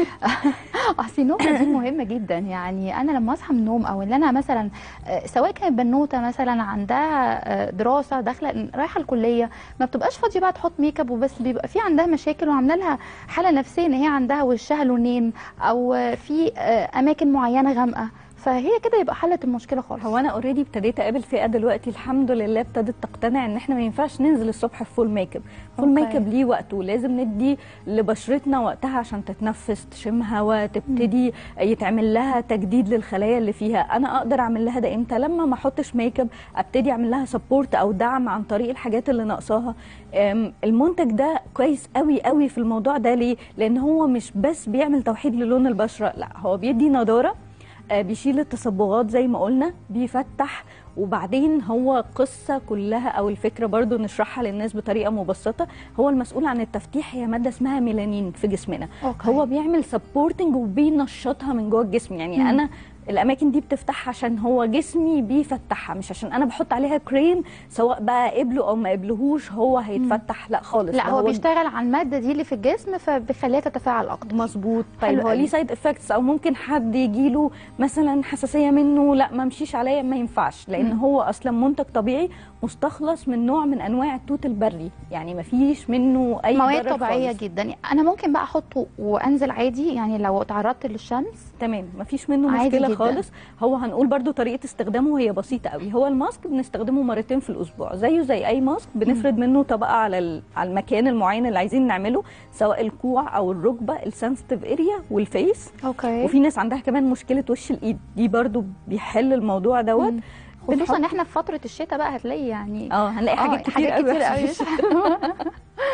اصل النقطه دي مهمه جدا يعني انا لما اصحى من النوم او اللي انا مثلا آه، سواء كانت بنوته مثلا عندها آه، دراسه داخله رايحه الكليه ما بتبقاش فاضيه بقى تحط ميك اب وبس بيبقى في عندها مشاكل وعامله لها حاله نفسيه ان هي عندها وشها لونين او آه، في آه، اماكن معينه غامقه فهي كده يبقى حلت المشكله خالص هو انا اوريدي ابتديت اقابل فئه دلوقتي الحمد لله ابتدت تقتنع ان احنا ما ينفعش ننزل الصبح في فول ميك اب فول أوكي. ميك اب ليه وقته لازم ندي لبشرتنا وقتها عشان تتنفس تشم هواء تبتدي يتعمل لها تجديد للخلايا اللي فيها انا اقدر اعمل لها ده امتى لما ما احطش ميك اب ابتدي اعمل لها سبورت او دعم عن طريق الحاجات اللي ناقصاها أم، المنتج ده كويس قوي قوي في الموضوع ده ليه لان هو مش بس بيعمل توحيد للون البشره لا هو بيدي نضاره آه، بيشيل التصبغات زي ما قلنا بيفتح وبعدين هو قصة كلها أو الفكرة برضو نشرحها للناس بطريقة مبسطة هو المسؤول عن التفتيح هي مادة اسمها ميلانين في جسمنا أوكي. هو بيعمل سبورتنج وبينشطها من جوه الجسم يعني مم. أنا الاماكن دي بتفتح عشان هو جسمي بيفتحها مش عشان انا بحط عليها كريم سواء بقى قبله او ما قبلهوش هو هيتفتح لا خالص لا ده هو بيشتغل على الماده دي اللي في الجسم فبيخليها تتفاعل اكتر مظبوط طيب حلو هو قوي. ليه سايد افكتس او ممكن حد يجيله مثلا حساسيه منه لا ما امشيش عليا ما ينفعش لان مم. هو اصلا منتج طبيعي مستخلص من نوع من انواع التوت البري يعني ما فيش منه اي مواد ضرر طبيعيه خالص. جدا انا ممكن بقى احطه وانزل عادي يعني لو تعرضت للشمس تمام مفيش منه عادي مشكله جداً. خالص هو هنقول برضو طريقه استخدامه هي بسيطه قوي هو الماسك بنستخدمه مرتين في الاسبوع زيه زي اي ماسك بنفرد منه طبقه على ال- على المكان المعين اللي عايزين نعمله سواء الكوع او الركبه السنسيتيف اريا والفيس اوكي وفي ناس عندها كمان مشكله وش الايد دي برضو بيحل الموضوع دوت خصوصا بنحط- ان احنا في فتره الشتاء بقى هتلاقي يعني اه هنلاقي حاجات كتير حاجات قوي كتير وحشة قوي في الشتاء.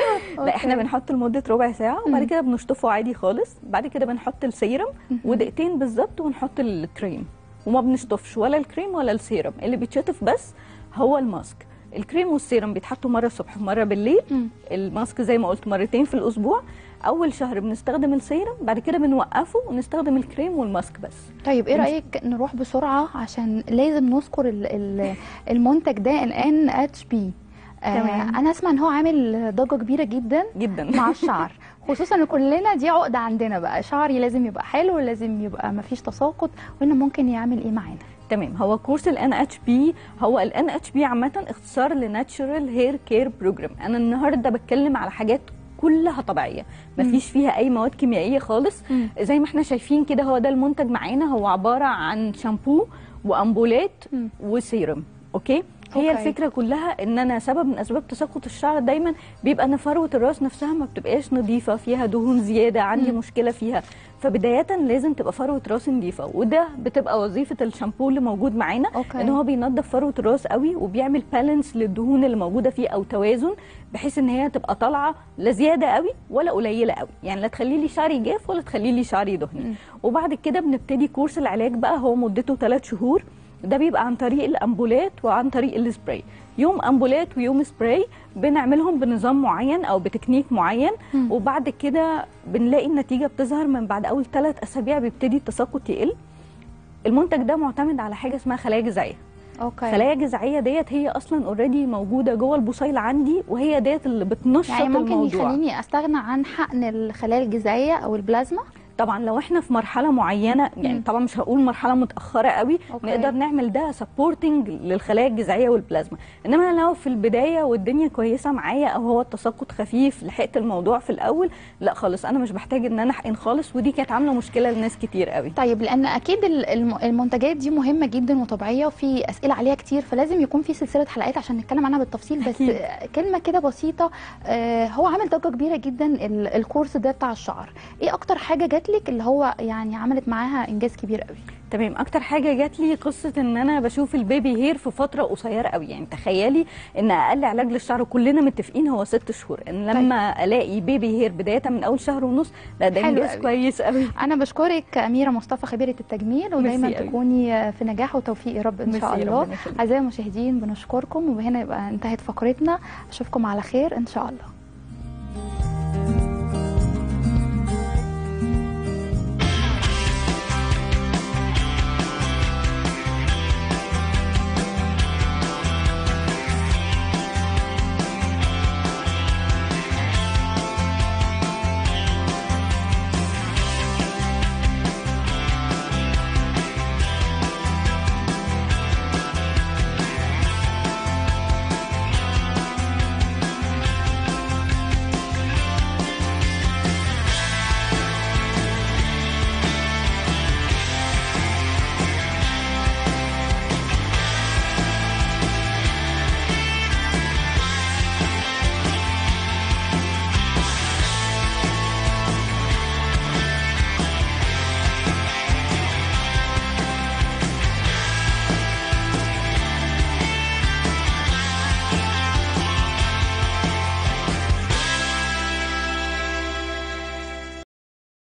لا احنا أوكي. بنحط لمده ربع ساعه وبعد كده بنشطفه عادي خالص بعد كده بنحط السيرم ودقيقتين بالظبط ونحط الكريم وما بنشطفش ولا الكريم ولا السيرم اللي بيتشطف بس هو الماسك الكريم والسيرم بيتحطوا مره الصبح ومره بالليل الماسك زي ما قلت مرتين في الاسبوع اول شهر بنستخدم السيرم بعد كده بنوقفه ونستخدم الكريم والماسك بس طيب ايه بنش- رايك نروح بسرعه عشان لازم نذكر ال- ال- المنتج ده الان اتش بي تمام. انا اسمع ان هو عامل ضجه كبيره جدا جدا مع الشعر خصوصا ان كلنا دي عقده عندنا بقى شعري لازم يبقى حلو لازم يبقى ما فيش تساقط وانه ممكن يعمل ايه معانا تمام هو كورس ال NHP هو ال NHP عامة اختصار لناتشورال هير كير بروجرام انا النهارده بتكلم على حاجات كلها طبيعيه مفيش فيها اي مواد كيميائيه خالص زي ما احنا شايفين كده هو ده المنتج معانا هو عباره عن شامبو وامبولات وسيرم اوكي هي أوكي. الفكره كلها ان انا سبب من اسباب تساقط الشعر دايما بيبقى ان فروه الراس نفسها ما بتبقاش نظيفه فيها دهون زياده عندي مم. مشكله فيها فبدايه لازم تبقى فروه راسي نظيفه وده بتبقى وظيفه الشامبو اللي موجود معانا أوكي. ان هو بينظف فروه الراس قوي وبيعمل بالانس للدهون اللي موجوده فيه او توازن بحيث ان هي تبقى طالعه لا زياده قوي ولا قليله قوي يعني لا تخلي لي شعري جاف ولا تخلي لي شعري دهني وبعد كده بنبتدي كورس العلاج بقى هو مدته 3 شهور ده بيبقى عن طريق الامبولات وعن طريق السبراي يوم امبولات ويوم سبراي بنعملهم بنظام معين او بتكنيك معين مم. وبعد كده بنلاقي النتيجه بتظهر من بعد اول ثلاث اسابيع بيبتدي التساقط يقل المنتج ده معتمد على حاجه اسمها خلايا جذعيه اوكي خلايا جذعيه ديت هي اصلا اوريدي موجوده جوه البصيل عندي وهي ديت اللي بتنشط يعني ممكن الموضوع يخليني استغنى عن حقن الخلايا الجذعيه او البلازما طبعا لو احنا في مرحله معينه يعني طبعا مش هقول مرحله متاخره قوي أوكي. نقدر نعمل ده سبورتنج للخلايا الجذعيه والبلازما انما لو في البدايه والدنيا كويسه معايا او هو التساقط خفيف لحقت الموضوع في الاول لا خالص انا مش بحتاج ان انا احقن خالص ودي كانت عامله مشكله لناس كتير قوي طيب لان اكيد ال- الم- المنتجات دي مهمه جدا وطبيعيه وفي اسئله عليها كتير فلازم يكون في سلسله حلقات عشان نتكلم عنها بالتفصيل بس أكيد. كلمه كده بسيطه آه، هو عامل ضجه كبيره جدا ال- الكورس ده بتاع الشعر ايه اكتر حاجه جات لك اللي هو يعني عملت معاها انجاز كبير قوي تمام اكتر حاجه جات لي قصه ان انا بشوف البيبي هير في فتره قصيره قوي يعني تخيلي ان اقل علاج للشعر كلنا متفقين هو ست شهور ان لما طيب. الاقي بيبي هير بدايه من اول شهر ونص لا ده حلو انجاز قوي. كويس قوي انا بشكرك اميره مصطفى خبيره التجميل ودايما ميرسي قوي. تكوني في نجاح وتوفيق يا رب ان شاء ميرسي، الله ربنا يخليك. اعزائي المشاهدين بنشكركم وبهنا يبقى انتهت فقرتنا اشوفكم على خير ان شاء الله